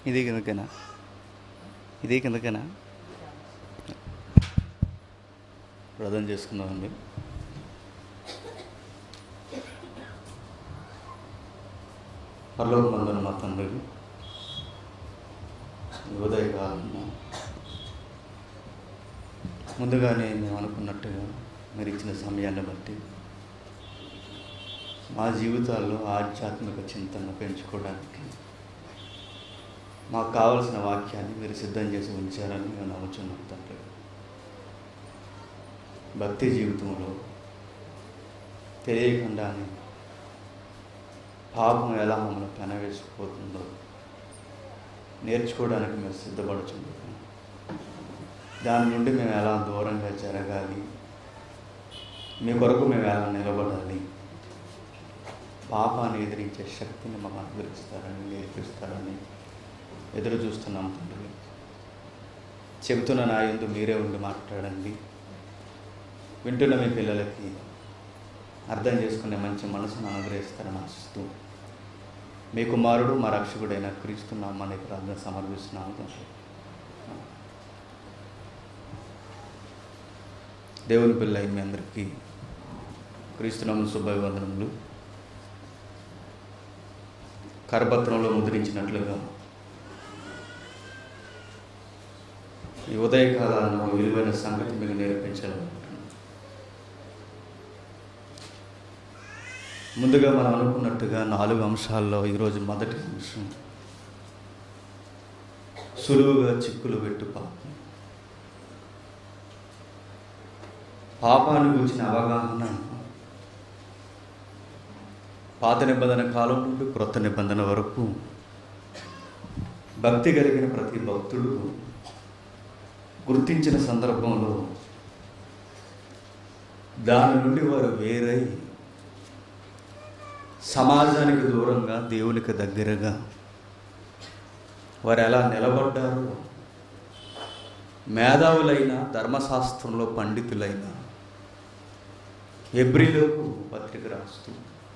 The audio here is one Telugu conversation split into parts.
ఇది కిందకేనా ఇది కిందకేనా ప్రార్థన చేసుకుందామండి పర్లోక మందున మా తండ్రి ఈ ఉదయకాలము ముందుగానే మేము అనుకున్నట్టుగా మీరు ఇచ్చిన సమయాన్ని బట్టి మా జీవితాల్లో ఆధ్యాత్మిక చింతన పెంచుకోవడానికి మాకు కావలసిన వాక్యాన్ని మీరు సిద్ధం చేసి ఉంచారని మేము నమ్ముచున్నాం తండ్రి భక్తి జీవితంలో తెలియకుండానే పాపం ఎలా మమ్మల్ని పెనవేసుకుపోతుందో నేర్చుకోవడానికి మేము సిద్ధపడుచున్నాం దాని నుండి మేము ఎలా దూరంగా జరగాలి మీ కొరకు మేము ఎలా నిలబడాలి పాపాన్ని ఎదిరించే శక్తిని మాకు అనుగ్రహిస్తారని నేర్పిస్తారని ఎదురు చూస్తున్నాం తండ్రి చెబుతున్న నా యందు మీరే ఉండి మాట్లాడండి వింటున్న మీ పిల్లలకి అర్థం చేసుకునే మంచి మనసును అనుగ్రహిస్తారని ఆశిస్తూ మీ కుమారుడు మా రక్షకుడైన క్రీస్తు నామాన్ని ప్రార్థన సమర్పిస్తున్నాము తండ్రి దేవుని పిల్ల మీ అందరికీ క్రీస్తునామ శుభాభివందనములు కరపత్రంలో ముద్రించినట్లుగా ఈ ఉదయకాలంలో విలువైన సంగతి మీకు నేర్పించాలనుకుంటున్నాను ముందుగా మనం అనుకున్నట్టుగా నాలుగు అంశాల్లో ఈరోజు మొదటి అంశం సులువుగా చిక్కులు పెట్టు పాపం పాపాన్ని గురించిన అవగాహన పాత నిబంధన కాలం నుండి క్రొత్త నిబంధన వరకు భక్తి కలిగిన ప్రతి భక్తుడు గుర్తించిన సందర్భంలో దాని నుండి వారు వేరై సమాజానికి దూరంగా దేవునికి దగ్గరగా వారు ఎలా నిలబడ్డారో మేధావులైన ధర్మశాస్త్రంలో పండితులైన ఎబ్రిలకు పత్రిక రాస్తూ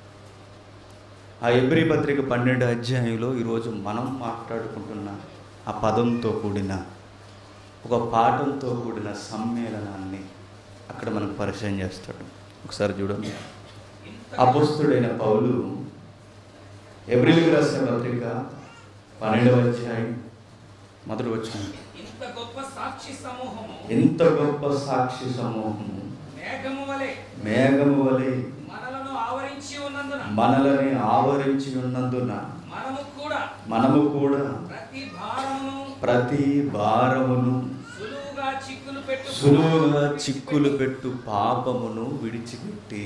ఆ ఎబ్రి పత్రిక పన్నెండు అధ్యాయంలో ఈరోజు మనం మాట్లాడుకుంటున్న ఆ పదంతో కూడిన ఒక పాఠంతో కూడిన సమ్మేళనాన్ని అక్కడ మనకు పరిచయం చేస్తాడు ఒకసారి చూడండి అపుస్తుడైన పౌలు ఎబ్రిల్కి రాసిన పత్రిక పన్నెండవ అధ్యాయం మొదటి వచ్చిన ఇంత గొప్ప సాక్షి సమూహము ఎంత గొప్ప సాక్షి సమూహము మేఘము వలె మేఘము వలె మనలను ఆవరించి ఉన్నందున మనలని ఆవరించి ఉన్నందున మనము కూడా మనము కూడా ప్రతి భారమును ప్రతి భారమును సులువుగా చిక్కులు పెట్టు సులువుగా చిక్కులు పెట్టు పాపమును విడిచిపెట్టి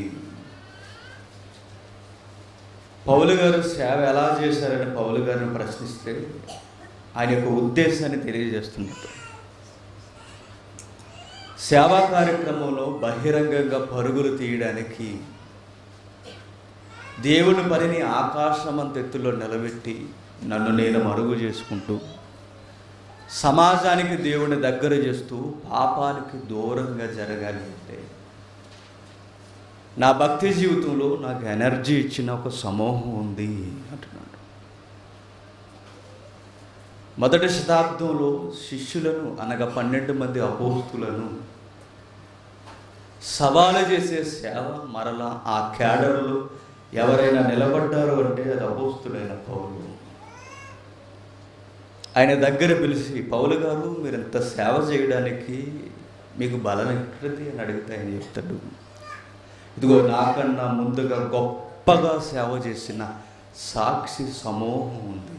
పౌలు గారు సేవ ఎలా చేశారని పౌలు గారిని ప్రశ్నిస్తే ఆయన యొక్క ఉద్దేశాన్ని తెలియజేస్తున్నట్టు సేవా కార్యక్రమంలో బహిరంగంగా పరుగులు తీయడానికి దేవుని పనిని ఆకాశమంతెత్తులో నిలబెట్టి నన్ను నేను మరుగు చేసుకుంటూ సమాజానికి దేవుని దగ్గర చేస్తూ పాపానికి దూరంగా జరగాలి అంటే నా భక్తి జీవితంలో నాకు ఎనర్జీ ఇచ్చిన ఒక సమూహం ఉంది అంటున్నాడు మొదటి శతాబ్దంలో శిష్యులను అనగా పన్నెండు మంది అపోస్తులను సవాలు చేసే సేవ మరలా ఆ కేడర్లో ఎవరైనా నిలబడ్డారు అంటే అది అపోస్తుడైన పౌలు ఆయన దగ్గర పిలిచి పౌలు గారు మీరు ఎంత సేవ చేయడానికి మీకు బలం ఎక్కడిది అని అడిగితే ఆయన చెప్తాడు ఇదిగో నాకన్నా ముందుగా గొప్పగా సేవ చేసిన సాక్షి సమూహం ఉంది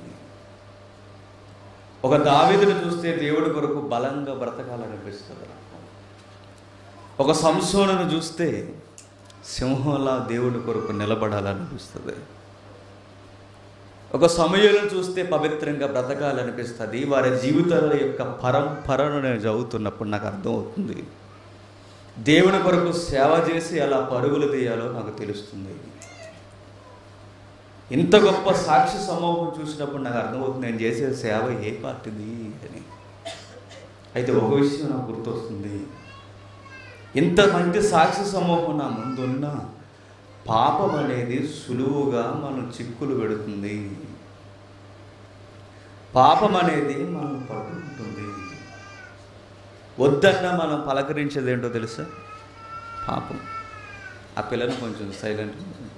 ఒక దావీదును చూస్తే దేవుడి కొరకు బలంగా బ్రతకాలనిపిస్తుంది నాకు. ఒక సంసోనును చూస్తే సింహంలా దేవుడి కొరకు నిలబడాలనిపిస్తుంది ఒక సమయంలో చూస్తే పవిత్రంగా బ్రతకాలనిపిస్తుంది వారి జీవితాల యొక్క పరంపరను నేను చదువుతున్నప్పుడు నాకు అర్థమవుతుంది దేవుని కొరకు సేవ చేసి అలా పరుగులు తీయాలో నాకు తెలుస్తుంది ఇంత గొప్ప సాక్షి సమూహం చూసినప్పుడు నాకు అర్థమవుతుంది నేను చేసే సేవ ఏ పార్టీది అని అయితే ఒక విషయం నాకు గుర్తొస్తుంది ఇంత మంచి సాక్షి సమూహం నా ముందున్న పాపం అనేది సులువుగా మనం చిక్కులు పెడుతుంది పాపం అనేది మనం పట్టుకుంటుంది వద్దన్నా మనం పలకరించేది ఏంటో తెలుసా పాపం ఆ పిల్లని కొంచెం సైలెంట్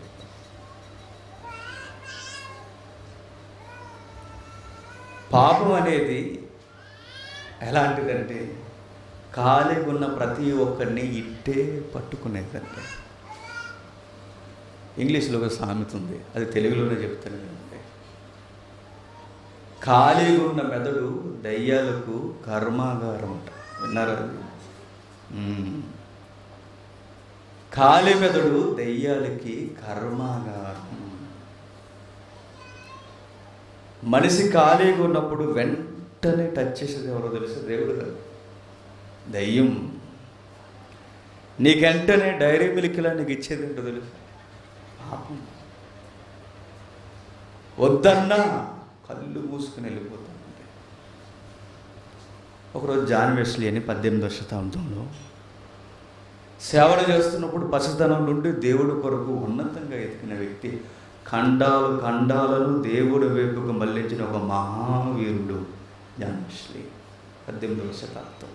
పాపం అనేది ఎలాంటిదంటే ఖాళీగా ఉన్న ప్రతి ఒక్కరిని ఇట్టే పట్టుకునేదంటే ఇంగ్లీష్లో ఒక సామెత ఉంది అది తెలుగులోనే చెప్తాను అంటే ఖాళీగా ఉన్న మెదడు దయ్యాలకు కర్మాగారం అంట విన్నారా అది మ్మ్. ఖాళీ మెదడు దయ్యాలకి కర్మాగారం మనిషి ఖాళీగా ఉన్నప్పుడు వెంటనే టచ్ చేసేది ఎవరో తెలుసు దేవుడు కాదు దయ్యం నీకు వెంటనే డైరీ మిల్క్లా నీకు ఇచ్చేది ఏంటో తెలుసు పాపం వద్దన్నా కళ్ళు మూసుకుని వెళ్ళిపోతానంటే ఒకరోజు జాన్ వెస్లీ అని పద్దెనిమిదవ శతాబ్దంలో సేవలు చేస్తున్నప్పుడు పసితనం నుండి దేవుడి కొరకు ఉన్నతంగా ఎదిగిన వ్యక్తి ఖండాలు ఖండాలను దేవుడి వైపుకు మళ్లించిన ఒక మహావీరుడు జాన్ వెస్లీ పద్దెనిమిదవ శతాబ్దం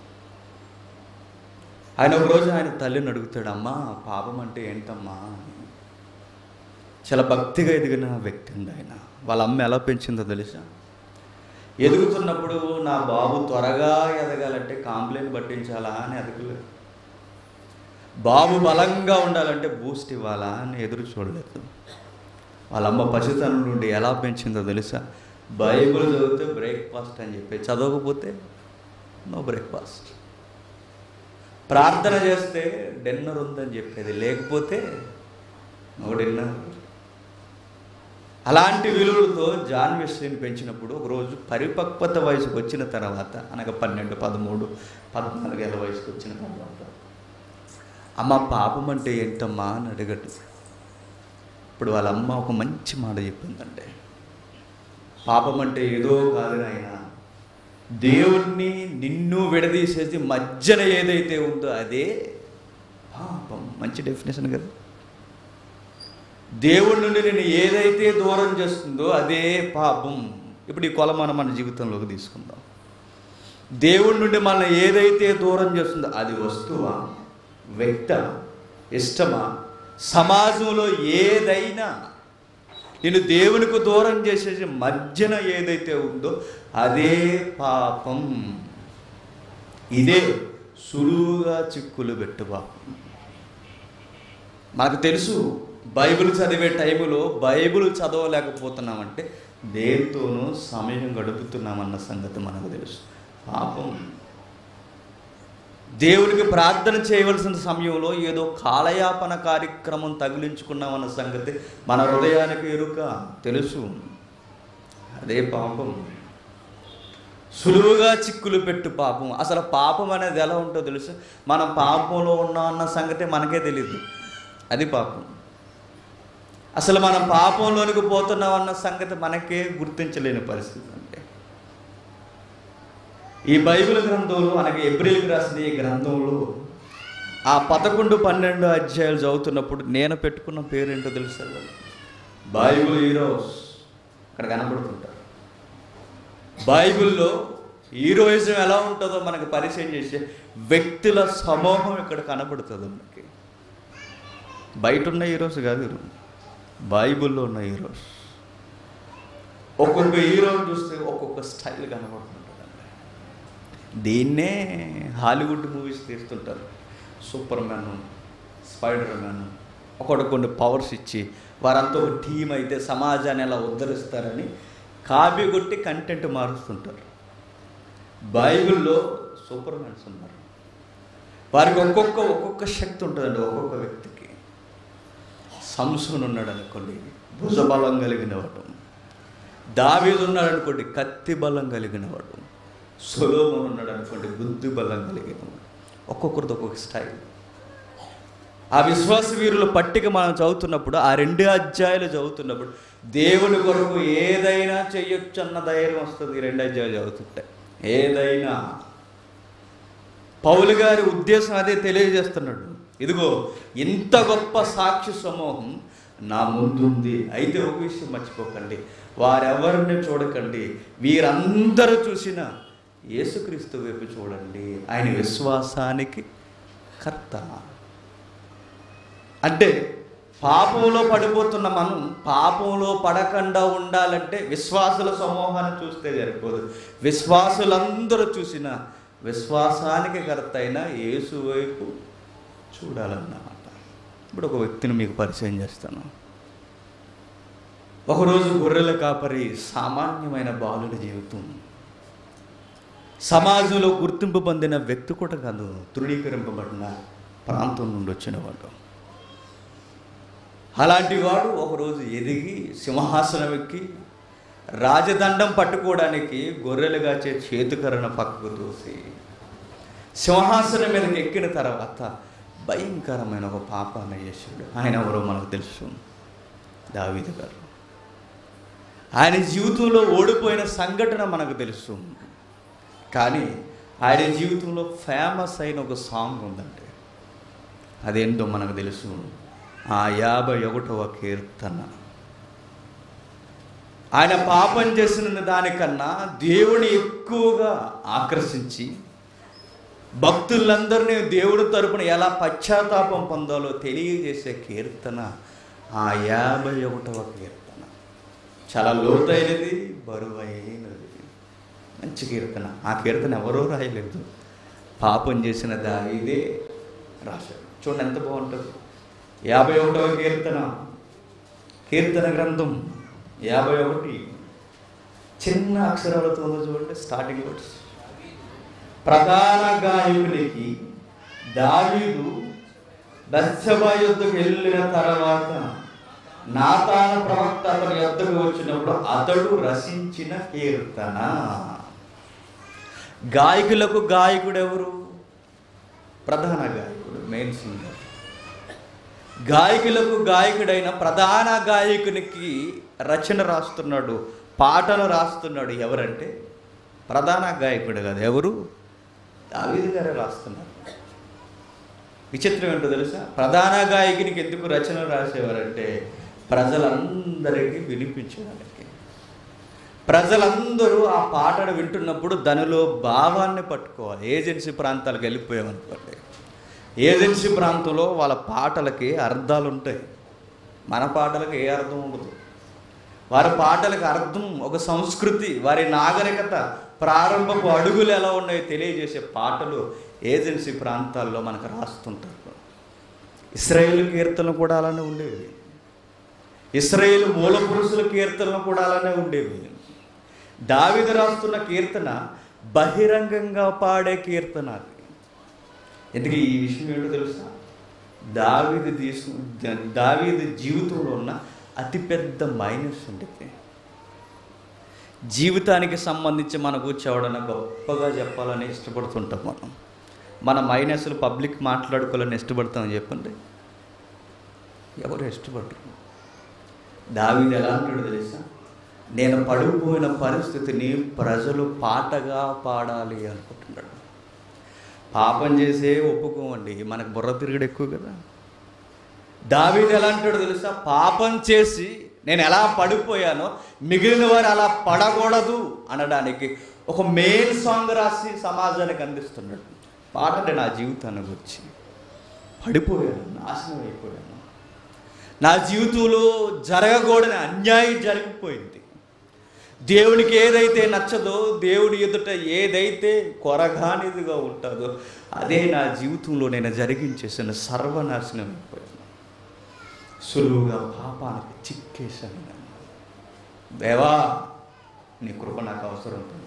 ఆయన ఒకరోజు ఆయన తల్లిని అడుగుతాడు అమ్మా పాపం అంటే ఏంటమ్మా అని చాలా భక్తిగా ఎదిగిన వ్యక్తి అండి ఆయన వాళ్ళ అమ్మ ఎలా పెంచిందో తెలుసా ఎదుగుతున్నప్పుడు నా బాబు త్వరగా ఎదగాలంటే కాంప్లైంట్ పట్టించాలా అని ఎదగలేదు బాబు బలంగా ఉండాలంటే బూస్ట్ ఇవ్వాలా అని ఎదురు చూడలేదు వాళ్ళ అమ్మ పసితనం నుండి ఎలా పెంచిందో తెలుసా బైబిల్ చదివితే బ్రేక్ఫాస్ట్ అని చెప్పి చదవకపోతే నో బ్రేక్ఫాస్ట్ ప్రార్థన చేస్తే డిన్నర్ ఉందని చెప్పేది లేకపోతే నో డిన్నర్ అలాంటి విలువలతో జాన్ వెస్లీని పెంచినప్పుడు ఒకరోజు పరిపక్వత వయసుకు వచ్చిన తర్వాత అనగా పన్నెండు పదమూడు పద్నాలుగేళ్ళ వయసుకు వచ్చిన తర్వాత అమ్మ పాపం అంటే ఏంటమ్మా అని అడగడు ఇప్పుడు వాళ్ళ అమ్మ ఒక మంచి మాట చెప్పిందంటే పాపం అంటే ఏదో కాదు నాయన దేవుణ్ణి నిన్ను విడదీసేసి మధ్యన ఏదైతే ఉందో అదే పాపం మంచి డెఫినేషన్ కదా దేవుడి నుండి నేను ఏదైతే దూరం చేస్తుందో అదే పాపం ఇప్పుడు ఈ కొలమానం మన జీవితంలోకి తీసుకుందాం దేవుడి నుండి మనం ఏదైతే దూరం చేస్తుందో అది వస్తువా వ్యక్త ఇష్టమా సమాజంలో ఏదైనా నేను దేవునికి దూరం చేసేసి మధ్యన ఏదైతే ఉందో అదే పాపం ఇదే సులువుగా చిక్కులు పెట్టు పాపం మనకు తెలుసు బైబిల్ చదివే టైంలో బైబిల్ చదవలేకపోతున్నామంటే దేనితోనూ సమయం గడుపుతున్నామన్న సంగతి మనకు తెలుసు పాపం దేవుడికి ప్రార్థన చేయవలసిన సమయంలో ఏదో కాలయాపన కార్యక్రమం తగిలించుకున్నామన్న సంగతి మన హృదయానికి ఎరుక తెలుసు అదే పాపం సులువుగా చిక్కులు పెట్టు పాపం అసలు పాపం అనేది ఎలా ఉంటుందో తెలుసు మనం పాపంలో ఉన్నాం అన్న సంగతి మనకే తెలియదు అది పాపం అసలు మనం పాపంలోనికి పోతున్నాం అన్న సంగతి మనకే గుర్తించలేని పరిస్థితి అంటే ఈ బైబిల్ గ్రంథంలో మనకి ఎబ్రిల్కి రాసిన ఈ గ్రంథంలో ఆ పదకొండు పన్నెండు అధ్యాయాలు చదువుతున్నప్పుడు నేను పెట్టుకున్న పేరేంటో తెలుసా బైబిల్ హీరోస్ ఇక్కడ కనబడుతుంటారు బైబిల్లో హీరోయిజం ఎలా ఉంటుందో మనకు పరిచయం చేసే వ్యక్తుల సమూహం ఇక్కడ కనబడుతుంది మనకి బయట ఉన్న హీరోస్ కాదు బైబిల్లో ఉన్న హీరోస్ ఒక్కొక్క హీరోని చూస్తే ఒక్కొక్క స్టైల్ కనబడుతుంటుందండి దీన్నే హాలీవుడ్ మూవీస్ తీస్తుంటారు సూపర్ మ్యాన్ స్పైడర్ మ్యాన్ ఒకడు కొన్ని పవర్స్ ఇచ్చి వారంతా ఒక టీం అయితే సమాజాన్ని ఎలా ఉద్ధరిస్తారని కాపీ కొట్టి కంటెంట్ మారుస్తుంటారు బైబిల్లో సూపర్ మ్యాన్స్ ఉన్నారు వారికి ఒక్కొక్క ఒక్కొక్క శక్తి ఉంటుందండి ఒక్కొక్క వ్యక్తికి సంసోన్ ఉన్నాడు అనుకోండి భుజబలం కలిగినవాడు దావీదు ఉన్నాడు అనుకోండి కత్తి బలం కలిగినవాడు సొలోమన్ ఉన్నాడు అనుకోండి బుద్ధి బలం కలిగినవాడు ఒక్కొక్కరిది ఒక్కొక్క స్టైల్ ఆ విశ్వాస వీరుల పట్టిక మనం చదువుతున్నప్పుడు ఆ రెండు అధ్యాయులు చదువుతున్నప్పుడు దేవుని కొరకు ఏదైనా చెయ్యొచ్చు అన్న ధైర్యం వస్తుంది ఈ రెండు అధ్యాయులు చదువుతుంటే ఏదైనా పౌలు గారి ఉద్దేశం అదే తెలియజేస్తున్నాడు ఇదిగో ఇంత గొప్ప సాక్షి సమూహం నా ముందుంది అయితే ఒక విషయం మర్చిపోకండి వారెవరిని చూడకండి వీరందరూ చూసిన యేసుక్రీస్తు వైపు చూడండి ఆయన విశ్వాసానికి కర్త అంటే పాపంలో పడిపోతున్న మనం పాపంలో పడకుండా ఉండాలంటే విశ్వాసుల సమూహాన్ని చూస్తే సరిపోదు విశ్వాసులందరూ చూసిన విశ్వాసానికి కర్త అయిన యేసు వైపు చూడాలన్నమాట ఇప్పుడు ఒక వ్యక్తిని మీకు పరిచయం చేస్తాను ఒకరోజు గొర్రెల కాపరి సామాన్యమైన బాలుడి జీవితం సమాజంలో గుర్తింపు పొందిన వ్యక్తి కూడా కాదు తృణీకరింపబడిన ప్రాంతం నుండి వచ్చినవాడు అలాంటి వాడు ఒకరోజు ఎదిగి సింహాసనం ఎక్కి రాజదండం పట్టుకోవడానికి గొర్రెలు కాచే చేతుకరణ పక్కకు తోసి సింహాసనం మీదకి ఎక్కిన తర్వాత భయంకరమైన ఒక పాపాన్ని చేశాడు ఆయన ఎవరో మనకు తెలుసు దావీదు గారు ఆయన జీవితంలో ఓడిపోయిన సంఘటన మనకు తెలుసు కానీ ఆయన జీవితంలో ఫేమస్ అయిన ఒక సాంగ్ ఉందండి అదేంటో మనకు తెలుసు ఆ యాభై ఒకటవ కీర్తన ఆయన పాపం చేసిన దానికన్నా దేవుని ఎక్కువగా ఆకర్షించి భక్తులందరినీ దేవుడి తరపున ఎలా పశ్చాత్తాపం పొందాలో తెలియజేసే కీర్తన ఆ యాభై ఒకటవ కీర్తన చాలా లోతైనది బరువైనది మంచి కీర్తన ఆ కీర్తన ఎవరో రాయలేదు పాపం చేసిన దావీదే రాశాడు చూడండి ఎంత బాగుంటుంది యాభై ఒకటవ కీర్తన కీర్తన గ్రంథం యాభై ఒకటి చిన్న అక్షరాలతో ఉందో చూడండి స్టార్టింగ్ వర్డ్స్ ప్రధాన గాయకునికి దావీదు బత్సబా యుద్ధకు వెళ్ళిన తర్వాత నాతాన ప్రవక్త అతని యొద్దకు వచ్చినప్పుడు అతడు రచించిన కీర్తన గాయకులకు గాయకుడు ఎవరు ప్రధాన గాయకుడు మెయిన్ సింగర్ గాయకులకు గాయకుడైన ప్రధాన గాయకునికి రచన రాస్తున్నాడు పాటలు రాస్తున్నాడు ఎవరంటే ప్రధాన గాయకుడు కాదు ఎవరు దావీదు గారే రాస్తున్నారు విచిత్రం ఏంటో తెలుసా ప్రధాన గాయకునికి ఎందుకు రచన రాసేవారంటే ప్రజలందరికీ వినిపించడానికి ప్రజలందరూ ఆ పాటను వింటున్నప్పుడు దానిలో భావాన్ని పట్టుకోవాలి ఏజెన్సీ ప్రాంతాలకు వెళ్ళిపోయామనుకోండి ఏజెన్సీ ప్రాంతంలో వాళ్ళ పాటలకి అర్థాలు ఉంటాయి మన పాటలకు ఏ అర్థం ఉండదు వారి పాటలకు అర్థం ఒక సంస్కృతి వారి నాగరికత ప్రారంభపు అడుగులు ఎలా ఉన్నాయో తెలియజేసే పాటలు ఏజెన్సీ ప్రాంతాల్లో మనకు రాస్తుంటారు ఇస్రాయేల్ కీర్తనలు కూడా అలానే ఉండేవి ఇస్రాయేల్ మూల పురుషుల కీర్తనలు కూడా అలానే ఉండేవి దావిద రాస్తున్న కీర్తన బహిరంగంగా పాడే కీర్తన అది ఎందుకు ఈ విషయం ఏంటో తెలుసా దావీది తీసు దావీది జీవితంలో ఉన్న అతిపెద్ద మైనస్ ఉంటుంది జీవితానికి సంబంధించి మనకు ఎవడన్నా గొప్పగా చెప్పాలని ఇష్టపడుతుంటాం మనం మన మైనస్లు పబ్లిక్ మాట్లాడుకోవాలని ఇష్టపడతామని చెప్పండి ఎవరు ఇష్టపడరు దావీది ఎలా అంటాడు తెలుసా నేను పడిపోయిన పరిస్థితిని ప్రజలు పాటగా పాడాలి అనుకుంటున్నాడు పాపం చేసే ఒప్పుకోమండి మనకు బుర్ర తిరుగుడు ఎక్కువ కదా దావీదు ఎలా అంటాడు తెలుసా పాపం చేసి నేను ఎలా పడిపోయానో మిగిలిన వారు అలా పడకూడదు అనడానికి ఒక మెయిన్ సాంగ్ రాసి సమాజానికి అందిస్తున్నాడు పాడండి నా జీవితాన్ని గురించి పడిపోయాను నాశనం అయిపోయాను నా జీవితంలో జరగకూడని అన్యాయం జరిగిపోయింది దేవునికి ఏదైతే నచ్చదో దేవుడి ఎదుట ఏదైతే కొరగానిదిగా ఉంటుందో అదే నా జీవితంలో నేను జరిగించేసిన సర్వనాశనం అయిపోయాను సులువుగా పాపానికి చిక్కేశాను నేను. దేవా నీ కృప నాకు అవసరం తండ్రి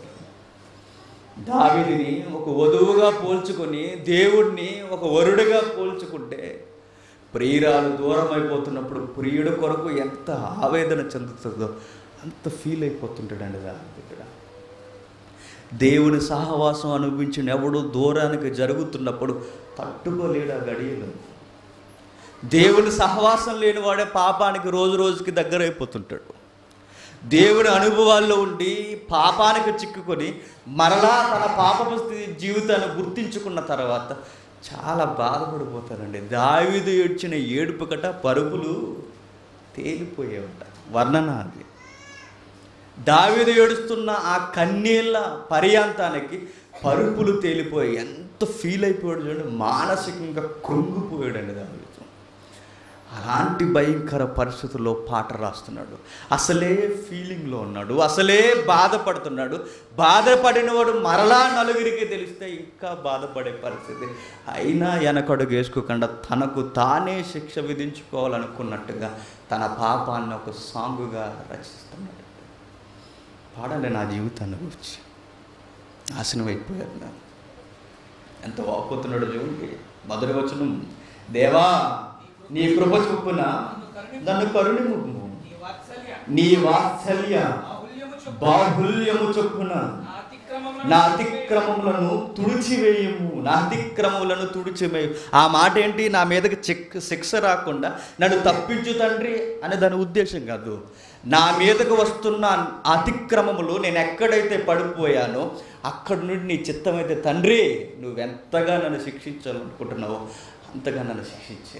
దావిదిని ఒక వధువుగా పోల్చుకొని దేవుడిని ఒక వరుడుగా పోల్చుకుంటే ప్రియురాలు దూరం అయిపోతున్నప్పుడు ప్రియుడు కొరకు ఎంత ఆవేదన చెందుతుందో అంత ఫీల్ అయిపోతుంటాడండి దావిది ఇక్కడ దేవుని సహవాసం అనుభవించిన ఎవడు దూరానికి జరుగుతున్నప్పుడు తట్టుకోలేడు ఆ గడియలు దేవుని సహవాసం లేని వాడే పాపానికి రోజు రోజుకి దగ్గర అయిపోతుంటాడు దేవుని అనుభవాల్లో ఉండి పాపానికి చిక్కుకొని మరలా తన పాపపు స్థితి జీవితాన్ని గుర్తించుకున్న తర్వాత చాలా బాధపడిపోతారండి దావీదు ఏడ్చిన ఏడుపు కట పరుపులు తేలిపోయేవట వర్ణన అది దావీదు ఏడుస్తున్న ఆ కన్నీళ్ళ పర్యాంతానికి పరుపులు తేలిపోయి ఎంత ఫీల్ అయిపోయాడు చూడండి మానసికంగా కృంగిపోయాడండి దావీదు అలాంటి భయంకర పరిస్థితుల్లో పాట రాస్తున్నాడు అసలే ఫీలింగ్లో ఉన్నాడు అసలే బాధపడుతున్నాడు బాధపడినవాడు మరలా నలుగురికి తెలిస్తే ఇంకా బాధపడే పరిస్థితి అయినా వెనకడుగు వేసుకోకుండా తనకు తానే శిక్ష విధించుకోవాలనుకున్నట్టుగా తన పాపాన్ని ఒక సాంగుగా రచిస్తున్నాడు పాడండి నా జీవితాన్ని గురించి నాశనం అయిపోయారు నా ఎంత వాపోతున్నాడు చూడండి మొదటి వచనం దేవా నీ కృప చొప్పున నన్ను కరుణిము నీ వాత్సల్య నీ వాత్సల్య బాహుల్యము చొప్పున బాహుల్యము చొప్పున నా అతిక్రమములను నా అతిక్రమములను తుడిచివేయము నా అతిక్రమములను తుడిచివేయు ఆ మాట ఏంటి నా మీదకి చిక్ శిక్ష రాకుండా నన్ను తప్పించు తండ్రి అని దాని ఉద్దేశం కాదు నా మీదకు వస్తున్న అతిక్రమములు నేను ఎక్కడైతే పడిపోయానో అక్కడి నుండి నీ చిత్తమైతే తండ్రి నువ్వెంతగా నన్ను శిక్షించాలనుకుంటున్నావో అంతగా నన్ను శిక్షించే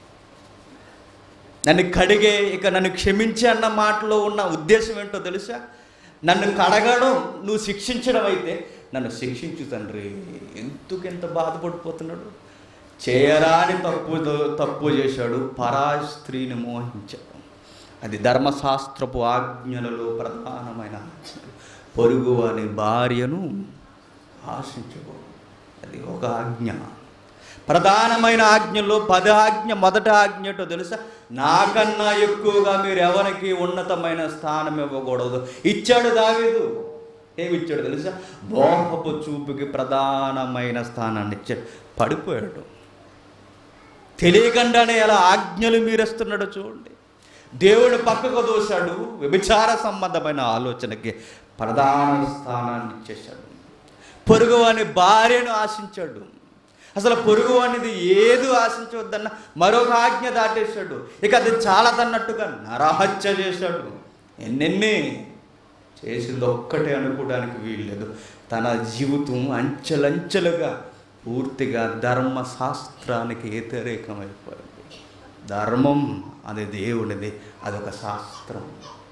నన్ను కడిగే ఇక నన్ను క్షమించే అన్న మాటలో ఉన్న ఉద్దేశం ఏంటో తెలుసా నన్ను కడగడం నువ్వు శిక్షించడం అయితే నన్ను శిక్షించు తండ్రి ఎందుకు ఎంత బాధపడిపోతున్నాడు చేయరాని తప్పు తప్పు చేశాడు పరాయి స్త్రీని మోహించాడు అది ధర్మశాస్త్రపు ఆజ్ఞలలో ప్రధానమైన ఆజ్ఞ పొరుగు అని భార్యను ఆశించకూడదు అది ఒక ఆజ్ఞ ప్రధానమైన ఆజ్ఞల్లో పద ఆజ్ఞ మొదట ఆజ్ఞ ఏంటో తెలుసా నాకన్నా ఎక్కువగా మీరు ఎవరికి ఉన్నతమైన స్థానం ఇవ్వకూడదు ఇచ్చాడు దావీదు ఏమి ఇచ్చాడు తెలుసా మోహపు చూపుకి ప్రధానమైన స్థానాన్ని ఇచ్చాడు పడిపోయాడు తెలియకుండానే ఎలా ఆజ్ఞలు మీరేస్తున్నాడో చూడండి దేవుడు పక్కకు దోశాడు వ్యభిచార సంబంధమైన ఆలోచనకి ప్రధాన స్థానాన్ని ఇచ్చేశాడు పొరుగు అని భార్యను ఆశించాడు అసలు పొరుగు అనేది ఏది ఆశించవద్దన్న మరొక ఆజ్ఞ దాటేశాడు ఇక అది చాలదన్నట్టుగా నరహత్య చేశాడు ఎన్నెన్ని చేసింది ఒక్కటే అనుకోవడానికి వీల్లేదు తన జీవితం అంచెలంచెలుగా పూర్తిగా ధర్మశాస్త్రానికి వ్యతిరేకమైపోయింది ధర్మం అది దేవునిది అదొక శాస్త్రం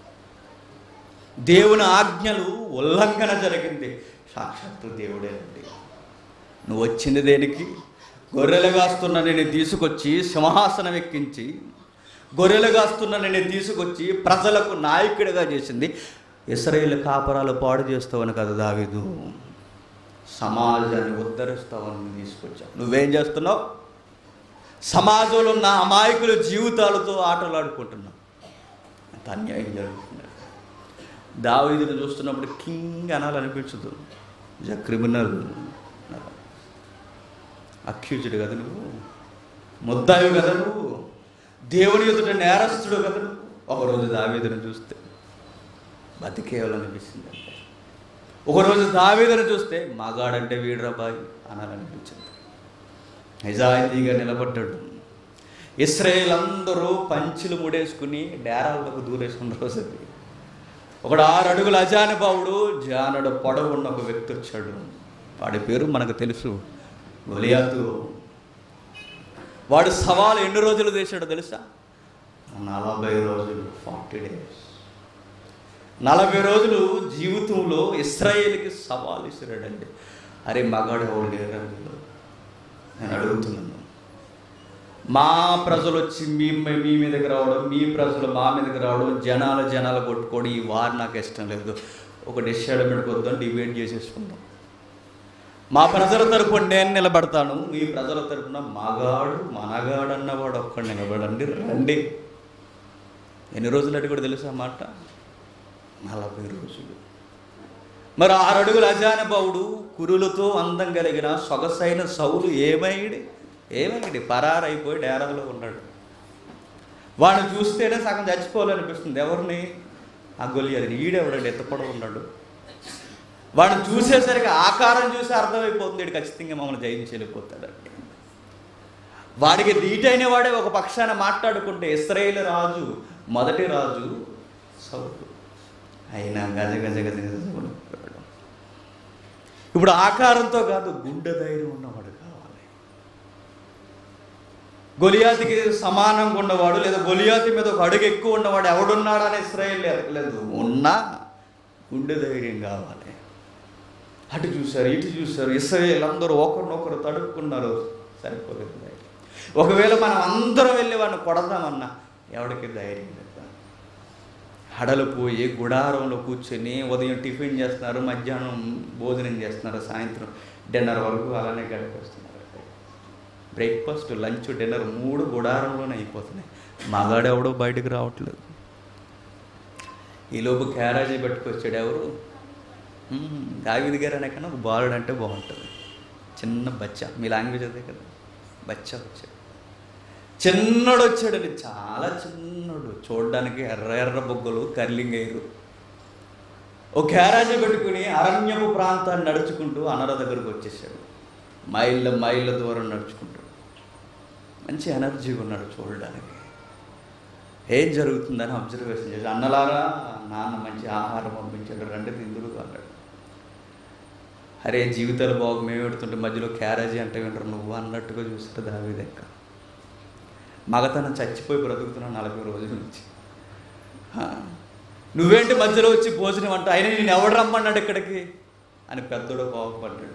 దేవుని ఆజ్ఞలు ఉల్లంఘన జరిగింది సాక్షాత్తు దేవుడే అండి నువ్వు వచ్చింది దేనికి గొర్రెలు కాస్తున్న నేను తీసుకొచ్చి సింహాసనం ఎక్కించి గొర్రెలు కాస్తున్న నేను తీసుకొచ్చి ప్రజలకు నాయకుడిగా చేసింది ఇస్రాయేల్ కాపరాలు పాడు చేస్తావని కదా దావీదు సమాజాన్ని ఉద్ధరిస్తావని తీసుకొచ్చావు నువ్వేం చేస్తున్నావు సమాజంలో ఉన్న అమాయకుల జీవితాలతో ఆటలాడుకుంటున్నావు అంత అన్యాయం జరుగుతుంది దావీదుని చూస్తున్నప్పుడు కింగ్ అనాలనిపించదు ఇజ్ క్రిమినల్ అక్యూజ్డ్ కదా నువ్వు ముద్దాయి కదా నువ్వు దేవుని ఎదుట నేరస్తుడు కదా నువ్వు ఒకరోజు దావీదుని చూస్తే బతికేయాలనిపిస్తుంది అంటే ఒకరోజు దావీదుని చూస్తే మగాడంటే వీడురా బాయ్ అనాలనిపించింది నిజాయితీగా నిలబడ్డాడు ఇస్రాయేల్ అందరూ పంచులు ముడేసుకుని డేరాలకు దూరేసుకున్న రోజు అది ఒకడు ఆరు అడుగుల అజానుభావుడు జానడు పొడవున్న ఒక వ్యక్తి వచ్చాడు వాడి పేరు మనకు తెలుసు గొలియాతు వాడు సవాలు ఎన్ని రోజులు చేశాడో తెలుసా నలభై రోజులు ఫార్టీ డేస్ నలభై రోజులు జీవితంలో ఇస్రాయేల్కి సవాల్ ఇస్తున్నాడండి అరే మగాడు ఎవరు లేరా వీళ్ళు? నేను అడుగుతున్నాను మా ప్రజలు వచ్చి మీ మీ మీదకి రావడం మీ ప్రజలు మా మీదకి రావడం జనాలు జనాలు కొట్టుకోవడం ఈ వారు నాకు ఇష్టం లేదు ఒక డిసైడ్మెంట్కి వద్దాం డిబేట్ చేసేసుకుందాం మా ప్రజల తరపున నేను నిలబడతాను మీ ప్రజల తరపున మగాడు మనగాడు అన్నవాడు ఒక్కడు నిలబడండి రండి ఎన్ని రోజులు అడిగి కూడా తెలుసా మాట నలభై రోజులు మరి ఆరు అడుగుల అజానుభావుడు కురులతో అందం కలిగిన సొగసైన సౌలు ఏమైడి ఏమైంది పరారైపోయి డేరాలో ఉన్నాడు వాడిని చూస్తేనే సగం చచ్చిపోవాలనిపిస్తుంది ఎవరిని ఆ గొలియాది ఈడెవడండి ఎత్తపడ ఉన్నాడు వాడిని చూసేసరికి ఆకారం చూసి అర్థమైపోతుంది వీడు ఖచ్చితంగా మమ్మల్ని జయించి వెళ్ళిపోతాడండి వాడికి ధీటైన వాడే ఒక పక్షాన మాట్లాడుకుంటే ఇస్రాయేల్ రాజు మొదటి రాజు సౌలు అయినా గజ గజ గజ గజ వణికిపోయాడు. ఇప్పుడు ఆకారంతో కాదు గుండె ధైర్యం ఉన్నవాడు కావాలి గొలియాతికి సమానంగా ఉన్నవాడు లేదా గొలియాతి మీద ఒక అడుగు ఎక్కువ ఉన్నవాడు ఎవడున్నాడని ఇస్రాయేల్ ఎదగలేదు ఉన్నా గుండె ధైర్యం కావాలి అటు చూశారు ఇటు చూశారు ఇస్రాయేల్ అందరూ ఒకరినొకరు తడుపుకున్నారు సరిపోలేదు ధైర్యం ఒకవేళ మనం అందరం వెళ్ళి వాడిని కొడదామన్నా ఎవరికి ధైర్యం లేదు హడలు పోయి గుడారంలో కూర్చొని ఉదయం టిఫిన్ చేస్తున్నారు మధ్యాహ్నం భోజనం చేస్తున్నారు సాయంత్రం డిన్నర్ వరకు అలానే గడిపేస్తున్నారు బ్రేక్ఫాస్ట్ లంచ్ డిన్నర్ మూడు గుడారంలోనే అయిపోతున్నాయి మగాడెవడో బయటకు రావట్లేదు ఈలోపు క్యారేజీ పెట్టుకొచ్చాడు ఎవరు మ్మ్, దావిది గారు అనే కన్నా ఒక బాలుడు అంటే బాగుంటుంది చిన్న బచ్చ మీ లాంగ్వేజ్ అదే కదా బచ్చ వచ్చాడు చిన్నడు వచ్చాడండి చాలా చిన్నడు చూడడానికి ఎర్ర ఎర్ర బొగ్గలు కర్లింగ్ అయ్యారు ఓ క్యారేజీ పెట్టుకుని అరణ్యపు ప్రాంతాన్ని నడుచుకుంటూ అనర దగ్గరకు వచ్చేసాడు మైళ్ళ మైళ్ళ దూరం నడుచుకుంటాడు మంచి ఎనర్జీగా ఉన్నాడు చూడడానికి ఏం జరుగుతుందని అబ్జర్వేషన్ చేసి అన్నలారా నాన్న మంచి ఆహారం పంపించాడు రండి తిందురు అన్నాడు అరే జీవితాలు బాగు మేము పెడుతుంటే మధ్యలో క్యారేజీ అంటే వింటారు నువ్వు అన్నట్టుగా చూస్తారు దావిదెక్క మగతనం చచ్చిపోయి బ్రతుకుతున్నావు నలభై రోజుల నుంచి ఆ, నువ్వేంటి మధ్యలో వచ్చి భోజనం అంట అయినా నేను ఎవడు రమ్మన్నాడు ఇక్కడికి అని పెద్దోడు కోపపడ్డాడు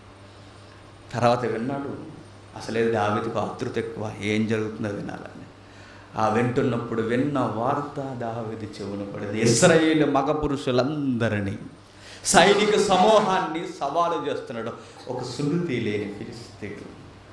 తర్వాత విన్నాడు అసలే దావిదికి ఆతృత ఎక్కువ ఏం జరుగుతుందో వినాలని ఆ వింటున్నప్పుడు విన్న వార్త దావిది చెవున పడింది ఇస్రాయేల్ మగ పురుషులందరినీ సైనిక సమూహాన్ని సవాలు చేస్తున్నాడు ఒక సున్నితి లేని ఫిలిస్తీన్లు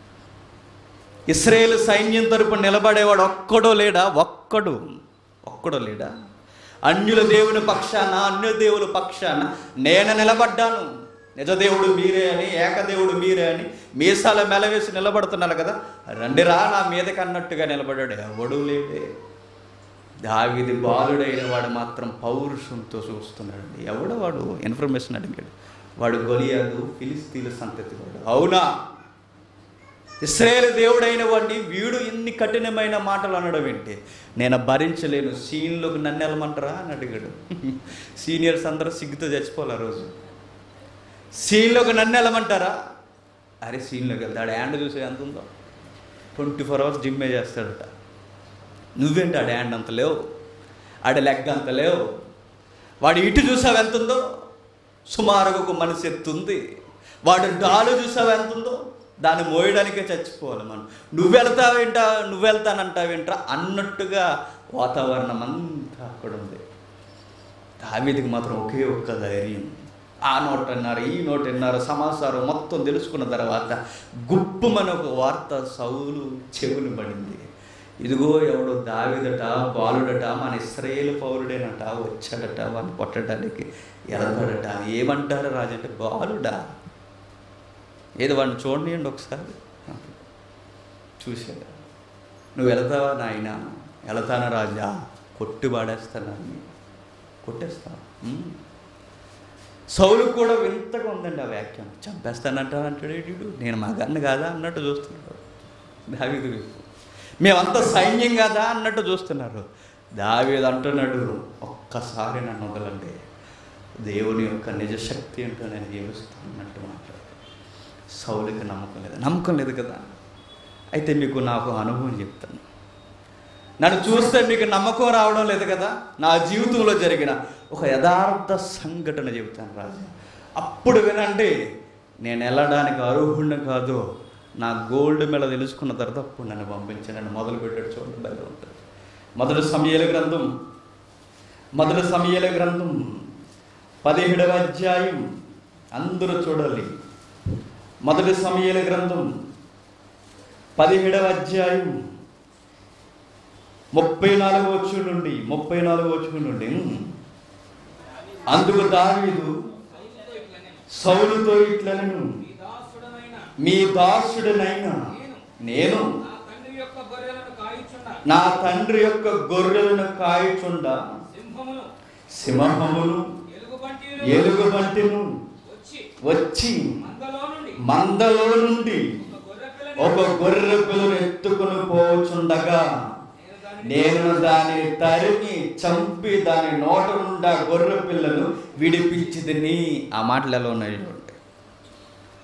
ఇస్రాయేల్ సైన్యం తరపున నిలబడేవాడు ఒక్కడో లేడా ఒక్కడు ఒక్కడో లేడా అన్యుల దేవుని పక్షాన అన్య దేవుల పక్షాన నేను నిలబడ్డాను నిజదేవుడు మీరే అని ఏకదేవుడు మీరే అని మీసాల మెలవేసి నిలబడుతున్నారు కదా రండిరా నా మీదకి అన్నట్టుగా నిలబడ్డాడు ఎవడు లేడే దావిది బాలుడైన వాడు మాత్రం పౌరుషంతో చూస్తున్నాడు ఎవడు వాడు ఇన్ఫర్మేషన్ అడిగాడు వాడు గొలియాదు ఫిలిస్తీన్ల సంతతి వాడు అవునా ఇస్రాయేల్ దేవుడైన వాడిని వీడు ఇన్ని కఠినమైన మాటలు అనడం ఏంటి నేను భరించలేను సీన్లోకి నన్ను వెళ్ళమంటారా అని అడిగాడు సీనియర్స్ అందరూ సిగ్గుతో చచ్చిపోవాలి ఆ రోజు సీన్లోకి నన్ను వెళ్ళమంటారా అరే సీన్లోకి వెళ్తాడు హ్యాండ్ చూసే ఎంత ఉందో ట్వంటీ ఫోర్ అవర్స్ జిమ్మే చేస్తాడట నువ్వేంటి ఆడ హ్యాండ్ అంత లేవు ఆడ లెగ్ అంత లేవు వాడు ఇటు చూసావు ఎంత ఉందో సుమారుగా ఒక మనిషి ఎత్తుంది వాడు డాలు చూసావు ఎంత ఉందో దాన్ని మోయడానికే చచ్చిపోవాలి మనం నువ్వు వెళ్తావేంటా నువ్వు వెళ్తానంటావేంట్రా అన్నట్టుగా వాతావరణం అంతా అక్కడ ఉంది దావీదికి మాత్రం ఒకే ఒక్క ధైర్యం ఆ నోట్ అన్నారు ఈ నోట్ అన్నారు సమాచారం మొత్తం తెలుసుకున్న తర్వాత గుప్పుమని ఒక వార్త సౌలు చెవులు పడింది ఇదిగో ఎవడో దావిదట బాలుడట మన ఇస్రాయేల్ పౌరుడేనట వచ్చాడట వాడిని కొట్టడానికి ఎడతాడట ఏమంటారు రాజంటే బాలుడా ఏదో వాడిని చూడండి ఒకసారి చూశాడు నువ్వు వెళతావా నాయన వెళతానా రాజా కొట్టి పాడేస్తాను కొట్టేస్తాను సౌలు కూడా వింతగా ఉందండి ఆ వ్యాఖ్యం చంపేస్తానంటా అంటాడు వీడు నేను మగాన్ని కాదా అన్నట్టు చూస్తున్నాడు దావీదు వైపు మేమంతా సైన్యం కాదా అన్నట్టు చూస్తున్నారు దావీదు అంటున్నాడు ఒక్కసారి నన్ను వదలండి దేవుని యొక్క నిజశక్తి ఏంటో నేను జీవిస్తాను అన్నట్టు మాట్లాడు సౌలికి నమ్మకం లేదు నమ్మకం లేదు కదా అయితే మీకు నాకు అనుభవం చెప్తాను నన్ను చూస్తే మీకు నమ్మకం రావడం లేదు కదా నా జీవితంలో జరిగిన ఒక యథార్థ సంఘటన చెబుతాను రాజు అప్పుడు వినండి నేను వెళ్ళడానికి అర్హుడిని కాదు నా గోల్డ్ మెడ తెలుసుకున్న తర్వాత అప్పుడు నన్ను పంపించి నన్ను మొదలు పెట్టాడు చూడండి బయట ఉంటుంది మొదటి సమయాల గ్రంథం మొదటి సమయాల గ్రంథం పదిహేడవ అధ్యాయం అందరూ చూడాలి మొదటి సమయాల గ్రంథం పదిహేడవ అధ్యాయం ముప్పై నాలుగు వచ్చు నుండి ముప్పై నాలుగు వచ్చు నుండి అందుకు దావీదు సైన్యంతో ఇట్లనే సౌలుతో ఇట్లను మీ దాసుడనైన మీ దాసుడనైనా నేను నా తండ్రి యొక్క గొర్రెలను కాయుచున్న నా తండ్రి యొక్క గొర్రెలను కాయచుండ సింహమును సింహమును ఎలుగుబంటిను ఎలుగుబంటిను వచ్చి వచ్చి మందలో నుండి మందలో నుండి ఒక గొర్రె పిల్లని ఒక గొర్రె పిల్లను ఎత్తుకుని పోచుండగా నేను దానిని నేను దాని తరిమి చంపి దాని నోట నుండా గొర్రె పిల్లను విడిపించిదిని ఆ మాటలు ఎలా ఉన్నాయి చూడండి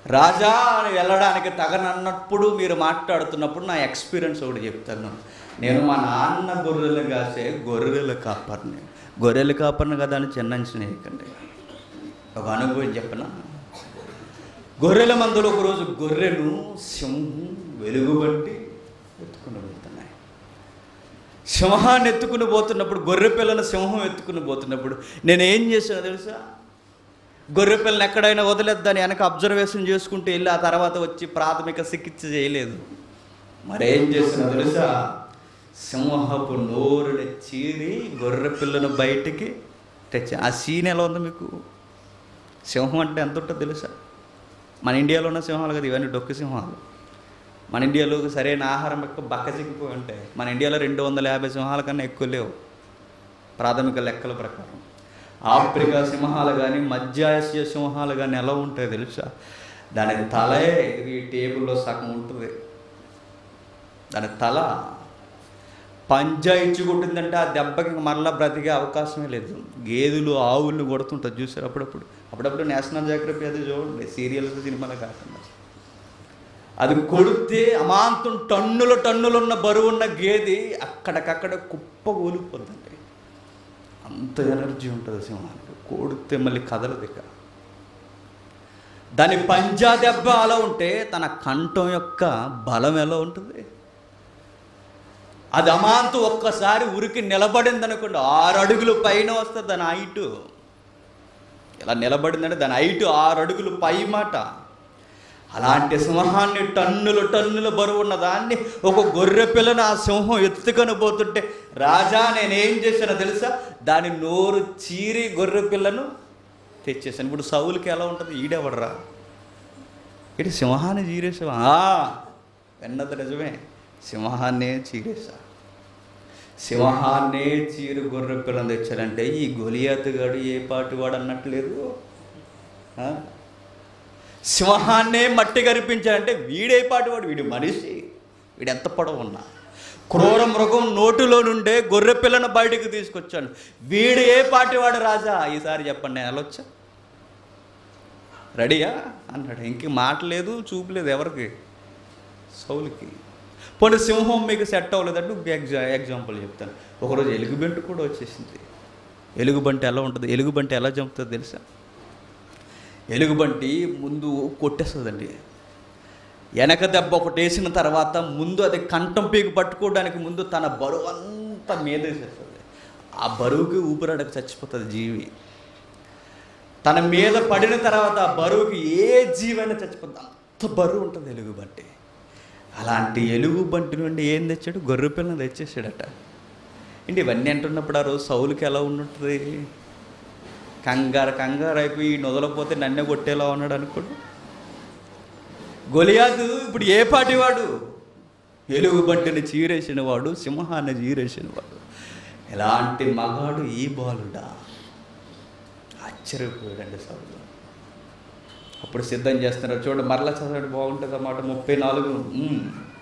రాజా అని వెళ్ళడానికి తగనన్నప్పుడు మీరు మాట్లాడుతున్నప్పుడు నా ఎక్స్పీరియన్స్ ఒకటి చెప్తాను నేను మా నాన్న గొర్రెలు కాసే గొర్రెల కాపర్ని గొర్రెల కాపర్ని కదా అని చిన్న స్నేహికండి ఒక అనుభవం చెప్పనా గొర్రెల మందులో ఒకరోజు గొర్రెను సింహం వెలుగుబట్టి ఎత్తుకుని వెళ్తున్నాయి సింహాన్ని ఎత్తుకుని పోతున్నప్పుడు గొర్రె పిల్లను సింహం ఎత్తుకుని పోతున్నప్పుడు నేను ఏం చేశాను తెలుసా గొర్రె పిల్లని ఎక్కడైనా వదిలేద్దని వెనక అబ్జర్వేషన్ చేసుకుంటూ వెళ్ళి ఆ తర్వాత వచ్చి ప్రాథమిక చికిత్స చేయలేదు మరేం చేసినా తెలుసా సింహపు నోరుని చీరి గొర్రె పిల్లను బయటికి తెచ్చా ఆ సీన్ ఎలా ఉంది మీకు సింహం అంటే ఎంత ఉంటుందో తెలుసా మన ఇండియాలో ఉన్న సింహాలు కదా ఇవన్నీ డొక్కు సింహాలు మన ఇండియాలో సరైన ఆహారం ఎక్కువ బక్క చిక్కిపోయి ఉంటాయి మన ఇండియాలో రెండు వందల యాభై సింహాల కన్నా ఎక్కువ లేవు ప్రాథమిక లెక్కల ప్రకారం ఆఫ్రికా సింహాలు కానీ మధ్య ఆసియా సింహాలు కానీ ఎలా ఉంటాయి తెలుసా దాని తలే ఈ టేబుల్లో సగం ఉంటుంది దాని తల పంజా ఇచ్చి కొట్టిందంటే ఆ దెబ్బకి ఇంక మరలా బ్రతికే అవకాశమే లేదు గేదెలు ఆవులను కొడుతుంటుంది చూసారు అప్పుడప్పుడు అప్పుడప్పుడు నేషనల్ జాగ్రఫీ అది చూడండి సీరియల్స్ సినిమాలు కాకుండా అది కొడితే అమాంతం టన్నుల టన్నులు ఉన్న బరువు ఉన్న గేది అక్కడికక్కడ కుప్ప కూలిపోతుంది అంత ఎనర్జీ ఉంటుంది సింహానికి కొడితే మళ్ళీ కదలదు ఇక దాని పంజా దెబ్బ అలా ఉంటే తన కంఠం యొక్క బలం ఎలా ఉంటుంది అది అమాంతం ఒక్కసారి ఉరికి నిలబడింది అనుకోండి ఆరు అడుగులు పైన వస్తుంది దాని హైటు ఇలా నిలబడిందంటే దాని హైటు ఆరు అడుగులు పై మాట అలాంటి సింహాన్ని టన్నులు టన్నుల బరువు ఉన్న దాన్ని ఒక గొర్రె పిల్లని ఆ సింహం ఎత్తుకొని పోతుంటే రాజా నేనేం చేశానో తెలుసా దాని నోరు చీరి గొర్రె పిల్లను తెచ్చేసాను ఇప్పుడు సౌలుకి ఎలా ఉంటుంది ఈడెవడరా ఇటు సింహాన్ని చీరేసావా ఆ, విన్నది నిజమే సింహాన్నే చీరేసా సింహాన్నే చీరు గొర్రె పిల్లని తెచ్చాడంటే ఈ గొలియాతుగాడు ఏ పాటి వాడు అన్నట్లేదు ఆ? సింహాన్నే మట్టి కనిపించాడంటే వీడే పాటి వాడు వీడు మనిషి వీడు ఎంత పొడవు ఉన్నా క్రూర మృగం నోటిలో నుండే గొర్రె పిల్లను బయటకు తీసుకొచ్చాడు వీడు ఏ పాటి వాడు రాజా ఈసారి చెప్పండి నేను వెళ్ళొచ్చా రెడీయా అన్నాడు ఇంక మాట లేదు చూపు లేదు ఎవరికి సౌలుకి పోనీ సింహం మీకు సెట్ అవ్వలేదంటే ఇంక ఎగ్జా ఎగ్జాంపుల్ చెప్తాను ఒకరోజు ఎలుగుబంటి కూడా వచ్చేసింది ఎలుగుబంటి ఎలా ఉంటుంది ఎలుగుబంటి ఎలా చంపుతుంది తెలుసా ఎలుగుబంటి ముందు కొట్టేస్తుందండి వెనక దెబ్బ ఒకటి వేసిన తర్వాత ముందు అది కంఠం పీకి పట్టుకోవడానికి ముందు తన బరువు అంతా మీదేసేస్తుంది ఆ బరువుకి ఊపిరాడక చచ్చిపోతుంది జీవి తన మీద పడిన తర్వాత ఆ బరువుకి ఏ జీవైనా చచ్చిపోతుంది అంత బరువు ఉంటుంది ఎలుగుబంటి అలాంటి ఎలుగుబంటి నుండి ఏం తెచ్చాడు గొర్రె పిల్లని తెచ్చేసాడట ఏంటి ఇవన్నీ అంటున్నప్పుడు ఆ రోజు సౌలుకి ఎలా ఉండుంటుంది కంగారు కంగారు అయిపోయి నొదలపోతే నన్నే కొట్టేలా ఉన్నాడు అనుకోడు గొలియాదు ఇప్పుడు ఏ పాటి వాడు ఎలుగుబంటిని చీరేసిన వాడు సింహాన్ని చీరేసిన వాడు ఎలాంటి మగాడు ఈ బాలుడా ఆశ్చర్యపోయాడండి సౌలు అప్పుడు సిద్ధం చేస్తున్నారు చూడండి మరలా చదవడం బాగుంటుంది అన్నమాట ముప్పై నాలుగు ఉమ్.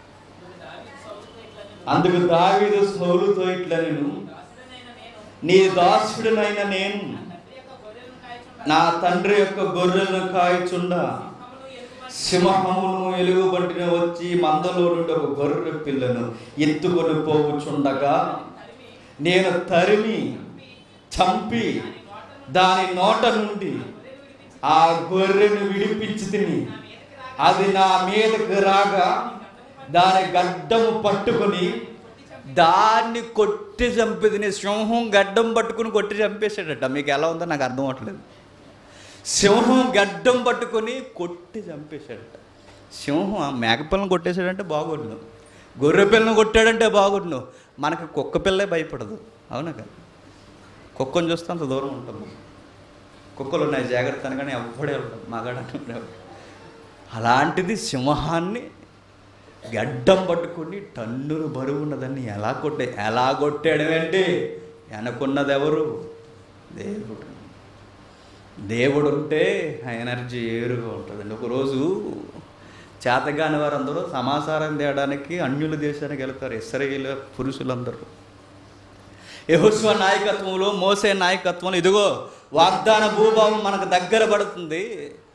అందుకు దావీదు సౌలుతో ఇట్లా నేను దాసుడనైన నేను నీ దాసుడినైన నేను నా తండ్రి యొక్క గొర్రెలను నా తండ్రి యొక్క గొర్రెలను కాయచుండ కాయచుండ సింహమును సింహమును ఎలుగుబంటి ఎలుగుబంటిని వచ్చి మందలో నుండి ఒక గొర్రె పిల్లను ఎత్తుకొని పోవుచుండగా తరిమి నేను తరిమి చంపి దాని నోట నుండి ఆ గొర్రెను విడిపించి తిని అది నా మీదకి రాగా దాని గడ్డము పట్టుకొని దాన్ని కొట్టి చంపిదిని సింహం గడ్డం పట్టుకుని కొట్టి చంపేశాడట మీకు ఎలా ఉందో నాకు అర్థం అవట్లేదు సింహం గడ్డం పట్టుకొని కొట్టి చంపేశాడట సింహం ఆ మేకపిల్లని కొట్టేశాడంటే బాగుండు గొర్రె పిల్లని కొట్టాడంటే బాగుండు మనకి కుక్క పిల్లే భయపడదు అవునా కదా కుక్కను చూస్తే అంత దూరం ఉంటుంది కుక్కలు ఉన్నాయి జాగ్రత్త అనగానే ఎవ్వడే ఉంటాడు మగాడు అలాంటిది సింహాన్ని గడ్డం పట్టుకొని టన్నులు బరువు ఉన్నదాన్ని ఎలా కొట్టే ఎలా కొట్టాడమేంటి వెనకున్నది ఎవరు దేవుడు దేవుడు ఉంటే ఆ ఎనర్జీ ఏరుగా ఉంటుందండి ఒకరోజు చేతగాని వారందరూ సమాచారం తేయడానికి అన్యుల దేశానికి వెళ్తారు ఇస్రాయేల్ పురుషులందరూ యహోస్వ నాయకత్వంలో మోసే నాయకత్వంలో ఇదిగో వాగ్దాన భూభావం మనకు దగ్గర పడుతుంది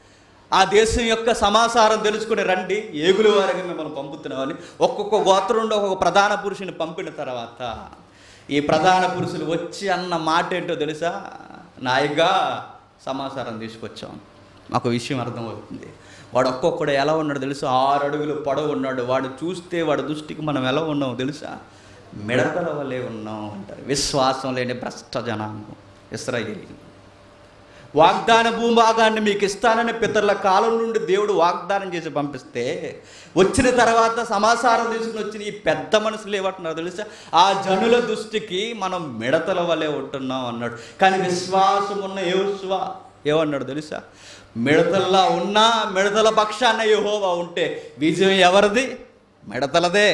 ఆ దేశం యొక్క సమాచారం తెలుసుకుని రండి ఏగుల వారిగా మిమ్మల్ని పంపుతున్నామని ఒక్కొక్క గోత్రం నుండి ఒక్కొక్క ప్రధాన పురుషుని పంపిన తర్వాత ఈ ప్రధాన పురుషులు వచ్చి అన్న మాట ఏంటో తెలుసా నాయగా సమాచారం తీసుకొచ్చాం మాకు విషయం అర్థమవుతుంది వాడు ఒక్కొక్కడు ఎలా ఉన్నాడు తెలుసా ఆరు అడుగులు పొడవు ఉన్నాడు వాడు చూస్తే వాడి దృష్టికి మనం ఎలా ఉన్నామో తెలుసా మిడతల వల్లే ఉన్నాం అంటారు విశ్వాసం లేని భ్రష్ట జనాంగం ఇస్రాయేలీ వాగ్దాన భూభాగాన్ని మీకు ఇస్తానని పితరుల కాలం నుండి దేవుడు వాగ్దానం చేసి పంపిస్తే వచ్చిన తర్వాత సమాచారం తీసుకుని వచ్చిన ఈ పెద్ద మనుషులు ఏమంటున్నారు తెలుసా ఆ జనుల దృష్టికి మనం మిడతల వల్లే ఉంటున్నాం అన్నాడు కానీ విశ్వాసం ఉన్న యోసువ ఏమన్నాడు తెలుసా మిడతల్లా ఉన్నా మిడతల పక్షాన యెహోవా ఉంటే విజయం ఎవరిది మిడతలదే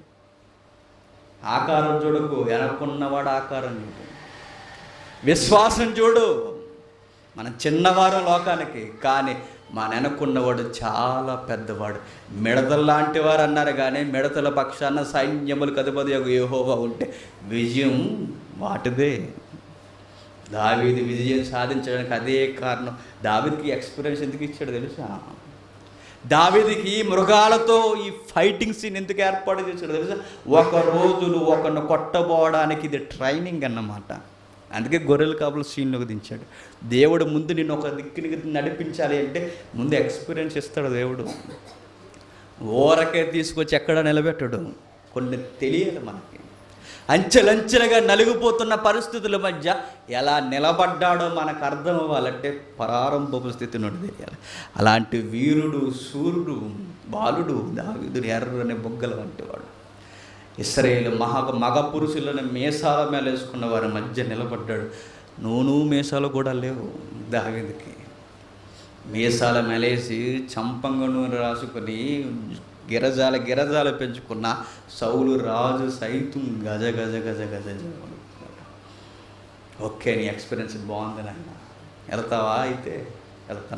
ఆకారం చూడకు వెనక్కున్నవాడు ఆకారం చూడు విశ్వాసం చూడు మన చిన్నవారం లోకానికి కానీ మన వెనక్కున్నవాడు చాలా పెద్దవాడు మిడతల లాంటి వారు అన్నారు కానీ మిడతల పక్షాన సైన్యములు కదిపది ఒక యెహోవా ఉంటే విజయం వాటిదే దావీది విజయం సాధించడానికి అదే కారణం దావీదికి ఎక్స్పీరియన్స్ ఎందుకు ఇచ్చాడు తెలుసా దావీదికి మృగాలతో ఈ ఫైటింగ్ సీన్ ఎందుకు ఏర్పాటు చేశాడు తెలుసా ఒక రోజులు ఒకరిని కొట్టబోవడానికి ఇది ట్రైనింగ్ అన్నమాట అందుకే గొర్రెల కాపుల సీన్లోకి దించాడు దేవుడు ముందు నిన్ను ఒక దిక్కుని నడిపించాలి అంటే ముందు ఎక్స్పీరియన్స్ ఇస్తాడు దేవుడు ఊరకే తీసుకొచ్చి ఎక్కడ నిలబెట్టడు కొన్ని తెలియాలి మనకి అంచెలంచెలుగా నలిగిపోతున్న పరిస్థితుల మధ్య ఎలా నిలబడ్డాడో మనకు అర్థం అవ్వాలంటే ప్రారంభపు స్థితి నుండి తెలియాలి అలాంటి వీరుడు సూర్యుడు బాలుడు దావిదుడు ఎర్రని బొగ్గల వంటి వాడు ఇస్రాయేల్ మహా మగ పురుషులను మేసాల మీద వేసుకున్న వారి మధ్య నిలబడ్డాడు నూనె మేసాలు కూడా లేవు దావీదుకి మీసాల మెలేసి చంపంగా నూనె రాసుకొని గిరజాల గిరజాలు పెంచుకున్న సౌలు రాజు సైతం గజ గజ గజ గజ గజ ఓకే నీ ఎక్స్పీరియన్స్ బాగుంది నాయన వెళ్తావా అయితే వెళ్తాను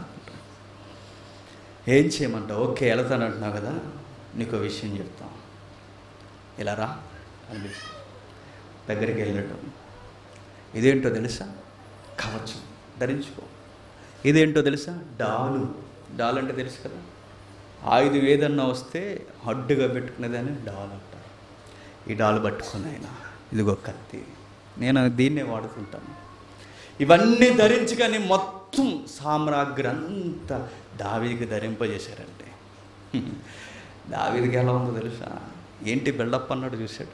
ఏం చేయమంటావు ఓకే వెళ్తాను అంటున్నావు కదా నీకు ఒక విషయం చెప్తాం ఇలా రా అనిపించి దగ్గరికి వెళ్ళటం ఇదేంటో తెలుసా కవచం ధరించుకో ఇదేంటో తెలుసా డాలు డాల్ అంటే తెలుసు కదా ఆయుధం ఏదన్నా వస్తే అడ్డుగా పెట్టుకునేదాన్ని డాల్ అంటారు ఈ డాలు పట్టుకుని ఆయన ఇదిగో కత్తి నేను దీన్నే వాడుతుంటాను ఇవన్నీ ధరించుకొని మొత్తం సామ్రాగ్రి అంతా దావీదికి ధరింపజేశారంటే దావీదికి ఎలా ఉందో తెలుసా ఏంటి బిల్డప్ అన్నాడు చూశాడు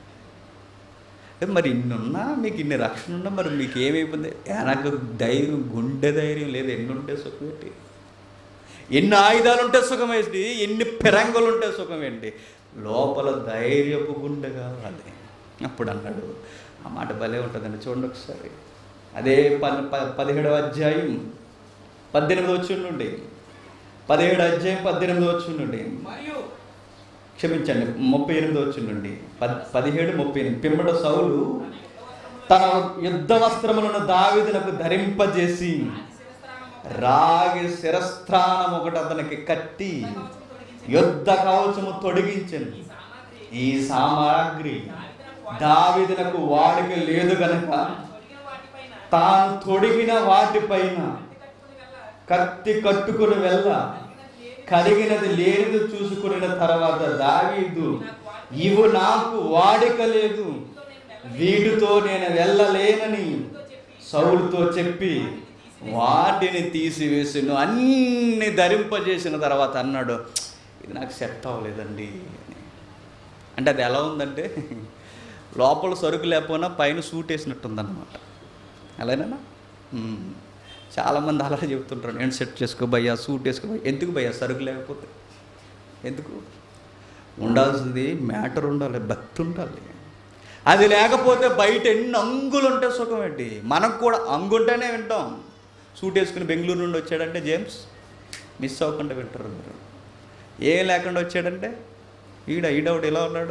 ఏ మరి ఇన్ని ఉన్నా మీకు ఇన్ని రక్షణ ఉన్నా మరి మీకు ఏమైపోయింది నాకు ధైర్యం గుండె ధైర్యం లేదు ఎన్ని ఉంటే సుఖం ఏంటి ఎన్ని ఆయుధాలు ఉంటే సుఖమేంటి ఎన్ని పెరంగులు ఉంటే సుఖమేంటి లోపల ధైర్యపు గుండె కావాలి అప్పుడు అన్నాడు ఆ మాట భలే ఉంటుందండి చూడండి ఒకసారి అదే పది ప- పదిహేడవ అధ్యాయం పద్దెనిమిది వచ్చి నుండి పదిహేడు అధ్యాయం పద్దెనిమిది వచ్చి నుండి మరియు క్షమించండి ముప్పై ఎనిమిది వచ్చి నుండి పద్ పదిహేడు ముప్పై ఎనిమిది పిమ్మట సౌలు తన తన యుద్ధ వస్త్రములను యుద్ధ వస్త్రములను దావీదునకు ధరింపజేసి శిరస్త్రాణము రాగి శిరస్థానం ఒకటి అతనికి కట్టి యుద్ధ కవచము తొడిగించను ఈ సామాగ్రి ఈ సామాగ్రి దావీదునకు వాడిక లేదు గనక తొడిగిన వాటిపైన తాను తొడిగిన వాటిపైన కత్తి కట్టుకుని వెళ్ళ కత్తి కట్టుకుని వెళ్ళ కలిగినది ఏది కలిగినది లేనిది చూసుకున్న తర్వాత దావీదు ఇవి నాకు వాడిక లేదు వీటితో నేను వెళ్ళలేనని సౌలుతో చెప్పి వాటిని తీసివేసిను అన్ని ధరింపజేసిన తర్వాత అన్నాడు ఇది నాకు సెట్ అవ్వలేదండి అని. అంటే అది ఎలా ఉందంటే లోపల సరుకు లేకపోయినా పైన సూట్ వేసినట్టుందన్నమాట అలానేనా మ్మ్. చాలామంది అలా చెప్తుంటారు నేను సెట్ చేసుకో భయ్యా సూట్ వేసుకో భయ్యా ఎందుకు భయ్యా సరుకు లేకపోతే ఎందుకు ఉండాల్సింది మ్యాటర్ ఉండాలి భక్తి ఉండాలి అది లేకపోతే బయట ఎన్ని అంగులు ఉంటే సుఖం ఏంటి మనకు కూడా అంగుంటేనే వింటాం సూట్ వేసుకుని బెంగళూరు నుండి వచ్చాడంటే జేమ్స్ మిస్ అవ్వకుండా వింటారు మీరు ఏం లేకుండా వచ్చాడంటే ఈడ ఈడవుడు ఇలా ఉన్నాడు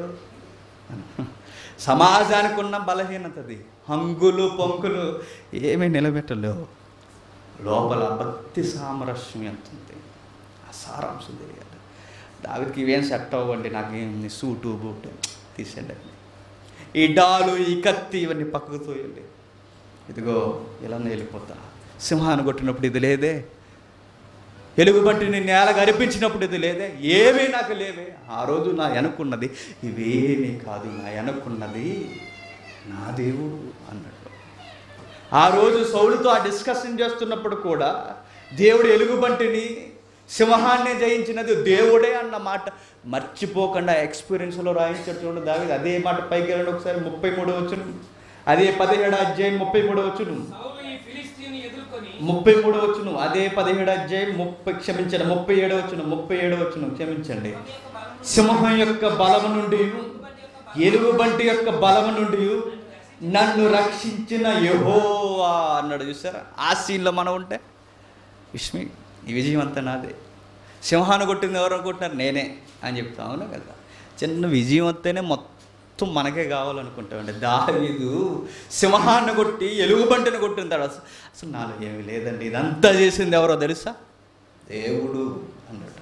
సమాజానికి ఉన్న బలహీనత అది హంగులు పొంకులు ఏమీ నిలబెట్టలేవు లోపల భక్తి సామరస్యం ఎంత ఉంది ఆ సారాంశం తెలియాలి దావికి ఇవేం సెట్ అవ్వండి నాకేం సూటు బూటు తీసేయండి అన్ని. ఈ డాలు ఈ కత్తి ఇవన్నీ పక్కకు తోయండి ఇదిగో ఇలా వెళ్ళిపోతా సింహాన్ని కొట్టినప్పుడు ఇది లేదే ఎలుగుబంటిని నేల గరిపించినప్పుడు ఇది లేదే ఏమీ నాకు లేవే ఆ రోజు నా వెనక్కున్నది ఇవేమీ కాదు నా వెనక్కున్నది నా దేవుడు అన్నట్టు ఆ రోజు సౌలుతో ఆ డిస్కషన్ చేస్తున్నప్పుడు కూడా దేవుడు ఎలుగుబంటిని సింహాన్ని జయించినది దేవుడే అన్న మాట మర్చిపోకుండా ఎక్స్పీరియన్స్లో రాయించాడు చూడండి దావి అదే మాట పైకి వెళ్ళండి ఒకసారి ముప్పై మూడు వచ్చును అదే పదిహేడు అధ్యాయం ముప్పై మూడు వచ్చును సౌలు ఈ ఫిలిస్తీని ఎదుర్కొని ముప్పై మూడు వచ్చును అదే పదిహేడు అధ్యాయం ముప్పై క్షమించండి ముప్పై ఏడు వచ్చును ముప్పై ఏడు వచ్చును క్షమించండి సింహం యొక్క బలము నుండి ఎలుగుబంటి యొక్క బలము నుండి నన్ను రక్షించిన యెహోవా అన్నాడు చూసారా ఆ సీన్లో మనం ఉంటే విష్మి ఈ విజయం అంతా నాదే సింహాన్ని కొట్టింది ఎవరు అనుకుంటున్నారు నేనే అని చెప్తా అవునా కదా చిన్న విజయం వస్తేనే మొత్తం మనకే కావాలనుకుంటామండి దావీదు సింహాన్ని కొట్టి ఎలుగుబంటిని కొట్టింటాడు అసలు అసలు నాలో ఏమీ లేదండి ఇదంతా చేసింది ఎవరో తెలుసా దేవుడు అన్నాడు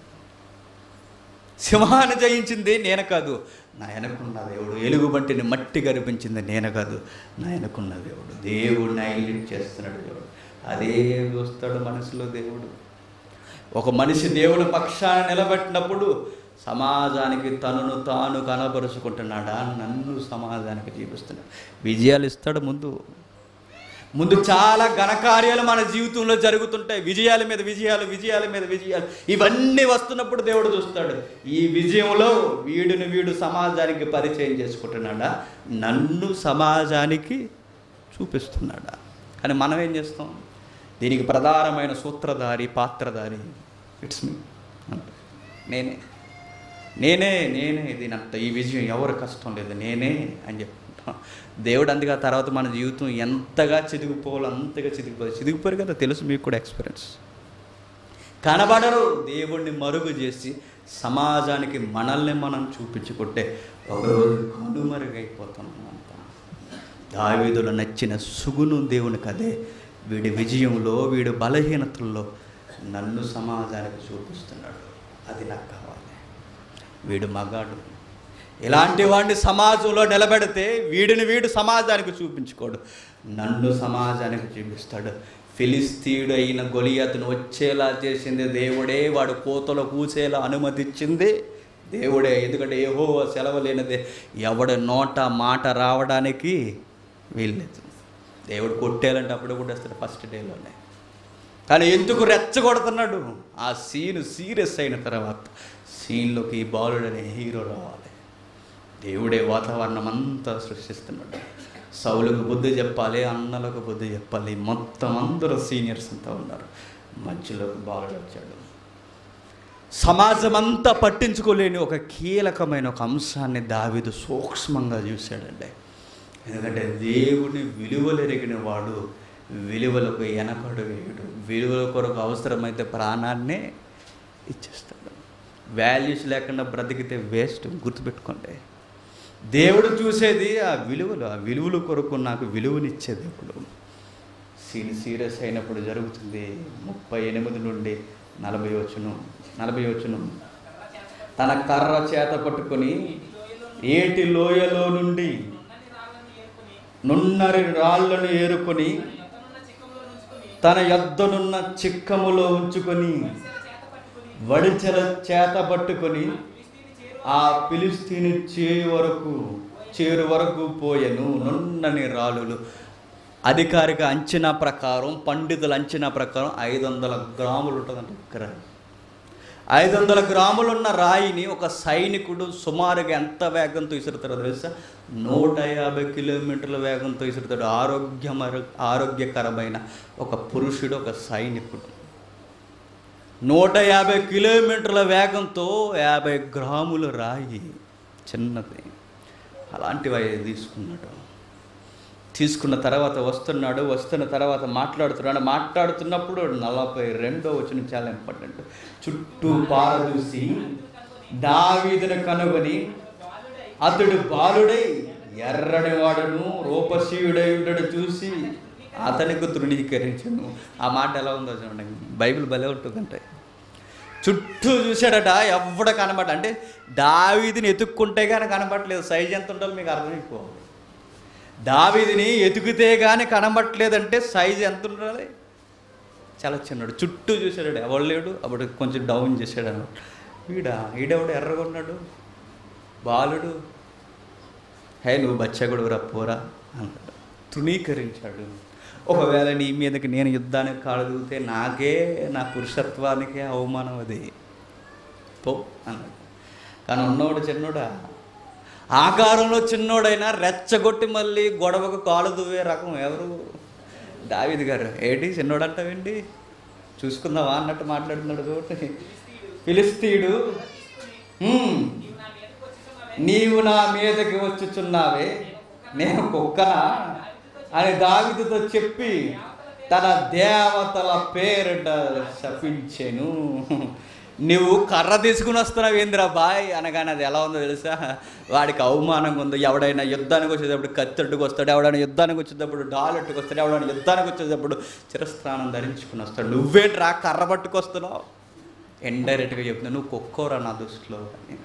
సింహాన్ని జయించింది నేను కాదు నా వెనకున్న దేవుడు ఎలుగుబంటిని మట్టి గరిపించింది నేను కాదు నా వెనకున్న దేవుడు దేవుడిని హైలైట్ చేస్తున్నాడు దేవుడు అదే చూస్తాడు మనసులో దేవుడు ఒక మనిషి దేవుని పక్షాన నిలబెట్టినప్పుడు సమాజానికి తనను తాను కనబరుచుకుంటున్నాడా నన్ను సమాజానికి చూపిస్తున్నాడు విజయాలు ఇస్తాడు ముందు ముందు చాలా ఘనకార్యాలు మన జీవితంలో జరుగుతుంటాయి విజయాల మీద విజయాలు విజయాల మీద విజయాలు ఇవన్నీ వస్తున్నప్పుడు దేవుడు చూస్తాడు ఈ విజయంలో వీడిని వీడు సమాజానికి పరిచయం చేసుకుంటున్నాడా నన్ను సమాజానికి చూపిస్తున్నాడా కానీ మనం ఏం చేస్తాం దీనికి ప్రధానమైన సూత్రధారి పాత్రధారి ఇట్స్ మీ నేనే నేనే నేనే దీనంత ఈ విజయం ఎవరు కష్టం లేదు నేనే అని చెప్పుకుంటాం దేవుడు అందుకే ఆ తర్వాత మన జీవితం ఎంతగా చిదిగిపోవాలో అంతగా చిదిగిపోవాలి చిదిగిపోరు కదా తెలుసు మీకు కూడా ఎక్స్పీరియన్స్ కనబడరు దేవుణ్ణి మరుగు చేసి సమాజానికి మనల్ని మనం చూపించుకుంటే ఒకరోజు కనుమరుగైపోతున్నాం అంతా దావీదులో నచ్చిన సుగును దేవునికి అదే వీడి విజయంలో వీడి బలహీనతల్లో నన్ను సమాజానికి చూపిస్తున్నాడు అది నాకు కావాలి వీడు మగాడు ఇలాంటి వాడిని సమాజంలో నిలబెడితే వీడిని వీడు సమాజానికి చూపించుకోడు నన్ను సమాజానికి చూపిస్తాడు ఫిలిస్తీయుడు అయిన గొలియతును వచ్చేలా చేసింది దేవుడే వాడు కోతలో కూసేలా అనుమతిచ్చింది దేవుడే ఎందుకంటే ఏహో సెలవు లేనిదే ఎవడి నోట మాట రావడానికి వీల్లేదు దేవుడు కొట్టేయాలంటే అప్పుడు కొట్టేస్తాడు ఫస్ట్ డేలోనే కానీ ఎందుకు రెచ్చగొడుతున్నాడు ఆ సీన్ సీరియస్ అయిన తర్వాత సీన్లోకి ఈ బాలుడు అనే హీరో రావాలి దేవుడే వాతావరణం అంతా సృష్టిస్తున్నాడు సౌలకు బుద్ధి చెప్పాలి అన్నలకు బుద్ధి చెప్పాలి మొత్తం అందరూ సీనియర్స్ అంతా ఉన్నారు మధ్యలోకి బాలుడు వచ్చాడు సమాజం అంతా పట్టించుకోలేని ఒక కీలకమైన ఒక అంశాన్ని దావీదు సూక్ష్మంగా చూశాడండి ఎందుకంటే దేవుని విలువలెరిగిన వాడు విలువలకు వెనకడు వేయడు విలువల కొరకు అవసరమైతే ప్రాణాన్నే ఇచ్చేస్తాడు వాల్యూస్ లేకుండా బ్రతికితే వేస్ట్ గుర్తుపెట్టుకోండి దేవుడు చూసేది ఆ విలువలు ఆ విలువల కొరకు నాకు విలువనిచ్చే దేవుడు సీన్ సీరియస్ అయినప్పుడు జరుగుతుంది ముప్పై ఎనిమిది నుండి నలభై వచ్చును నలభై వచ్చును తన కర్ర చేత పట్టుకొని ఏటి లోయలో నుండి ఉన్నని రాళ్ళను ఏరుకొని నున్నరి రాళ్లను ఏరుకొని తన యొద్దనున్న చిక్కములో తన యొద్దనున్న చిక్కములో ఉంచుకొని ఉంచుకొని వడిసెల చేత పట్టుకొని వడిచెల చేత పట్టుకొని ఫిలిస్తీని చేరు ఆ పిలిస్తీని చేరు వరకు చేరు వరకు పోయెను నున్నని రాళ్ళులు అధికారిక అంచనా ప్రకారం పండితుల అంచనా ప్రకారం ఐదు వందల గ్రాములు ఉంటుందంట ఒక రాయి ఐదు వందల గ్రాములున్న రాయిని ఒక సైనికుడు సుమారుగా ఎంత వేగంతో ఇసురుతాడో తెలుసా నూట యాభై కిలోమీటర్ల వేగంతో ఇసురుతాడు ఆరోగ్యమర ఆరోగ్యకరమైన ఒక పురుషుడు ఒక సైనికుడు నూట యాభై కిలోమీటర్ల వేగంతో యాభై గ్రాముల రాయి చిన్నది అలాంటివి అవి తీసుకున్నాడు తీసుకున్న తర్వాత వస్తున్నాడు వస్తున్న తర్వాత మాట్లాడుతున్నాడు మాట్లాడుతున్నప్పుడు నలభై రెండో వచ్చిన చాలా ఇంపార్టెంట్ చుట్టూ పార చూసి దావీదును కనుగొని అతడు బాలుడై ఎర్రని వాడును రూపశీయుడై ఉండడు చూసి అతనికి తృణీకరించను ఆ మాట ఎలా ఉందో చూడండి బైబిల్ భలే ఉంటుందంటే చుట్టూ చూశాడట ఎవడ కనబడ అంటే దావీదిని ఎతుక్కుంటే కానీ కనబడట్లేదు సైజ్ ఎంత ఉండాలో మీకు అర్థమైపోవాలి దావీదిని ఎతుకుతే కానీ కనబట్టలేదంటే సైజు ఎంత ఉండాలి చాలా చిన్నడు చుట్టూ చూశాడు ఎవడు లేడు అప్పుడు కొంచెం డౌన్ చేశాడు అన్నమాట వీడా ఈడెవడు ఎర్రగా ఉన్నాడు బాలుడు హే నువ్వు బచ్చగుడు రా పోరా అన్నాడు తృణీకరించాడు ఒకవేళ నీ మీదకి నేను యుద్ధానికి కాడదిగితే నాకే నా పురుషత్వానికే అవమానం అది పో అన్నాడు కానీ ఉన్నవాడు చిన్నోడా ఆకారంలో చిన్నోడైనా రెచ్చగొట్టి మళ్ళీ గొడవకు కాలు దువ్వే రకం ఎవరు దావిది గారు ఏంటి చిన్నోడు అంటావేంటి చూసుకుందావా అన్నట్టు మాట్లాడుతున్నాడు చూడండి ఫిలిస్తీయుడు "హ్మ్, నీవు నా మీదకి వచ్చుచున్నావే నేను కుక్కనా అని దావిదితో చెప్పి తన దేవతల పేరిట శపించెను నువ్వు కర్ర తీసుకుని వస్తున్నావు ఏందిరా బాయ్ అనగానే అది ఎలా ఉందో తెలుసా వాడికి అవమానంగా ఉందో ఎవడైనా యుద్ధానికి వచ్చేటప్పుడు కత్తెట్టుకు వస్తాడు ఎవడైనా యుద్ధానికి వచ్చేటప్పుడు డాలెట్టుకు వస్తాడు ఎవడైనా యుద్ధానికి వచ్చేటప్పుడు చిరస్థానం ధరించుకుని వస్తాడు నువ్వేంట్రా కర్ర పట్టుకొస్తున్నావు ఇండైరెక్ట్గా చెప్తున్నా నువ్వు కుక్కోరా నా దృష్టిలో అని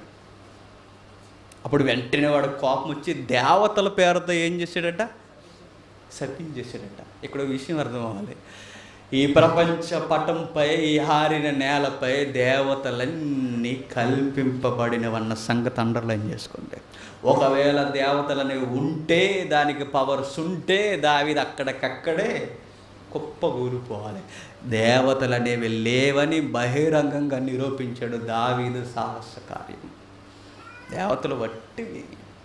అప్పుడు వెంటనే వాడు కోపం వచ్చి దేవతల పేరుతో ఏం చేశాడట శపించేశాడట ఇక్కడ ఒక విషయం అర్థం అవ్వాలి ఈ ప్రపంచ పటంపై ఈ హారిన నేలపై దేవతలన్నీ కల్పింపబడినవన్న సంగతి అండర్లైన్ చేసుకోండి ఒకవేళ దేవతలనేవి ఉంటే దానికి పవర్స్ ఉంటే దావిది అక్కడికక్కడే కుప్ప ఊరిపోవాలి దేవతలు అనేవి లేవని బహిరంగంగా నిరూపించాడు దావీదు సాహస కార్యం దేవతలు వట్టివి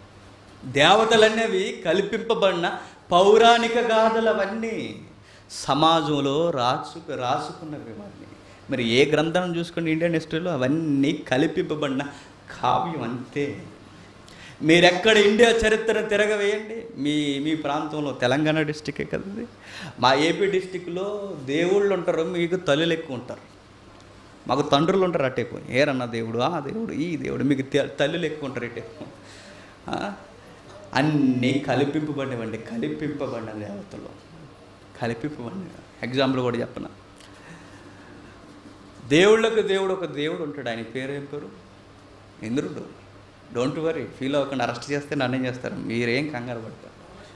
దేవతలనేవి కల్పింపబడిన పౌరాణిక గాథలు అవన్నీ సమాజంలో రాసు రాసుకున్నవి అవన్నీ మరి ఏ గ్రంథం చూసుకుని ఇండియన్ హిస్టరీలో అవన్నీ కల్పింపబడిన కావ్యం అంతే మీరెక్కడ ఇండియా చరిత్రను తిరగవేయండి మీ మీ ప్రాంతంలో తెలంగాణ డిస్టికే కదా ఇది. మా ఏపీ డిస్టిక్లో దేవుళ్ళు ఉంటారు మీకు తల్లులు ఎక్కువ ఉంటారు మాకు తండ్రులు ఉంటారు అటేపు ఏరన్న దేవుడు ఆ దేవుడు ఈ దేవుడు మీకు తె- తల్లులు ఎక్కువ ఉంటారు ఇటేపు ఆ? అన్నీ కలిపింపబడినవండి కలిపింపబడిన దేవతలు కలిపింపబడిన ఎగ్జాంపుల్ కూడా చెప్పన దేవుళ్ళకు దేవుడు ఒక దేవుడు ఉంటాడు ఆయన పేరు ఏం పేరు ఇంద్రుడు డోంట్ వరీ ఫీల్ అవ్వకుండా అరెస్ట్ చేస్తే నన్ను చేస్తారు మీరేం కంగారు పడతారు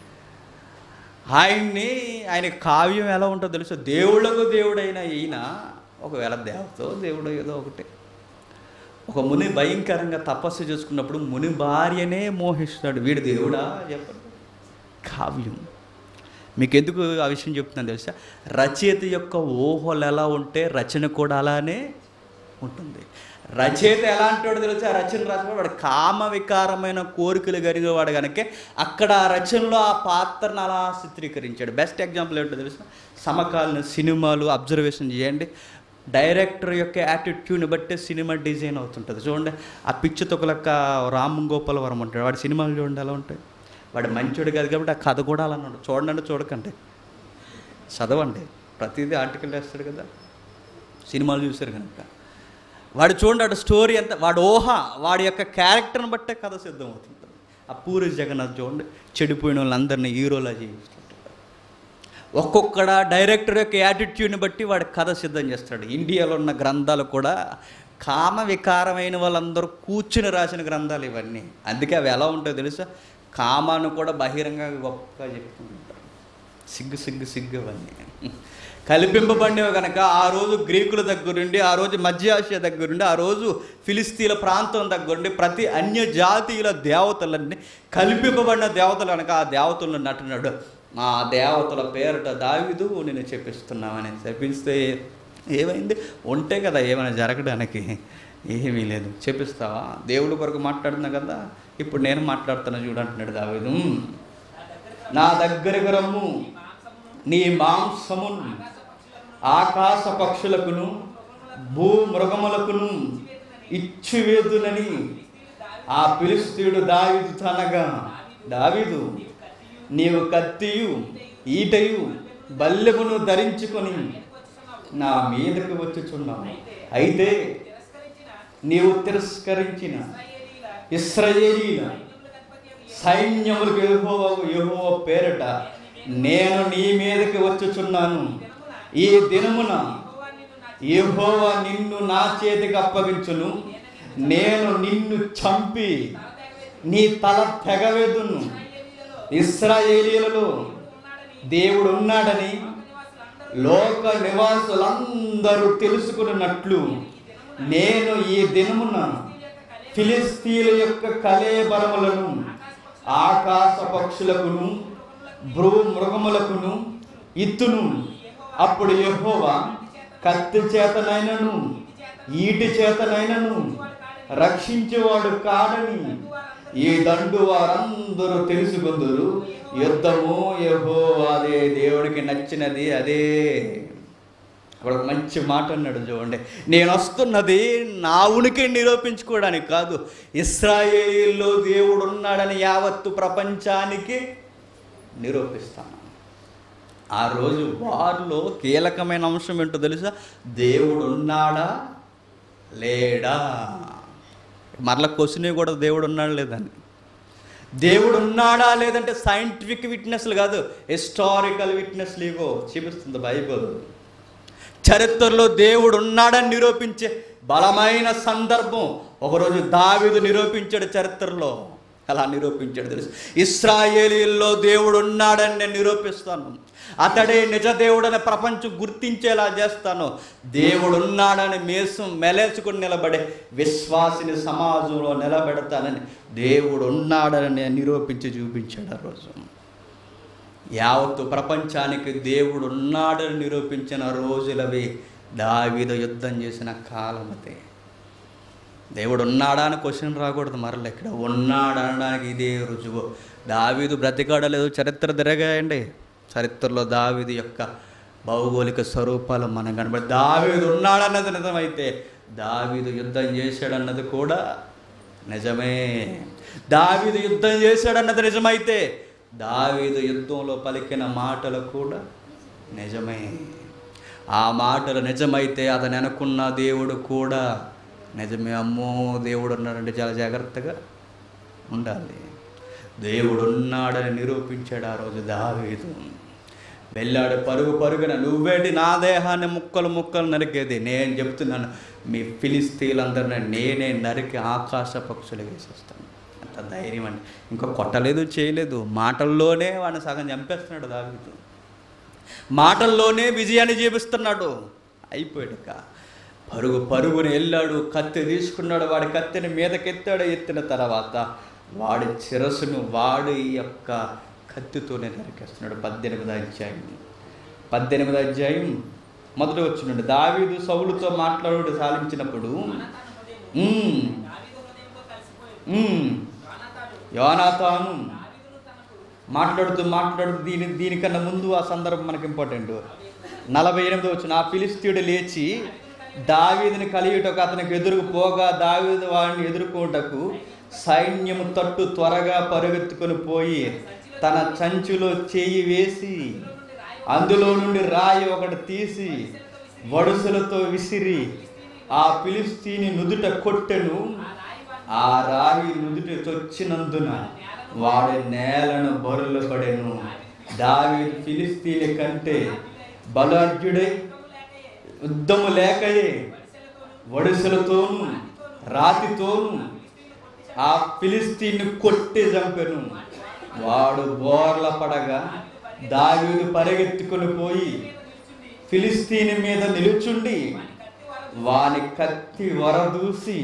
ఆయన్ని ఆయన కావ్యం ఎలా ఉంటుందో తెలుసు దేవుళ్ళకు దేవుడైన ఈయన ఒకవేళ దేవతో దేవుడు ఏదో ఒకటి ఒక ముని భయంకరంగా తపస్సు చేసుకున్నప్పుడు ముని భార్యనే మోహిస్తాడు వీడు దేవుడా చెప్పండి కావ్యం మీకు ఎందుకు ఆ విషయం చెప్తున్నాను తెలుసా రచయిత యొక్క ఊహలు ఎలా ఉంటే రచన కూడా అలానే ఉంటుంది రచయిత ఎలాంటి వాడు తెలుసా రచన రాసినవాడు వాడు కామ వికారమైన కోరికలు కలిగేవాడు కనుక అక్కడ ఆ రచనలో ఆ పాత్రను అలా చిత్రీకరించాడు బెస్ట్ ఎగ్జాంపుల్ ఏంటో తెలుసా సమకాలీన సినిమాలు అబ్జర్వేషన్ చేయండి డైరెక్టర్ యొక్క యాటిట్యూడ్ని బట్టే సినిమా డిజైన్ అవుతుంటుంది చూడండి ఆ పిచ్చి తొకలక్క రామ్ గోపాల్ వరం ఉంటాడు వాడి సినిమాలు చూడండి ఎలా ఉంటాయి వాడు మంచోడు కాదు కాబట్టి ఆ కథ కూడా అలా ఉన్నాడు చూడండి చూడకండి చదవండి ప్రతిదీ ఆర్టికల్ వేస్తాడు కదా సినిమాలు చూశారు కనుక వాడు చూడండి వాడు స్టోరీ అంతా వాడు ఊహ వాడి యొక్క క్యారెక్టర్ని బట్టే కథ సిద్ధం అవుతుంటుంది ఆ పూరి జగన్నాథ్ చూడండి చెడిపోయిన వాళ్ళందరినీ హీరోలా చేయిస్తుంటాడు ఒక్కొక్కడ డైరెక్టర్ యొక్క యాటిట్యూడ్ని బట్టి వాడు కథ సిద్ధం చేస్తాడు ఇండియాలో ఉన్న గ్రంథాలు కూడా కామ వికారమైన వాళ్ళందరూ కూర్చుని రాసిన గ్రంథాలు ఇవన్నీ అందుకే అవి ఎలా ఉంటాయో తెలుసా కామాను కూడా బహిరంగ గొప్పగా చెప్పుకుంటారు సిగ్గు సిగ్గు సిగ్గు అవన్నీ కల్పింపబడినవి కనుక ఆ రోజు గ్రీకుల దగ్గరుండి ఆ రోజు మధ్య ఆసియా దగ్గరుండి ఆ రోజు ఫిలిస్తీన్ల ప్రాంతం దగ్గరుండి ప్రతి అన్య జాతీయుల దేవతలన్నీ కల్పింపబడిన దేవతలు కనుక ఆ దేవతలను నటున్నాడు ఆ దేవతల పేరట దావిదు నేను చెప్పిస్తున్నామని చెప్పిస్తే ఏమైంది ఉంటే కదా ఏమైనా జరగడానికి ఏమీ లేదు చెప్పిస్తావా దేవుడి కొరకు మాట్లాడుతున్నా కదా ఇప్పుడు నేను మాట్లాడుతున్నా చూడంటున్నాడు దావిదు నా దగ్గరకు రమ్ము నీ మాంసమును ఆకాశ పక్షులకును భూ మృగములకును ఇచ్చివేదునని ఆ పిలిస్తీయుడు దావిదు తనగా దావిదు నీవు కత్తియు ఈటయు బల్లెమును ధరించుకొని నా మీదకు వచ్చుచున్నావు అయితే నీవు తిరస్కరించిన ఇస్రయేలీల సైన్యములకు యెహోవ యెహోవ పేరట నేను నీ మీదకి వచ్చుచున్నాను ఈ దినమున యెహోవా నిన్ను నా చేతికి అప్పగించును నేను నిన్ను చంపి నీ తల తెగవేదును ఇస్రాయేలీలలో దేవుడు ఉన్నాడని లోక నివాసులందరూ తెలుసుకున్నట్లు నేను ఈ దినమున ఫిలిస్తీన్ల యొక్క కలేబరములను ఆకాశ పక్షులకును భ్రూ మృగములకును ఇత్తును అప్పుడు యెహోవా కత్తి చేతనైనను ఈటి చేతనైనను రక్షించేవాడు కాడని ఈ దండు వారందరూ తెలుసుకుందరు యుద్ధము యెహోవాదే దేవుడికి నచ్చినది అదే అక్కడ ఒక మంచి మాట అన్నాడు చూడండి నేను వస్తున్నది నా ఉనికి నిరూపించుకోవడానికి కాదు ఇస్రాయేలీల్లో దేవుడు ఉన్నాడని యావత్తు ప్రపంచానికి నిరూపిస్తాను ఆ రోజు వారిలో కీలకమైన అంశం ఏంటో తెలుసా దేవుడు ఉన్నాడా లేడా మరలా క్వశ్చన్ కూడా దేవుడు ఉన్నాడా లేదని దేవుడు ఉన్నాడా లేదంటే సైంటిఫిక్ విట్నెస్లు కాదు హిస్టారికల్ విట్నెస్లు ఇగో చూపిస్తుంది బైబుల్ చరిత్రలో దేవుడు ఉన్నాడని నిరూపించే బలమైన సందర్భం ఒకరోజు దావీదు నిరూపించాడు చరిత్రలో అలా నిరూపించాడు తెలుసు ఇస్రాయేలీల్లో దేవుడు ఉన్నాడని నేను నిరూపిస్తాను అతడే నిజ దేవుడని ప్రపంచం గుర్తించేలా చేస్తాను దేవుడు ఉన్నాడని మేసం మెలేసుకుని నిలబడే విశ్వాసిని సమాజంలో నిలబెడతానని దేవుడు ఉన్నాడని నేను నిరూపించి చూపించాడు ఆ రోజు యావత్తు ప్రపంచానికి దేవుడు ఉన్నాడని నిరూపించిన రోజులవి దావీదు యుద్ధం చేసిన కాలం అదే దేవుడు ఉన్నాడా అని క్వశ్చన్ రాకూడదు మరల ఇక్కడ ఉన్నాడా అనడానికి ఇదే రుజువు దావీదు బ్రతికాడలేదు చరిత్ర తిరగాయండి చరిత్రలో దావీదు యొక్క భౌగోళిక స్వరూపాలు మనం కనబడి దావీదు ఉన్నాడన్నది నిజమైతే దావీదు యుద్ధం చేశాడన్నది కూడా నిజమే దావీదు యుద్ధం చేశాడన్నది నిజమైతే దావీదు యుద్ధంలో పలికిన మాటలు కూడా నిజమే ఆ మాటలు నిజమైతే అతను అనుకున్న దేవుడు కూడా నిజమే అమ్మో దేవుడు ఉన్నాడంటే చాలా జాగ్రత్తగా ఉండాలి దేవుడు ఉన్నాడని నిరూపించాడు ఆ రోజు దావీదు వెళ్ళాడు పరుగు పరుగున నువ్వేంటి నా దేహాన్ని ముక్కలు ముక్కలు నరికేది నేను చెప్తున్నాను మీ ఫిలిస్తీన్లందరినీ నేనే నరికి ఆకాశ పక్షులు వేసేస్తాను అంత ధైర్యం అండి ఇంకా కొట్టలేదు చేయలేదు మాటల్లోనే వాడిని సగం చంపేస్తున్నాడు దావీదు మాటల్లోనే విజయాన్ని చూపిస్తున్నాడు అయిపోయాడుక పరుగు పరుగుని వెళ్ళాడు కత్తి తీసుకున్నాడు వాడి కత్తిని మీదకెత్తాడు ఎత్తిన తర్వాత వాడి శిరస్సును వాడి యొక్క కత్తితోనే నరికేస్తున్నాడు పద్దెనిమిది అధ్యాయం పద్దెనిమిది అధ్యాయం మొదటి వచ్చినండి దావీదు సౌలుతో మాట్లాడు సాధించినప్పుడు ఉమ్, ఉమ్, యోనాతాను మాట్లాడుతూ మాట్లాడుతూ దీని దీనికన్నా ముందు ఆ సందర్భం మనకి ఇంపార్టెంట్ నలభై ఎనిమిది వచ్చిన ఆ ఫిలిస్తీయుడు లేచి దావీదుని కలియుటకు అతనికి ఎదురుకు పోగా దావీదు వాడిని ఎదుర్కొంటకు సైన్యము తట్టు త్వరగా పరుగెత్తుకొని పోయి తన చంచులో చేయి వేసి అందులో నుండి రాయి ఒకటి తీసి వడుసలతో విసిరి ఆ ఫిలిస్తీని నుదుట కొట్టెను ఆ రాయి నుదుట చొచ్చినందున వాడి నేలను బరులు పడెను దావీదు ఫిలిస్తీని కంటే బలాఢ్యుడై యుద్ధము లేకయే వడుసలతోను రాతితోను ఆ ఫిలిస్తీన్ని కొట్టి చంపెను వాడు బోర్ల పడగా దావీదు పరిగెత్తుకొని పోయి ఫిలిస్తీని మీద నిలుచుండి వాని కత్తి వరదూసి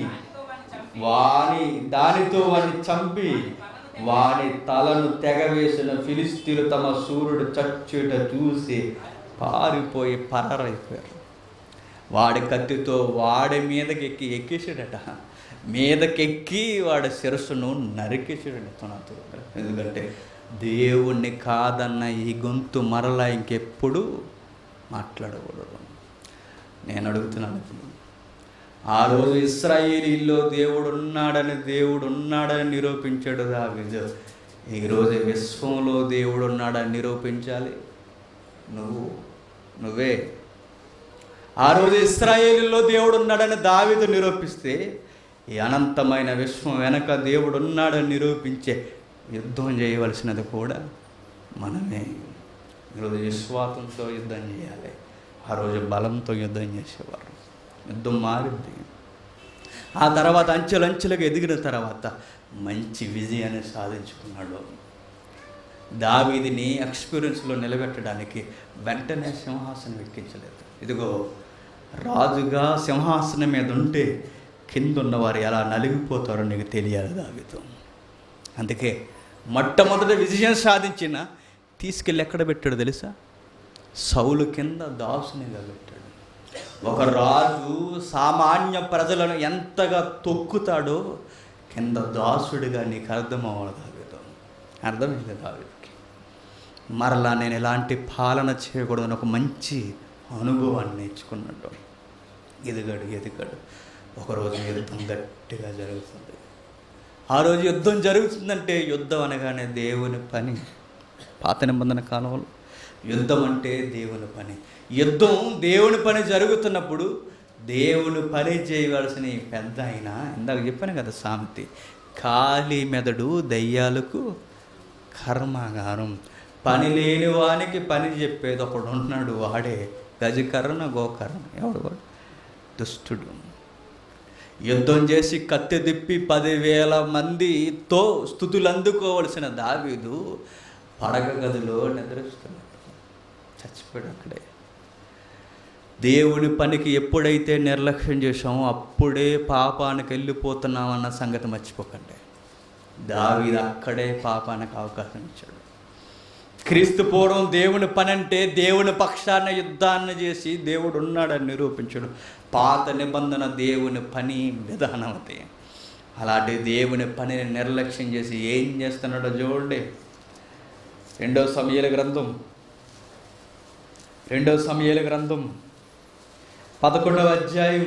వాని దానితో వాడిని చంపి వాని తలను తెగవేసిన ఫిలిస్తీన్లు తమ సూర్యుడు చచ్చుట చూసి పారిపోయి పరారైపోయారు వాడి కత్తితో వాడి మీదకి ఎక్కి ఎక్కేసాడట మీదకెక్కి వాడి శిరస్సును నరికేసాడు తనతో ఎందుకంటే దేవుణ్ణి కాదన్న ఈ గొంతు మరలా ఇంకెప్పుడు మాట్లాడకూడదు నేను అడుగుతున్నాను ఇప్పుడు ఆ రోజు ఇస్రాయేలీల్లో దేవుడు ఉన్నాడని దేవుడు ఉన్నాడని నిరూపించాడు దావీదు ఈరోజు విశ్వంలో దేవుడు ఉన్నాడని నిరూపించాలి నువ్వు నువ్వే ఆ రోజు ఇస్రాయేలీల్లో దేవుడు ఉన్నాడని దావీదు నిరూపిస్తే ఈ అనంతమైన విశ్వం వెనక దేవుడు ఉన్నాడని నిరూపించే యుద్ధం చేయవలసినది కూడా మనమే ఈరోజు విశ్వాసంతో యుద్ధం చేయాలి ఆ రోజు బలంతో యుద్ధం చేసేవారు యుద్ధం మారింది ఆ తర్వాత అంచెలంచెలుగా ఎదిగిన తర్వాత మంచి విజయాన్ని సాధించుకున్నాడు దావీదిని ఎక్స్పీరియన్స్లో నిలబెట్టడానికి వెంటనే సింహాసనం ఎక్కించలేదు ఇదిగో రాజుగా సింహాసనం మీద ఉంటే కింద ఉన్నవారు ఎలా నలిగిపోతారో నీకు తెలియాలి దావీదు అందుకే మొట్టమొదటి విజయం సాధించిన తీసుకెళ్ళి ఎక్కడ పెట్టాడు తెలుసా సౌలు కింద దాసునిగా పెట్టాడు ఒక రాజు సామాన్య ప్రజలను ఎంతగా తొక్కుతాడో కింద దాసుడిగా నీకు అర్థమవ్వాలి దావితో అర్థమైంది దావికి మరలా నేను ఎలాంటి పాలన చేయకూడదని ఒక మంచి అనుభవాన్ని నేర్చుకున్నాడు ఎదిగాడు ఎదిగాడు ఒకరోజు యుద్ధం గట్టిగా జరుగుతుంది ఆ రోజు యుద్ధం జరుగుతుందంటే యుద్ధం అనగానే దేవుని పని పాత నిబంధన కాలంలో యుద్ధం అంటే దేవుని పని యుద్ధం దేవుని పని జరుగుతున్నప్పుడు దేవుని పని చేయవలసిన ఈ పెద్ద ఆయన ఇందాక చెప్పాను కదా సామెతి ఖాళీ మెదడు దయ్యాలకు కర్మాగారం పని లేని వానికి పని చెప్పేది ఒకడు ఉన్నాడు వాడే గజకర్ణ గోకర్ణ ఎవడు వాడు దుష్టుడు యుద్ధం చేసి కత్తి తిప్పి పదివేల మందితో స్థుతులు అందుకోవలసిన దావీదు పడగ గదిలో నిద్రిస్తున్నాడు చచ్చిపోయాడు అక్కడే దేవుని పనికి ఎప్పుడైతే నిర్లక్ష్యం చేశామో అప్పుడే పాపానికి వెళ్ళిపోతున్నామన్న సంగతి మర్చిపోకండి దావీదు అక్కడే పాపానికి అవకాశం ఇచ్చాడు క్రీస్తు పూర్వం దేవుని పని అంటే దేవుని పక్షాన యుద్ధాన్ని చేసి దేవుడు ఉన్నాడని నిరూపించడు పాత నిబంధన దేవుని పని విధానం అది అలాంటి దేవుని పనిని నిర్లక్ష్యం చేసి ఏం చేస్తున్నాడో చూడండి రెండో సమయాల గ్రంథం రెండో సమయాల గ్రంథం పదకొండవ అధ్యాయం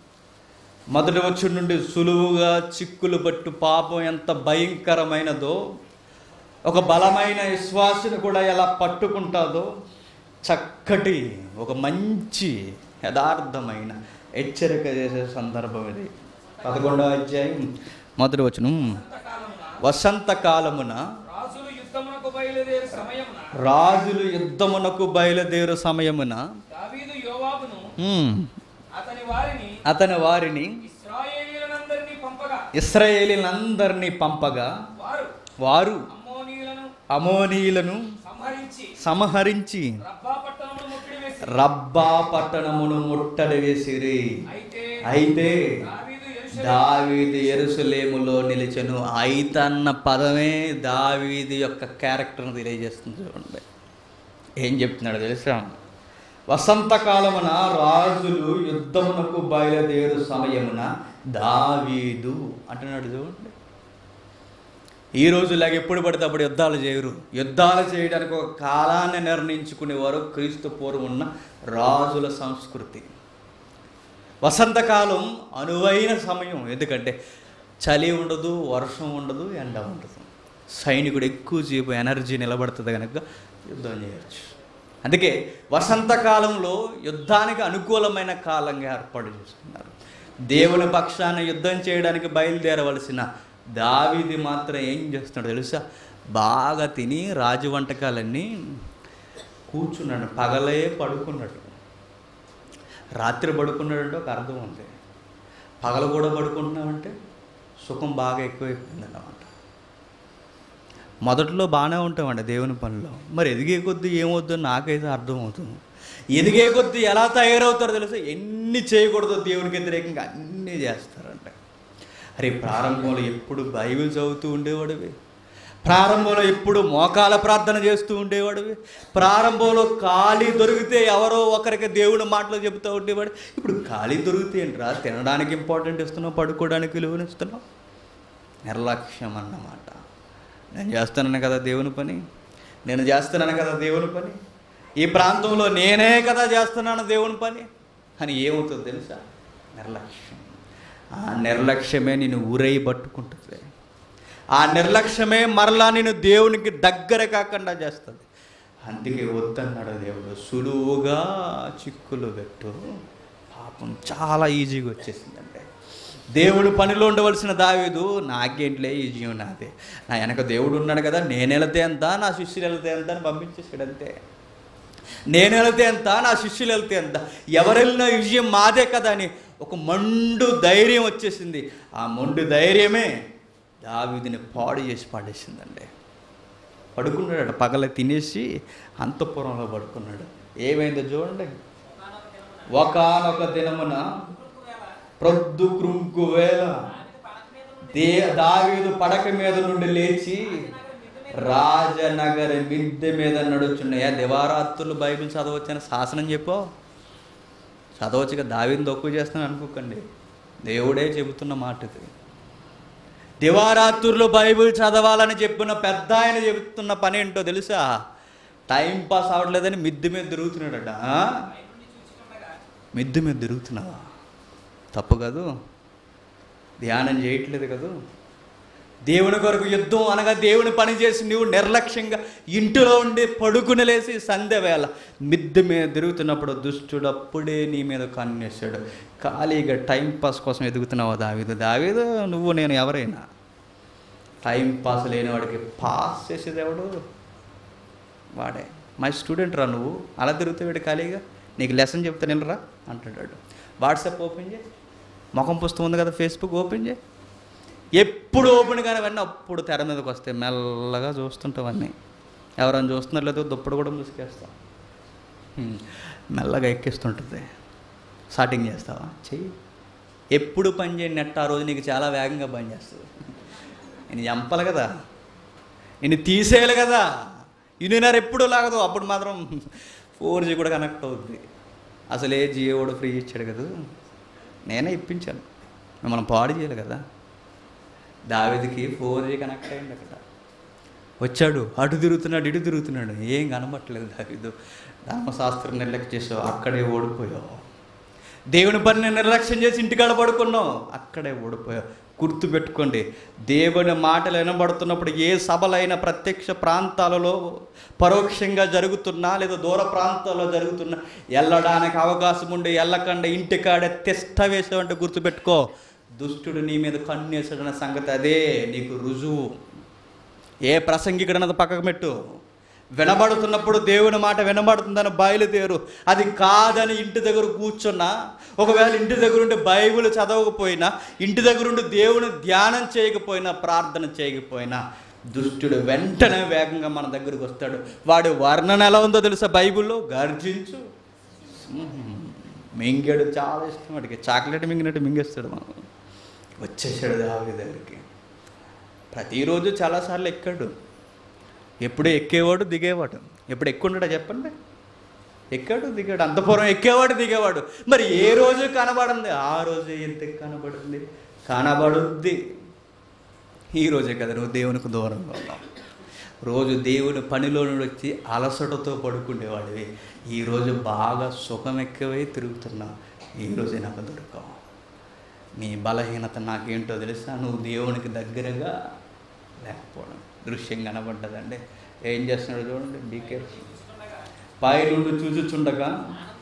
మొదటి వచ్చి నుండి సులువుగా చిక్కులు పట్టు పాపం ఎంత భయంకరమైనదో ఒక బలమైన విశ్వాసుని కూడా ఎలా పట్టుకుంటుందో చక్కటి ఒక మంచి యథార్థమైన హెచ్చరిక చేసే సందర్భం ఇది పదకొండవ అధ్యాయం మొదటి వచనం అంతకాలమున వసంతకాలమున రాజులు యుద్ధమునకు బయలుదేరు సమయమున రాజులు యుద్ధమునకు బయలుదేరు సమయమున దావీదు యోవాబును హ్మ్, అతని వారిని అతని వారిని ఇశ్రాయేలీయులందరినీ పంపగా ఇస్రాయేలీలందరినీ పంపగా వారు వారు అమ్మోనీయులను అమోనీయులను సంహరించి సంహరించి రబ్బా పట్టణమును ముట్టడి వేసి రబ్బా పట్టణమును ముట్టడి వేసిరి అయితే అయితే దావీదు యెరూషలేము దావీది ఎరుసలేములో నిలిచెను అయితే అన్న పదమే దావీది యొక్క క్యారెక్టర్ను తెలియజేస్తుంది చూడండి ఏం చెప్తున్నాడు తెలుసా వసంతకాలమున రాజులు యుద్ధమునకు బయలుదేరు సమయమున దావీదు అంటున్నాడు చూడండి ఈ రోజులాగా ఎప్పుడు పడితే అప్పుడు యుద్ధాలు చేయరు యుద్ధాలు చేయడానికి ఒక కాలాన్ని నిర్ణయించుకునేవారు క్రీస్తు పూర్వం ఉన్న రాజుల సంస్కృతి వసంతకాలం అనువైన సమయం ఎందుకంటే చలి ఉండదు వర్షం ఉండదు ఎండ ఉండదు సైనికుడు ఎక్కువ సేపు ఎనర్జీ నిలబడుతుంది కనుక యుద్ధం చేయొచ్చు అందుకే వసంతకాలంలో యుద్ధానికి అనుకూలమైన కాలంగా ఏర్పాటు చేసుకున్నారు దేవుని పక్షాన యుద్ధం చేయడానికి బయలుదేరవలసిన దావీది మాత్రం ఏం చేస్తున్నాడు తెలుసా బాగా తిని రాజు వంటకాలన్నీ కూర్చున్నాడు పగలే పడుకున్నాడు రాత్రి పడుకున్నాడంటే ఒక అర్థం ఉంది పగలు కూడా పడుకుంటున్నామంటే సుఖం బాగా ఎక్కువైపోయింది అన్నమాట మొదట్లో బాగానే ఉంటామండి దేవుని పనిలో మరి ఎదిగే కొద్దీ ఏమవుద్దో నాకైతే అర్థమవుతుంది ఎదిగే కొద్దీ ఎలా తయారవుతారో తెలుసా ఎన్ని చేయకూడదో దేవునికి వ్యతిరేకంగా అన్నీ చేస్తారంట అరే ప్రారంభంలో ఎప్పుడు బైబిల్ చదువుతూ ఉండేవాడివి ప్రారంభంలో ఎప్పుడు మోకాల ప్రార్థన చేస్తూ ఉండేవాడివి ప్రారంభంలో ఖాళీ దొరికితే ఎవరో ఒకరికి దేవుని మాటలు చెబుతూ ఉండేవాడు ఇప్పుడు ఖాళీ దొరికితే ఏంట్రా తినడానికి ఇంపార్టెంట్ ఇస్తున్నావు పడుకోవడానికి విలువనిస్తున్నావు నిర్లక్ష్యం అన్నమాట నేను చేస్తున్నాను కదా దేవుని పని నేను చేస్తున్నాను కదా దేవుని పని ఈ ప్రాంతంలో నేనే కదా చేస్తున్నాను దేవుని పని అని ఏమవుతుందో తెలుసా నిర్లక్ష్యం ఆ నిర్లక్ష్యమే నేను ఊరై పట్టుకుంటుంది ఆ నిర్లక్ష్యమే మరలా నేను దేవునికి దగ్గర కాకుండా చేస్తుంది అందుకే వద్దన్నాడు దేవుడు సులువుగా చిక్కులు పెట్టు పాపం చాలా ఈజీగా వచ్చేసిందంటే దేవుడు పనిలో ఉండవలసిన దావీదు నాకేంట్లే ఈ జీవం నాదే నా వెనక దేవుడు ఉన్నాడు కదా నేను వెళితే ఎంత నా శిష్యులు వెళితే ఎంత అని పంపించేసాడు అంతే నేను వెళితే ఎంత నా శిష్యులు వెళ్తే ఎంత ఎవరెళ్ళిన విజయం మాదే కదా అని ఒక మండు ధైర్యం వచ్చేసింది ఆ మొండు ధైర్యమే దావీదిని పాడు చేసి పాడేసిందండి పడుకున్నాడు పగల తినేసి అంతఃపురంలో పడుకున్నాడు ఏమైందో చూడండి ఒకనొక దినమున ప్రొద్దు కృంకు వేళ దే దావీదు పడక మీద నుండి లేచి రాజనగర మిద్దె మీద నడుచున్నాయా దివారాత్రులు బైబిల్ చదవచ్చని శాసనం చెప్పో చదవచ్చుగా దావీని తక్కువ చేస్తాను అనుకోకండి దేవుడే చెబుతున్న మాట ఇది దివారాత్రులు బైబిల్ చదవాలని చెప్పిన పెద్ద ఆయన చెబుతున్న పని ఏంటో తెలుసా టైం పాస్ అవ్వట్లేదని మిద్దె మీద తిరుగుతున్నాడట ఆ? మిద్దె మీద తిరుగుతున్నావా తప్పు కాదు ధ్యానం చేయట్లేదు కదూ దేవుని కొరకు యుద్ధం అనగా దేవుని పని చేసి నువ్వు నిర్లక్ష్యంగా ఇంటిలో ఉండి పడుకుని లేసి సంధ్య వేళ మిద్దె మీద తిరుగుతున్నప్పుడు దుష్టుడు అప్పుడే నీ మీద కన్నేశాడు ఖాళీగా టైం పాస్ కోసం ఎదుగుతున్నావా దావీదు దావీదు నువ్వు నేను ఎవరైనా టైం పాస్ లేని వాడికి పాస్ చేసేది ఎవడు వాడే మై స్టూడెంట్ రా నువ్వు అలా తిరుగుతావాడు ఖాళీగా నీకు లెసన్ చెప్తా నిలరా అంటాడు వాట్సాప్ ఓపెన్ చేయి ముఖం పుస్తకం ఉంది కదా ఫేస్బుక్ ఓపెన్ చేయి ఎప్పుడు ఓపెన్ కానీ అవన్నీ అప్పుడు తెర మీదకి వస్తాయి మెల్లగా చూస్తుంటాం అన్నీ ఎవరైనా చూస్తున్నారు లేదో దుప్పటి కూడా ముసుకేస్తాం హ్మ్. మెల్లగా ఎక్కిస్తుంటుంది స్టార్టింగ్ చేస్తావా చెయ్యి ఎప్పుడు పని చేయని నెట్ ఆ రోజు నీకు చాలా వేగంగా పని చేస్తుంది నేను చంపాలి కదా నేను తీసేయాలి కదా యూనియనర్ ఎప్పుడు లాగదు అప్పుడు మాత్రం ఫోర్ జీ కూడా కనెక్ట్ అవుద్ది అసలే జియో కూడా ఫ్రీ ఇచ్చాడు కదా నేనే ఇప్పించాను మిమ్మల్ని పాడు చేయాలి కదా దావిదికి ఫోర్ జీ కనెక్ట్ అయింది అక్కడ వచ్చాడు అటు తిరుగుతున్నాడు ఇటు తిరుగుతున్నాడు ఏం కనబట్టలేదు దావిదు ధర్మశాస్త్రం నిర్లక్ష్యం చేసావు అక్కడే ఓడిపోయావు దేవుని పనిని నిర్లక్ష్యం చేసి ఇంటికాడ పడుకున్నావు అక్కడే ఓడిపోయావు గుర్తుపెట్టుకోండి దేవుని మాటలు వినబడుతున్నప్పుడు ఏ సభలైన ప్రత్యక్ష ప్రాంతాలలో పరోక్షంగా జరుగుతున్నా లేదా దూర ప్రాంతాల్లో జరుగుతున్నా వెళ్ళడానికి అవకాశం ఉండి వెళ్ళకుండా ఇంటికాడే తిష్ట వేసావంటే గుర్తుపెట్టుకో దుష్టుడు నీ మీద కన్నేసాడన్న సంగతి అదే నీకు రుజువు ఏ ప్రసంగికుడన్నది పక్కకు పెట్టు వినబడుతున్నప్పుడు దేవుని మాట వినబడుతుందని బయలుదేరు అది కాదని ఇంటి దగ్గర కూర్చున్నా ఒకవేళ ఇంటి దగ్గర ఉండి బైబిల్ చదవకపోయినా ఇంటి దగ్గర ఉండి దేవుని ధ్యానం చేయకపోయినా ప్రార్థన చేయకపోయినా దుష్టుడు వెంటనే వేగంగా మన దగ్గరికి వస్తాడు వాడి వర్ణన ఎలా ఉందో తెలుసా బైబిల్లో గర్జించు మ్మ్. మింగాడు చాలా ఇష్టం వాడికి చాక్లెట్ మింగినట్టు మింగేస్తాడు మనం వచ్చేసాడు దావి దగ్గరికి ప్రతిరోజు చాలాసార్లు ఎక్కాడు ఎప్పుడు ఎక్కేవాడు దిగేవాడు ఎప్పుడు ఎక్కుండడా చెప్పండి ఎక్కాడు దిగాడు అంతపురం ఎక్కేవాడు దిగేవాడు మరి ఏ రోజు కనబడింది ఆ రోజు ఎంత కనబడింది కనబడుద్ది ఈ రోజే కదా నువ్వు దేవునికి దూరంగా ఉన్నావు రోజు దేవుని పనిలో నుండి వచ్చి అలసటతో పడుకునేవాడివి ఈరోజు బాగా సుఖం ఎక్కువై తిరుగుతున్నావు ఈరోజే నాకు దొరకవు నీ బలహీనత నాకేంటో తెలుసా నువ్వు దేవునికి దగ్గరగా లేకపోవడం దృశ్యం కనబడ్డదండి ఏం చేస్తున్నాడు చూడండి బీకే పై నుండి చూచుచుండగా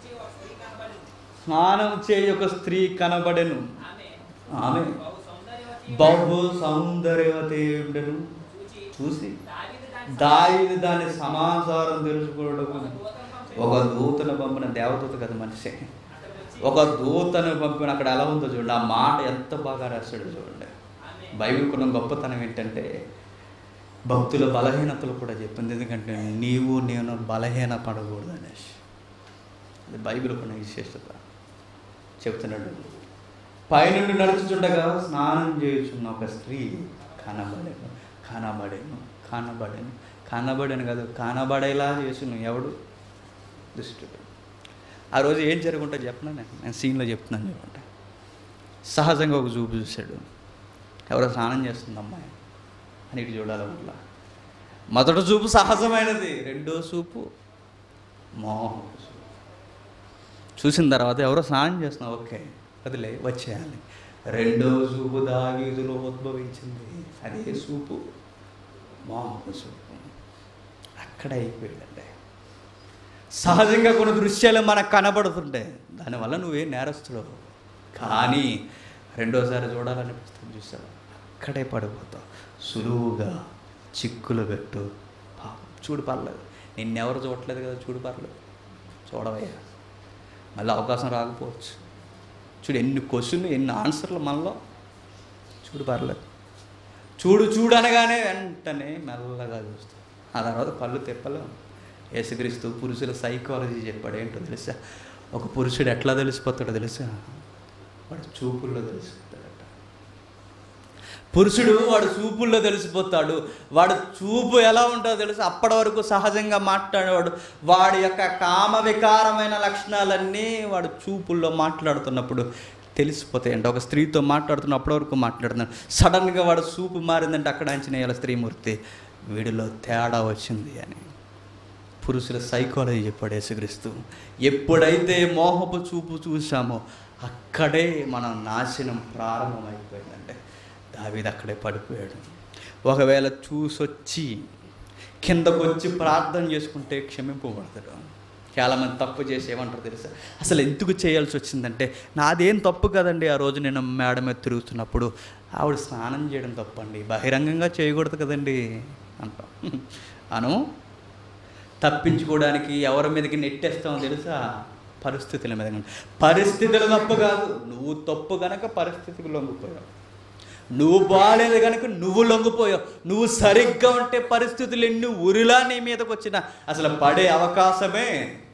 స్నానం చేయి ఒక స్త్రీ కనబడెను ఆమె బహు సౌందర్యవతేయుడను చూసి దాయిది దాని సమాచారం తెలుసుకోవడం ఒక దూతను పంపిన దేవదూత కదా మనిషి ఒక దూతను పంపిన అక్కడ ఎలా ఉందో చూడండి ఆ మాట ఎంత బాగా రాశాడు చూడండి బైబిల్ కొన్న గొప్పతనం ఏంటంటే భక్తుల బలహీనతలు కూడా చెప్పింది ఎందుకంటే నీవు నేను బలహీన పడకూడదు అనేసి అది బైబిల్ కొన్న విశేషత చెప్తున్నాడు పైనుండి నడుచుచుండగా స్నానం చేయుచున్న ఒక స్త్రీ కనబడేను కనబడేను కనబడేను కనబడేను కాదు కనబడేలా చేసిన ఎవడు దుష్టుడు ఆ రోజు ఏం జరుగుంటో చెప్పనా నేను నేను సీన్లో చెప్తున్నాను చెప్పండి సహజంగా ఒక చూపు చూశాడు ఎవరో స్నానం చేస్తుంది అమ్మాయి అని ఇటు చూడాలి మళ్ళా మొదటి చూపు సహజమైనది రెండో చూపు మోహపు చూపు చూసిన తర్వాత ఎవరో స్నానం చేస్తున్నావు ఓకే వదిలే వచ్చేయాలి రెండో చూపు దావీదులో ఉద్భవించింది అదే చూపు మోహపు చూపు అక్కడ అయిపోయాడండి సహజంగా కొన్ని దృశ్యాలు మనకు కనబడుతుంటాయి దానివల్ల నువ్వేం నేరస్తుడు కానీ రెండోసారి చూడాలనిపిస్తుంది చూసావు అక్కడే పడిపోతావు సులువుగా చిక్కులు పెట్టు పాపం చూడు పర్లేదు నిన్నెవరు చూడట్లేదు కదా చూడు పర్లేదు చూడవయ్యా మళ్ళీ అవకాశం రాకపోవచ్చు చూడు ఎన్ని క్వశ్చన్లు ఎన్ని ఆన్సర్లు మనలో చూడు పర్లేదు చూడు చూడు అనగానే వెంటనే మెల్లగా చూస్తాం ఆ తర్వాత కళ్ళు తిప్పలు యేసుక్రీస్తు పురుషుల సైకాలజీ చెప్పాడు ఏంటో తెలుసా ఒక పురుషుడు ఎట్లా తెలిసిపోతాడో తెలుసా వాడు చూపుల్లో తెలిసిపోతాడట పురుషుడు వాడు చూపుల్లో తెలిసిపోతాడు వాడు చూపు ఎలా ఉంటుందో తెలుసు అప్పటి వరకు సహజంగా మాట్లాడేవాడు వాడి యొక్క కామ వికారమైన లక్షణాలన్నీ వాడు చూపుల్లో మాట్లాడుతున్నప్పుడు తెలిసిపోతాయి అంటే ఒక స్త్రీతో మాట్లాడుతున్న అప్పటి వరకు మాట్లాడుతున్నాడు సడన్గా వాడు చూపు మారిందంటే అక్కడ అంచనా వేయాలి స్త్రీమూర్తి వీడిలో తేడా వచ్చింది అని పురుషుల సైకాలజీ చెప్పాడు యేసుక్రీస్తు ఎప్పుడైతే మోహపు చూపు చూసామో అక్కడే మన నాశనం ప్రారంభమైపోయిందంటే దావీది అక్కడే పడిపోయాడు ఒకవేళ చూసొచ్చి కిందకు వచ్చి ప్రార్థన చేసుకుంటే క్షమింపబడతాడు చాలామంది తప్పు చేసి ఏమంటారు తెలుసా అసలు ఎందుకు చేయాల్సి వచ్చిందంటే నాదేం తప్పు కదండి ఆ రోజు నేను మేడ మీద తిరుగుతున్నప్పుడు ఆవిడ స్నానం చేయడం తప్పండి బహిరంగంగా చేయకూడదు కదండి అంటాం అను తప్పించుకోవడానికి ఎవరి మీదకి నెట్టేస్తామో తెలుసా పరిస్థితుల మీద పరిస్థితులు తప్పు కాదు నువ్వు తప్పు గనక పరిస్థితికి లొంగిపోయావు నువ్వు బాగాలేదు కనుక నువ్వు లొంగిపోయావు నువ్వు సరిగ్గా ఉంటే పరిస్థితులు ఎన్ని ఉరిలా నీ మీదకి వచ్చినా అసలు పడే అవకాశమే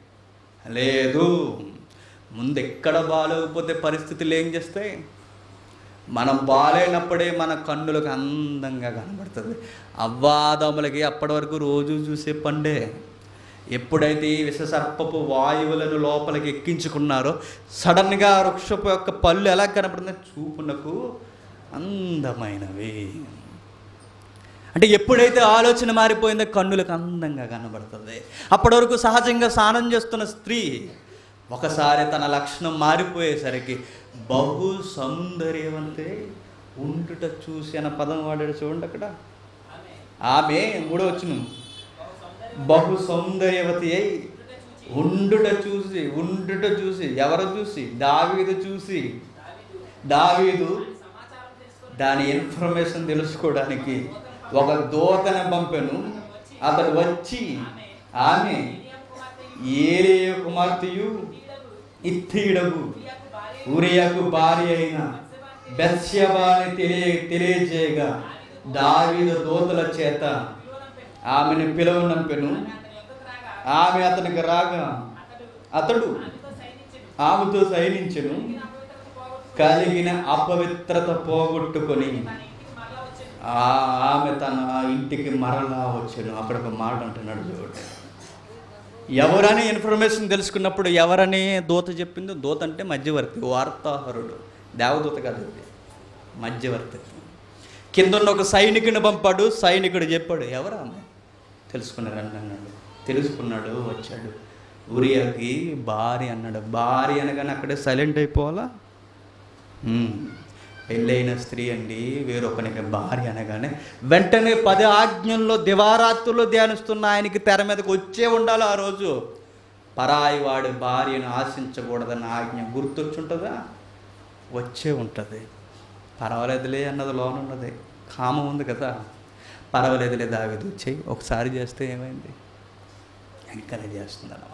లేదు ముందు ఎక్కడ బాగాలేకపోతే పరిస్థితులు ఏం చేస్తాయి మనం బాగాలేనప్పుడే మన కన్నులకు అందంగా కనబడుతుంది అవ్వాదములకి అప్పటి వరకు రోజు చూసే పండే ఎప్పుడైతే ఈ విషసర్పపు వాయువులను లోపలికి ఎక్కించుకున్నారో సడన్గా ఆ వృక్షపు యొక్క పళ్ళు ఎలా కనపడుతుందో చూపునకు అందమైనవి అంటే ఎప్పుడైతే ఆలోచన మారిపోయిందో కన్నులకు అందంగా కనబడుతుంది అప్పటి వరకు సహజంగా స్నానం చేస్తున్న స్త్రీ ఒకసారి తన లక్షణం మారిపోయేసరికి బహు సౌందర్యవంతే ఉండుట చూసి అన్న పదం వాడాడు చూడండి అక్కడ ఆమె మూడో వచ్చును బహు సౌందర్యవతి అయి ఉండుట చూసి ఉండుట చూసి ఎవరు చూసి దావీదు చూసి దావీదు దాని ఇన్ఫర్మేషన్ తెలుసుకోవడానికి ఒక దూతను పంపెను అతడు వచ్చి ఆమె ఏలియ కుమార్తెయు ఇత్తీడగు ఊరియకు భార్య అయిన బెత్షెబాని తెలియ తెలియజేయగా దావీదు దూతల చేత ఆమెను పిలువనంపెను ఆమె అతనికి రాగా అతడు ఆమెతో సైనించెను కలిగిన అపవిత్రత పోగొట్టుకొని ఆ ఆమె తన ఇంటికి మరలా వచ్చాను అక్కడ ఒక మాట అంటున్నాడు చూడండి ఎవరని ఇన్ఫర్మేషన్ తెలుసుకున్నప్పుడు ఎవరని దూత చెప్పిందో దూత అంటే మధ్యవర్తి వార్తాహరుడు దేవదూత కాదు ఇది మధ్యవర్తి కింద ఉన్న ఒక సైనికుని పంపాడు సైనికుడు చెప్పాడు ఎవరు ఆమె తెలుసుకున్నారు అన్నాడు తెలుసుకున్నాడు వచ్చాడు ఉరియాకి భార్య అన్నాడు భార్య అనగానే అక్కడే సైలెంట్ అయిపోవాలా ఉమ్. పెళ్ళైన స్త్రీ అండి వేరొకనికి భార్య అనగానే వెంటనే పది ఆజ్ఞల్లో దివారాత్రులు ధ్యానిస్తున్న ఆయనకి తెర మీదకి వచ్చే ఉండాలి ఆ రోజు పరాయి వాడి భార్యను ఆశించకూడదన్న ఆజ్ఞ గుర్తొచ్చుంటుందా వచ్చే ఉంటుంది పర్వాలేదులే అన్నది లోన ఉన్నది కామం ఉంది కదా పర్వాలేదులే దావిదు చెయ్యి ఒకసారి చేస్తే ఏమైంది వెంకనే చేస్తుంది అన్నమాట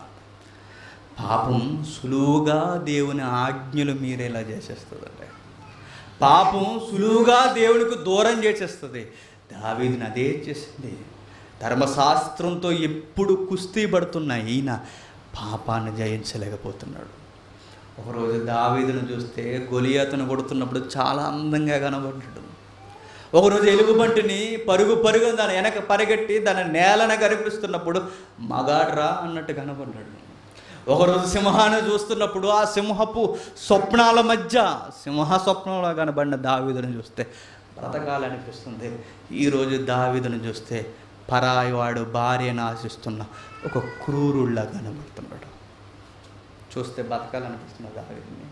పాపం సులువుగా దేవుని ఆజ్ఞలు మీరేలా చేసేస్తుందండి పాపం సులువుగా దేవునికి దూరం చేసేస్తుంది దావీదిని అదే చేసింది ధర్మశాస్త్రంతో ఎప్పుడు కుస్తీ పడుతున్న ఈయన పాపాన్ని జయించలేకపోతున్నాడు ఒకరోజు దావీదును చూస్తే గొలియాతను కొడుతున్నప్పుడు చాలా అందంగా కనబడ్డాడు ఒకరోజు ఎలుగుబంటిని పరుగు పరుగు దాని వెనక పరిగెట్టి దాని నేలన కనిపిస్తున్నప్పుడు మగాడ్రా అన్నట్టు కనబడ్డాడు ఒకరోజు సింహాన్ని చూస్తున్నప్పుడు ఆ సింహపు స్వప్నాల మధ్య సింహ స్వప్నంలో కనబడిన దావీదును చూస్తే బ్రతకాలనిపిస్తుంది ఈరోజు దావీదును చూస్తే పరాయివాడు భార్యను ఆశిస్తున్న ఒక క్రూరుళ్ళ కనబడుతున్నాడు చూస్తే బతకాలనిపిస్తున్న దావీదుని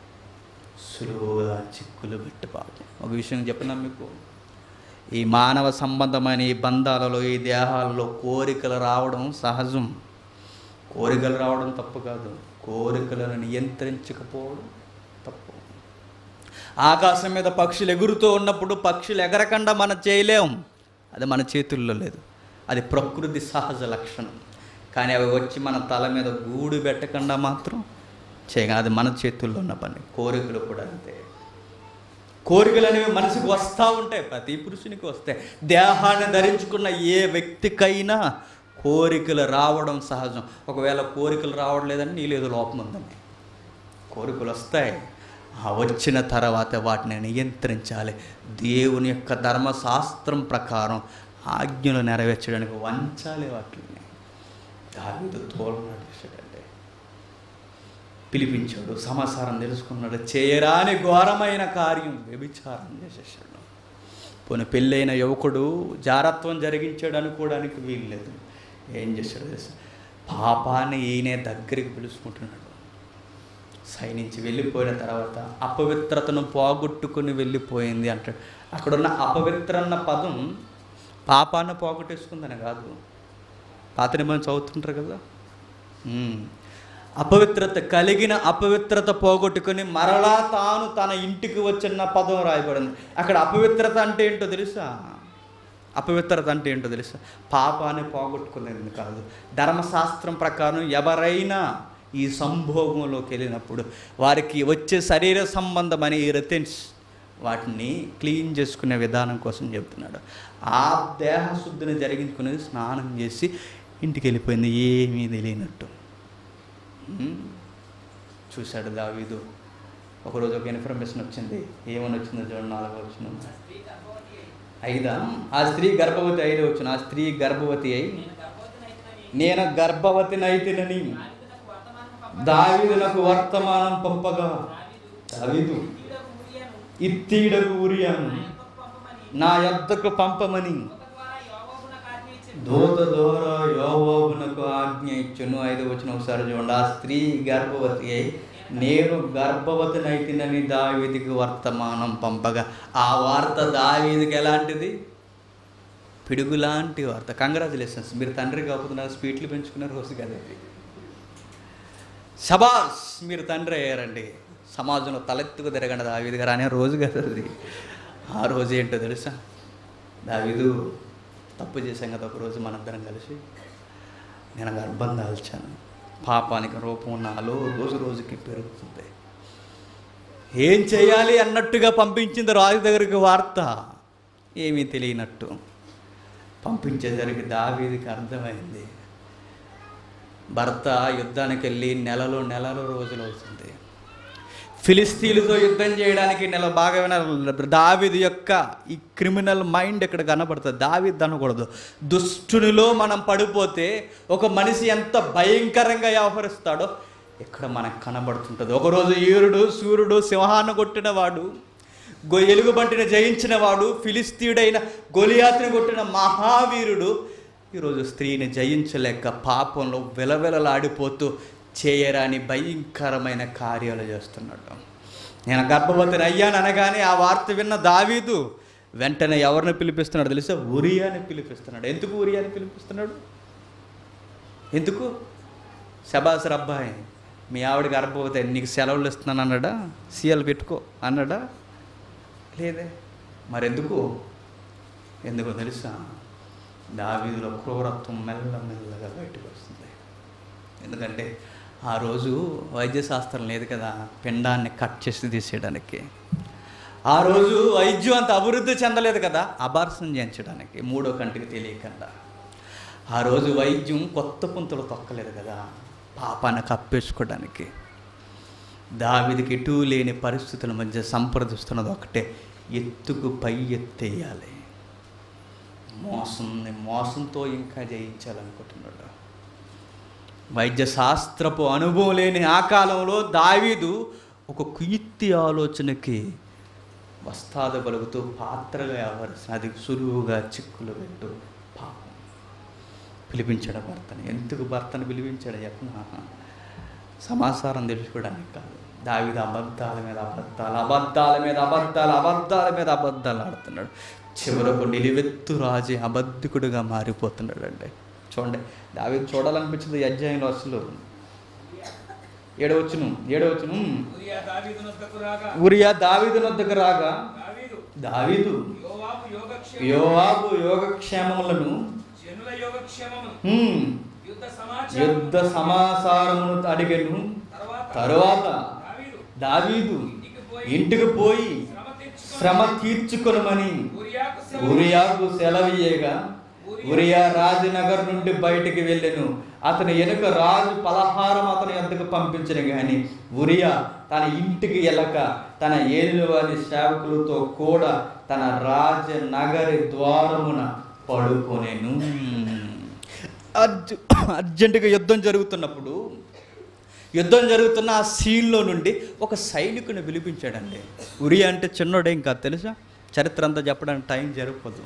సులువుగా చిక్కులు పెట్టి పాపం ఒక విషయం చెప్పినా మీకు ఈ మానవ సంబంధమైన ఈ బంధాలలో ఈ దేహాలలో కోరికలు రావడం సహజం కోరికలు రావడం తప్పు కాదు కోరికలను నియంత్రించకపోవడం తప్పు ఆకాశం మీద పక్షులు ఎగురుతూ ఉన్నప్పుడు పక్షులు ఎగరకుండా మనం చేయలేం అది మన చేతుల్లో లేదు అది ప్రకృతి సహజ లక్షణం కానీ అవి వచ్చి మన తల మీద గూడు పెట్టకుండా మాత్రం చేయగా అది మన చేతుల్లో ఉన్న పని కోరికలు కూడా అంతే కోరికలు అనేవి మనసుకు వస్తూ ఉంటాయి ప్రతి పురుషునికి వస్తాయి దేహాన్ని ధరించుకున్న ఏ వ్యక్తికైనా కోరికలు రావడం సహజం ఒకవేళ కోరికలు రావడం లేదని నీలేదో లోపం ఉందండి కోరికలు వస్తాయి ఆ వచ్చిన తర్వాత వాటిని నియంత్రించాలి దేవుని యొక్క ధర్మశాస్త్రం ప్రకారం ఆజ్ఞలు నెరవేర్చడానికి వంచాలి వాటిని దావిదు తోలు నడిచాడంటే పిలిపించాడు సమాచారం తెలుసుకున్నాడు చేయరాని ఘోరమైన కార్యం వ్యభిచారం చేసేసాడు పోనీ పెళ్ళైన యువకుడు జారత్వం జరిగించాడు అనుకోవడానికి వీల్లేదు ఏం చేశాడు తెలుసా పాపాన్ని ఈయనే దగ్గరికి పిలుచుకుంటున్నాడు సైనించి వెళ్ళిపోయిన తర్వాత అపవిత్రతను పోగొట్టుకుని వెళ్ళిపోయింది అంటాడు అక్కడున్న అపవిత్ర అన్న పదం పాపాన్ని పోగొట్టేసుకుందని కాదు పాత నిబంధన చదువుతుంటారు కదా ఉమ్. అపవిత్రత కలిగిన అపవిత్రత పోగొట్టుకుని మరలా తాను తన ఇంటికి వచ్చిన పదం రాయబడింది అక్కడ అపవిత్రత అంటే ఏంటో తెలుసా అపవిత్రత అంటే ఏంటో తెలుసా పాపాన్ని పోగొట్టుకునేది కాదు ధర్మశాస్త్రం ప్రకారం ఎవరైనా ఈ సంభోగంలోకి వెళ్ళినప్పుడు వారికి వచ్చే శరీర సంబంధమైన ఈ రెతెన్స్ వాటిని క్లీన్ చేసుకునే విధానం కోసం చెప్తున్నాడు ఆ దేహశుద్ధిని జరిగించుకునేది స్నానం చేసి ఇంటికి వెళ్ళిపోయింది ఏమీ తెలియనట్టు ఉమ్. చూశాడు దావీదు ఒకరోజు ఒక ఇన్ఫర్మేషన్ వచ్చింది ఏమని వచ్చిందో చూడండి నాలుగో వచ్చిన ఐదా ఆ స్త్రీ గర్భవతి ఐదు వచ్చిన ఆ స్త్రీ గర్భవతి అయి నేను గర్భవతి నైతినని దావీదునకు వర్తమానం పంపగా దావీదు ఇత్తీడకు ఉరియాను నా యొద్దకు పంపమని దూత ద్వారా యోవాబునకు ఆజ్ఞ ఇచ్చును ఐదు వచ్చిన ఒకసారి చూడండి ఆ స్త్రీ గర్భవతి అయి నేను గర్భవతినైతినని దావీదికి వర్తమానం పంపగా ఆ వార్త దావీదికి ఎలాంటిది పిడుగులాంటి వార్త కంగ్రాచులేషన్స్ మీరు తండ్రి కాకపోతున్నారు స్పీట్లు పెంచుకున్న రోజు కదా ఇది శబాస్ మీరు తండ్రి అయ్యారండి సమాజంలో తలెత్తుకు తిరగండి దావీది గారు అనే రోజు కదా అది ఆ రోజు ఏంటో తెలుసా దావీదు తప్పు చేశాం కదా ఒకరోజు మనందరం కలిసి నేను గర్భం దాల్చాను పాపానికి రూపం నాలో రోజు రోజుకి పెరుగుతుంది ఏం చేయాలి అన్నట్టుగా పంపించింది రాజు దగ్గరికి వార్త ఏమీ తెలియనట్టు పంపించేసరికి దావీదికి అర్థమైంది భర్త యుద్ధానికి వెళ్ళి నెలలో నెలలో రోజులు అవుతుంది ఫిలిస్తీన్లతో యుద్ధం చేయడానికి నెల బాగా వినాలి దావిది యొక్క ఈ క్రిమినల్ మైండ్ ఇక్కడ కనపడుతుంది దావిద్ అనకూడదు దుష్టునిలో మనం పడిపోతే ఒక మనిషి ఎంత భయంకరంగా వ్యవహరిస్తాడో ఇక్కడ మనకు కనబడుతుంటుంది ఒకరోజు ఈరుడు సూర్యుడు సింహాన్ని కొట్టినవాడు గొ ఎలుగుబంటిని జయించిన వాడు ఫిలిస్తీయుడైన గొలియాతిని కొట్టిన మహావీరుడు ఈరోజు స్త్రీని జయించలేక పాపంలో విలవిలలాడిపోతూ చేయరాని భయంకరమైన కార్యాలు చేస్తున్నాడు నేను గర్భవతిని అయ్యాను అనగానే ఆ వార్త విన్న దావీదు వెంటనే ఎవరిని పిలిపిస్తున్నాడు తెలుసా ఉరియాని పిలిపిస్తున్నాడు ఎందుకు ఉరియాని పిలిపిస్తున్నాడు ఎందుకు శబాసర్ అబ్బాయి మీ ఆవిడ గర్భవతి నీకు సెలవులు ఇస్తున్నాను అన్నాడా సీఎల్ పెట్టుకో అన్నాడా లేదే మరెందుకు ఎందుకో తెలుసా దావీదులో క్రూరత్వం మెల్లమెల్లగా బయటకు వస్తుంది ఎందుకంటే ఆ రోజు వైద్యశాస్త్రం లేదు కదా పిండాన్ని కట్ చేసి తీసేయడానికి ఆ రోజు వైద్యం అంత అభివృద్ధి చెందలేదు కదా అబార్సం చేయించడానికి మూడో కంటికి తెలియకుండా ఆ రోజు వైద్యం కొత్త పుంతలు తొక్కలేదు కదా పాపాన్ని కప్పేసుకోవడానికి దావిదికి ఇటు లేని పరిస్థితుల మధ్య సంప్రదిస్తున్నది ఒకటే ఎత్తుకు పై ఎత్తేయాలి మోసంని మోసంతో ఇంకా జయించాలనుకుంటున్నాడు వైద్య శాస్త్రపు అనుభవం లేని ఆ కాలంలో దావీదు ఒక కుయుక్తి ఆలోచనకి వస్తాద పలుకుతూ పాత్రగా వ్యవహరిస్తున్న అది సులువుగా చిక్కులు పెట్టు పాపం పిలిపించాడు భర్తని ఎందుకు భర్తను పిలిపించాడు చెప్పిన సమాచారం తెలుసుకోవడానికి కాదు దావిద అబద్ధాల మీద అబద్ధాలు అబద్ధాల మీద అబద్ధాలు అబద్ధాల మీద అబద్ధాలు ఆడుతున్నాడు చివరకు నిలువెత్తు రాజే అబద్ధికుడుగా మారిపోతున్నాడు అండి చూడండి దావి చూడాలనిపించింది ఈ అధ్యాయంలో అసలు ఏడవచ్చును ఏడవచ్చును ఉరియా దావీదు నొద్దకు రాగా ఉరియా దావీదు వద్దకు రాగా దావీదు దావీదు యోవాబు యోగక్షేమం యోవాబు యోగక్షేమములను జనుల యోగక్షేమమును హ్మ్, యుద్ధ సమాచారం యుద్ధ సమాచారమును అడిగను తర్వాత తరువాత దావీదు దావీదు ఇంటికి పోయి ఇంటికి పోయి శ్రమ తెచ్చుకొని శ్రమ తీర్చుకొనమని ఉరియాకు సెలవు ఉరియాకు సెలవీయగా ఉరియా రాజనగర్ నుండి బయటికి వెళ్ళెను అతని వెనుక రాజు పలహారం అతని యొద్దకు పంపించిన గాని ఉరియా తన ఇంటికి వెళ్ళక తన ఏలిన వారి సేవకులతో కూడా తన రాజనగరి ద్వారమున పడుకొనేను అర్జు అర్జెంటుగా యుద్ధం జరుగుతున్నప్పుడు యుద్ధం జరుగుతున్న ఆ సీన్లో నుండి ఒక సైనికుని పిలిపించాడండి ఉరి అంటే చిన్నోడేం కాదు తెలుసా చరిత్ర అంతా చెప్పడానికి టైం జరగదు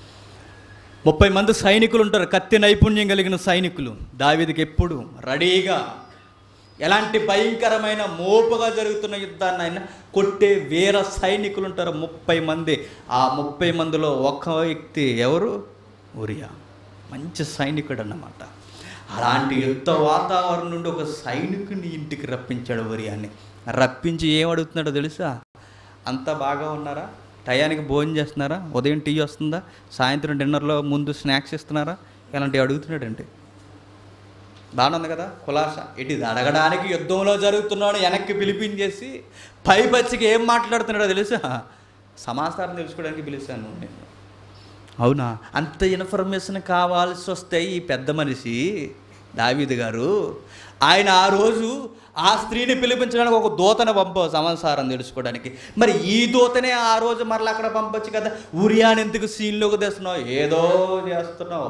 ముప్పై మంది సైనికులు ఉంటారు కత్తి నైపుణ్యం కలిగిన సైనికులు దావీదికి ఎప్పుడు రెడీగా ఎలాంటి భయంకరమైన మోపుగా జరుగుతున్న యుద్ధాన్ని ఆయన కొట్టే వీర సైనికులు ఉంటారు ముప్పై మంది ఆ ముప్పై మందిలో ఒక వ్యక్తి ఎవరు ఉరియా మంచి సైనికుడు అన్నమాట అలాంటి యుద్ధ వాతావరణం నుండి ఒక సైనికుని ఇంటికి రప్పించాడు ఉరియాన్ని రప్పించి ఏం అడుగుతున్నాడో తెలుసా అంతా బాగా ఉన్నారా టయానికి భోజనం చేస్తున్నారా ఉదయం టీ వస్తుందా సాయంత్రం డిన్నర్లో ముందు స్నాక్స్ ఇస్తున్నారా ఇలాంటివి అడుగుతున్నాడండి బాగానే ఉంది కదా కులాస ఇటు ఇది అడగడానికి యుద్ధంలో జరుగుతున్నాడు వెనక్కి పిలిపించేసి పై పచ్చికి ఏం మాట్లాడుతున్నాడో తెలుసా సమాచారం తెలుసుకోవడానికి పిలిచాను నేను అవునా అంత ఇన్ఫర్మేషన్ కావాల్సి వస్తే ఈ పెద్ద మనిషి దావీద్ గారు ఆయన ఆ రోజు ఆ స్త్రీని పిలిపించడానికి ఒక దూతను పంప సమాచారం తెలుసుకోవడానికి మరి ఈ దూతనే ఆ రోజు మరలా అక్కడ పంపొచ్చు కదా ఉరియాని ఎందుకు సీన్లోకి తెస్తున్నావు ఏదో చేస్తున్నావు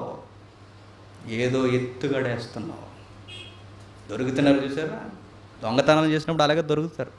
ఏదో ఎత్తుగడేస్తున్నావు దొరుకుతున్నారు చూసారా దొంగతనం చేసినప్పుడు అలాగే దొరుకుతారు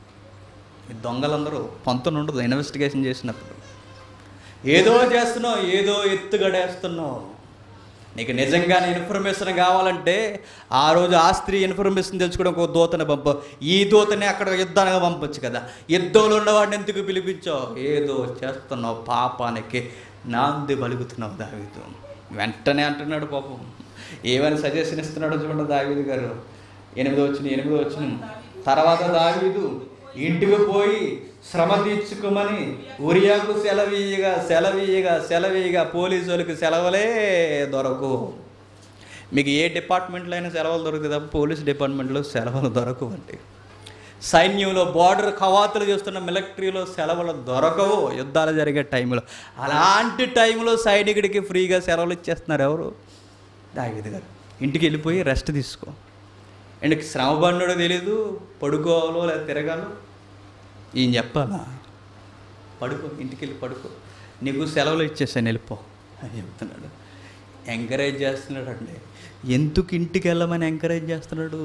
ఈ దొంగలందరూ పొంతన ఉండదు ఇన్వెస్టిగేషన్ చేసినప్పుడు ఏదో చేస్తున్నావు ఏదో ఎత్తుగడేస్తున్నావు నీకు నిజంగానే ఇన్ఫర్మేషన్ కావాలంటే ఆ రోజు ఆ స్త్రీ ఇన్ఫర్మేషన్ తెలుసుకోవడం ఒక దూతని పంప ఈ దూతని అక్కడ యుద్ధానికి పంపొచ్చు కదా యుద్ధంలో ఉన్నవాడిని ఎందుకు పిలిపించావు ఏదో చేస్తున్నావు పాపానికి నాంది పలుకుతున్నావు దావీదు వెంటనే అంటున్నాడు పాపం ఏమని సజెషన్ ఇస్తున్నాడో చూడండి దావీదు గారు ఎనిమిది వచ్చిన ఎనిమిది వచ్చిన తర్వాత దావీదు ఇంటికి పోయి శ్రమ తీర్చుకోమని ఉరియాకు సెలవీయగా సెలవీయగా సెలవీయగా పోలీసు వాళ్ళకి సెలవులే దొరకవు మీకు ఏ డిపార్ట్మెంట్లో అయినా సెలవులు దొరుకుతుంది తప్ప పోలీస్ డిపార్ట్మెంట్లో సెలవులు దొరకవండి సైన్యంలో బార్డర్ కవాతులు చేస్తున్న మిలిటరీలో సెలవులు దొరకవు యుద్ధాలు జరిగే టైంలో అలాంటి టైంలో సైనికుడికి ఫ్రీగా సెలవులు ఇచ్చేస్తున్నారు ఎవరు దావిది గారు ఇంటికి వెళ్ళిపోయి రెస్ట్ తీసుకో అండ్ శ్రమ పడినోడో తెలీదు పడుకోవాలో లేదా తిరగాలో ఈయన చెప్పాలా పడుకో ఇంటికి వెళ్ళి పడుకో నీకు సెలవులు ఇచ్చేసాను వెళ్ళిపో అని చెప్తున్నాడు ఎంకరేజ్ చేస్తున్నాడు అండి ఎందుకు ఇంటికి వెళ్ళమని ఎంకరేజ్ చేస్తున్నాడు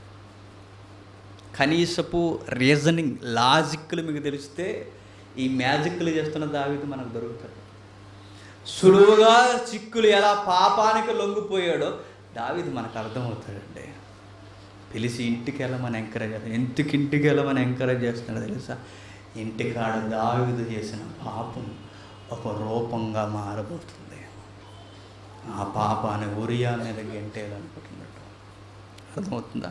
కనీసపు రీజనింగ్ లాజిక్లు మీకు తెలిస్తే ఈ మ్యాజిక్లు చేస్తున్న దావిది మనకు దొరుకుతాడు సులువుగా చిక్కులు ఎలా పాపానికి లొంగిపోయాడో దావిది మనకు అర్థమవుతాడండి పిలిచి ఇంటికి వెళ్ళమని ఎంకరేజ్ చేస్తాడు ఎందుకు ఇంటికి వెళ్ళమని ఎంకరేజ్ చేస్తున్నాడు తెలుసా ఇంటికాడ దావిదు చేసిన పాపం ఒక రూపంగా మారబోతుంది ఆ పాపాన్ని ఉరియా మీద గెంటేయాలనుకుంటున్నట్టు అర్థమవుతుందా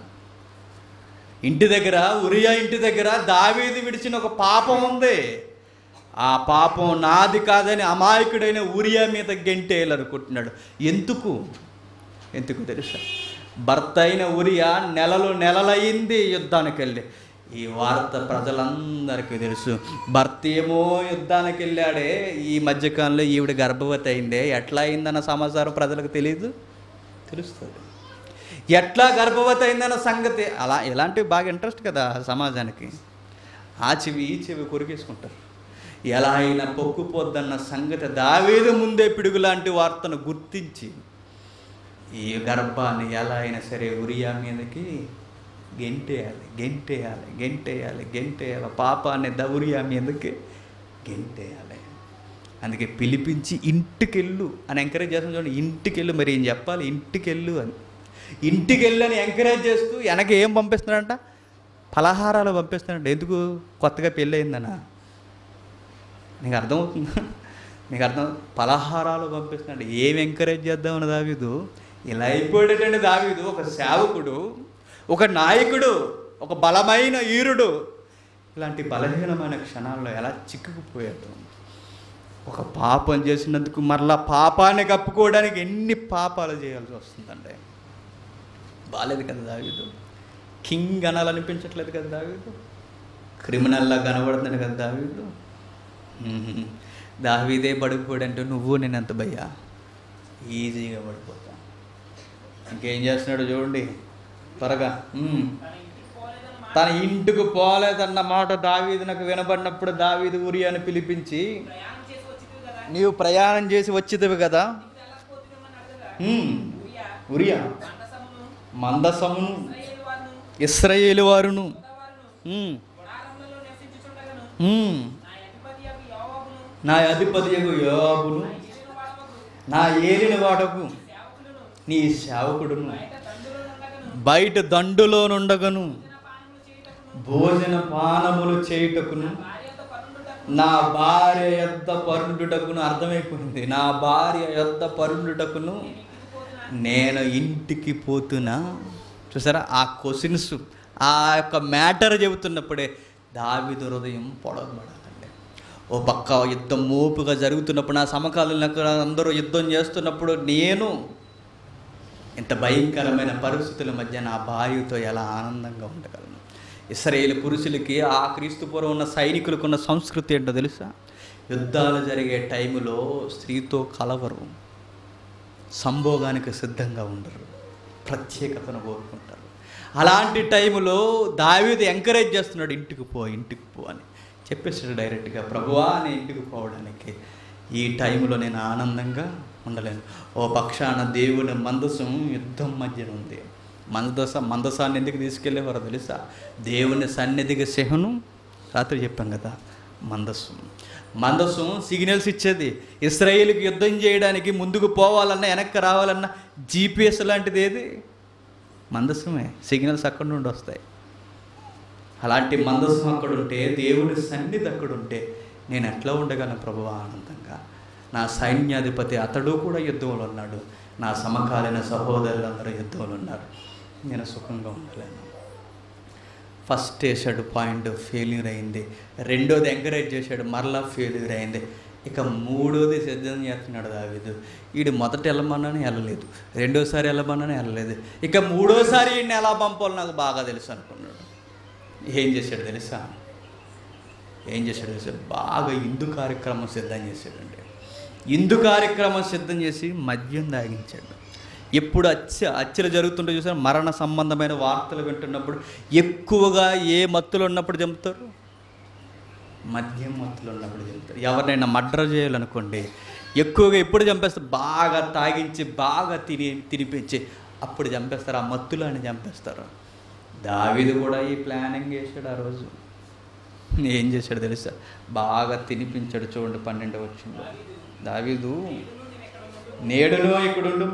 ఇంటి దగ్గర ఉరియా ఇంటి దగ్గర దావీదు విడిచిన ఒక పాపం ఉంది ఆ పాపం నాది కాదని అమాయకుడైన ఉరియా మీద గెంటేయాలనుకుంటున్నాడు ఎందుకు ఎందుకు తెలుసా భర్త అయిన ఉరియా నెలలు నెలలయింది యుద్ధానికి వెళ్ళి ఈ వార్త ప్రజలందరికీ తెలుసు భర్త ఏమో యుద్ధానికి వెళ్ళాడే ఈ మధ్యకాలంలో ఈవిడ గర్భవతి అయిందే ఎట్లా అయిందన్న సమాచారం ప్రజలకు తెలియదు తెలుస్తుంది ఎట్లా గర్భవతి అయిందన్న సంగతి అలా ఇలాంటివి బాగా ఇంట్రెస్ట్ కదా సమాజానికి ఆ చెవి ఈ చెవి కొరికేసుకుంటారు ఎలా అయినా పొక్కుపోద్దన్న సంగతి దావేది ముందే పిడుగు లాంటి వార్తను గుర్తించి ఈ గర్భాన్ని ఎలా అయినా సరే ఉరియా మీదకి గెంటేయాలి గెంటేయాలి గెంటేయాలి గెంటేయాలి పాపాన్ని దౌర్యా మీదకి గెంటేయాలి అందుకే పిలిపించి ఇంటికెళ్ళు అని ఎంకరేజ్ చేస్తాను చూడండి ఇంటికెళ్ళు మరి ఏం చెప్పాలి ఇంటికెళ్ళు అని ఇంటికెళ్ళు అని ఎంకరేజ్ చేస్తూ వెనక ఏం పంపిస్తున్నాడంట ఫలహారాలు పంపిస్తున్నాడు ఎందుకు కొత్తగా పెళ్ళి అయిందనా నీకు అర్థమవుతుందా నీకు అర్థం పలహారాలు పంపిస్తున్నాడు ఏం ఎంకరేజ్ చేద్దామని దావీదు ఇలా అయిపోయేటండి దావీదు ఒక సేవకుడు ఒక నాయకుడు ఒక బలమైన ఈరుడు ఇలాంటి బలహీనమైన క్షణాల్లో ఎలా చిక్కుకుపోయాడు ఒక పాపం చేసినందుకు మరలా పాపాన్ని కప్పుకోవడానికి ఎన్ని పాపాలు చేయాల్సి వస్తుందండి బాలేదు కదా దావీదు కింగ్ అనాలనిపించట్లేదు కదా దావీదు క్రిమినల్లా కనబడుతుంది కదా దావీదు మ్మ్. దావీదే పడిపోయాడంటే నువ్వు నేను ఎంత భయ్యా ఈజీగా పడిపోతా ఇంకేం చేస్తున్నాడు చూడండి త్వరగా మ్మ్. తన ఇంటికి తన ఇంటికి పోలేదన్న మాట పోలేదన్న మాట దావీదు నాకు వినబడినప్పుడు దావీదు ఉరియాని పిలిపించి ప్రయాణం చేసి వచ్చింది కదా నీవు ప్రయాణం చేసి వచ్చిదివి కదా నీకు వెళ్ళకపోతున్నామని అడగగా మ్మ్. ఉరియా ఉరియా మందసమును మందసమును ఇశ్రాయేలు వారును ఇస్రాయేలు వారును యూదావారును మ్మ్. గుడారములలో నివసించుచుండగను మ్మ్. నా అధిపతియగు యోవాబును నా అధిపతియగు యోబును నా ఏలిన వాడవగు నా ఏలిన వాడకు సేవకులను నీ సేవకుడును బయట దండులో నుండగను బయట దండులో నుండగను భోజన పానములు చేయుటకును భోజన పానములు చేయుటకును భార్యతో పరుండుటకు నా భార్య యొద్ద పరుండుటకును అర్థమైపోయింది నా భార్య యొద్ద పరుండుటకును ఇంటికి పోతున్నా నేను ఇంటికి పోతున్నా చూసారా ఆ క్వశ్చన్స్ ఆ యొక్క మ్యాటర్ చెబుతున్నప్పుడే దావిదు హృదయం పొడవబడాలండి ఓ పక్క యుద్ధం మోపుగా జరుగుతున్నప్పుడు నా సమకాలీన అందరూ యుద్ధం చేస్తున్నప్పుడు నేను ఇంత భయంకరమైన పరిస్థితుల మధ్య నా భార్యతో ఎలా ఆనందంగా ఉండగలను ఇస్రాయేల్ పురుషులకి ఆ క్రీస్తుపూర్వం ఉన్న సైనికులకు ఉన్న సంస్కృతి ఏంటో తెలుసా యుద్ధాలు జరిగే టైంలో స్త్రీతో కలవరు సంభోగానికి సిద్ధంగా ఉండరు ప్రత్యేకతను కోరుకుంటారు అలాంటి టైంలో దావీదు ఎంకరేజ్ చేస్తున్నాడు ఇంటికి పో ఇంటికి పో అని చెప్పేసాడు డైరెక్ట్గా ప్రభువా నేను ఇంటికి పోవడానికి ఈ టైంలో నేను ఆనందంగా ఉండలేను ఓ పక్షాన దేవుని మందసం యుద్ధం మధ్యన ఉంది మందస మందసాన్ని ఎందుకు తీసుకెళ్ళేవారో తెలుసా దేవుని సన్నిధికి సింహను రాత్రి చెప్పాం కదా మందస్సు మందస్సు సిగ్నల్స్ ఇచ్చేది ఇస్రాయేల్కి యుద్ధం చేయడానికి ముందుకు పోవాలన్నా వెనక్కి రావాలన్నా జీపీఎస్ లాంటిది ఏది మందస్సమే సిగ్నల్స్ అక్కడ నుండి వస్తాయి అలాంటి మందస్సం అక్కడ ఉంటే దేవుని సన్నిధి అక్కడ ఉంటే నేను ఎట్లా ఉండగలను ప్రభు ఆనందంగా నా సైన్యాధిపతి అతడు కూడా యుద్ధంలో ఉన్నాడు నా సమకాలీన సహోదరులందరూ యుద్ధంలో ఉన్నారు నేను సుఖంగా ఉండలేను ఫస్ట్ వేసాడు పాయింట్ ఫెయిల్యూర్ అయింది రెండోది ఎంకరేజ్ చేశాడు మరలా ఫెయిల్యూర్ అయింది ఇక మూడోది సిద్ధం చేస్తున్నాడు దావీదు వీడు మొదట వెళ్ళమన్నాను వెళ్ళలేదు రెండోసారి వెళ్ళమన్నాను వెళ్ళలేదు ఇక మూడోసారి ఈయన్ని ఎలా పంపాలో నాకు బాగా తెలుసు అనుకున్నాడు ఏం చేశాడు తెలుసా ఏం చేశాడు తెలుసా బాగా ఇందు కార్యక్రమం సిద్ధం చేశాడండి ఇందు కార్యక్రమం సిద్ధం చేసి మద్యం తాగించాడు ఎప్పుడు అచ్చ అచ్చలు జరుగుతుంటే చూసారు మరణ సంబంధమైన వార్తలు వింటున్నప్పుడు ఎక్కువగా ఏ మత్తులు ఉన్నప్పుడు చంపుతారు మద్యం మత్తులు ఉన్నప్పుడు చంపుతారు ఎవరినైనా మర్డర్ చేయాలనుకోండి ఎక్కువగా ఎప్పుడు చంపేస్తారు బాగా తాగించి బాగా తిని తినిపించి అప్పుడు చంపేస్తారు ఆ మత్తులని చంపేస్తారు దావీదు కూడా ఈ ప్లానింగ్ చేశాడు ఆ రోజు ఏం చేశాడు తెలుసా బాగా తినిపించాడు చూడండి పన్నెండు వచ్చిందో దావీదు నేడులో ఇక్కడుండు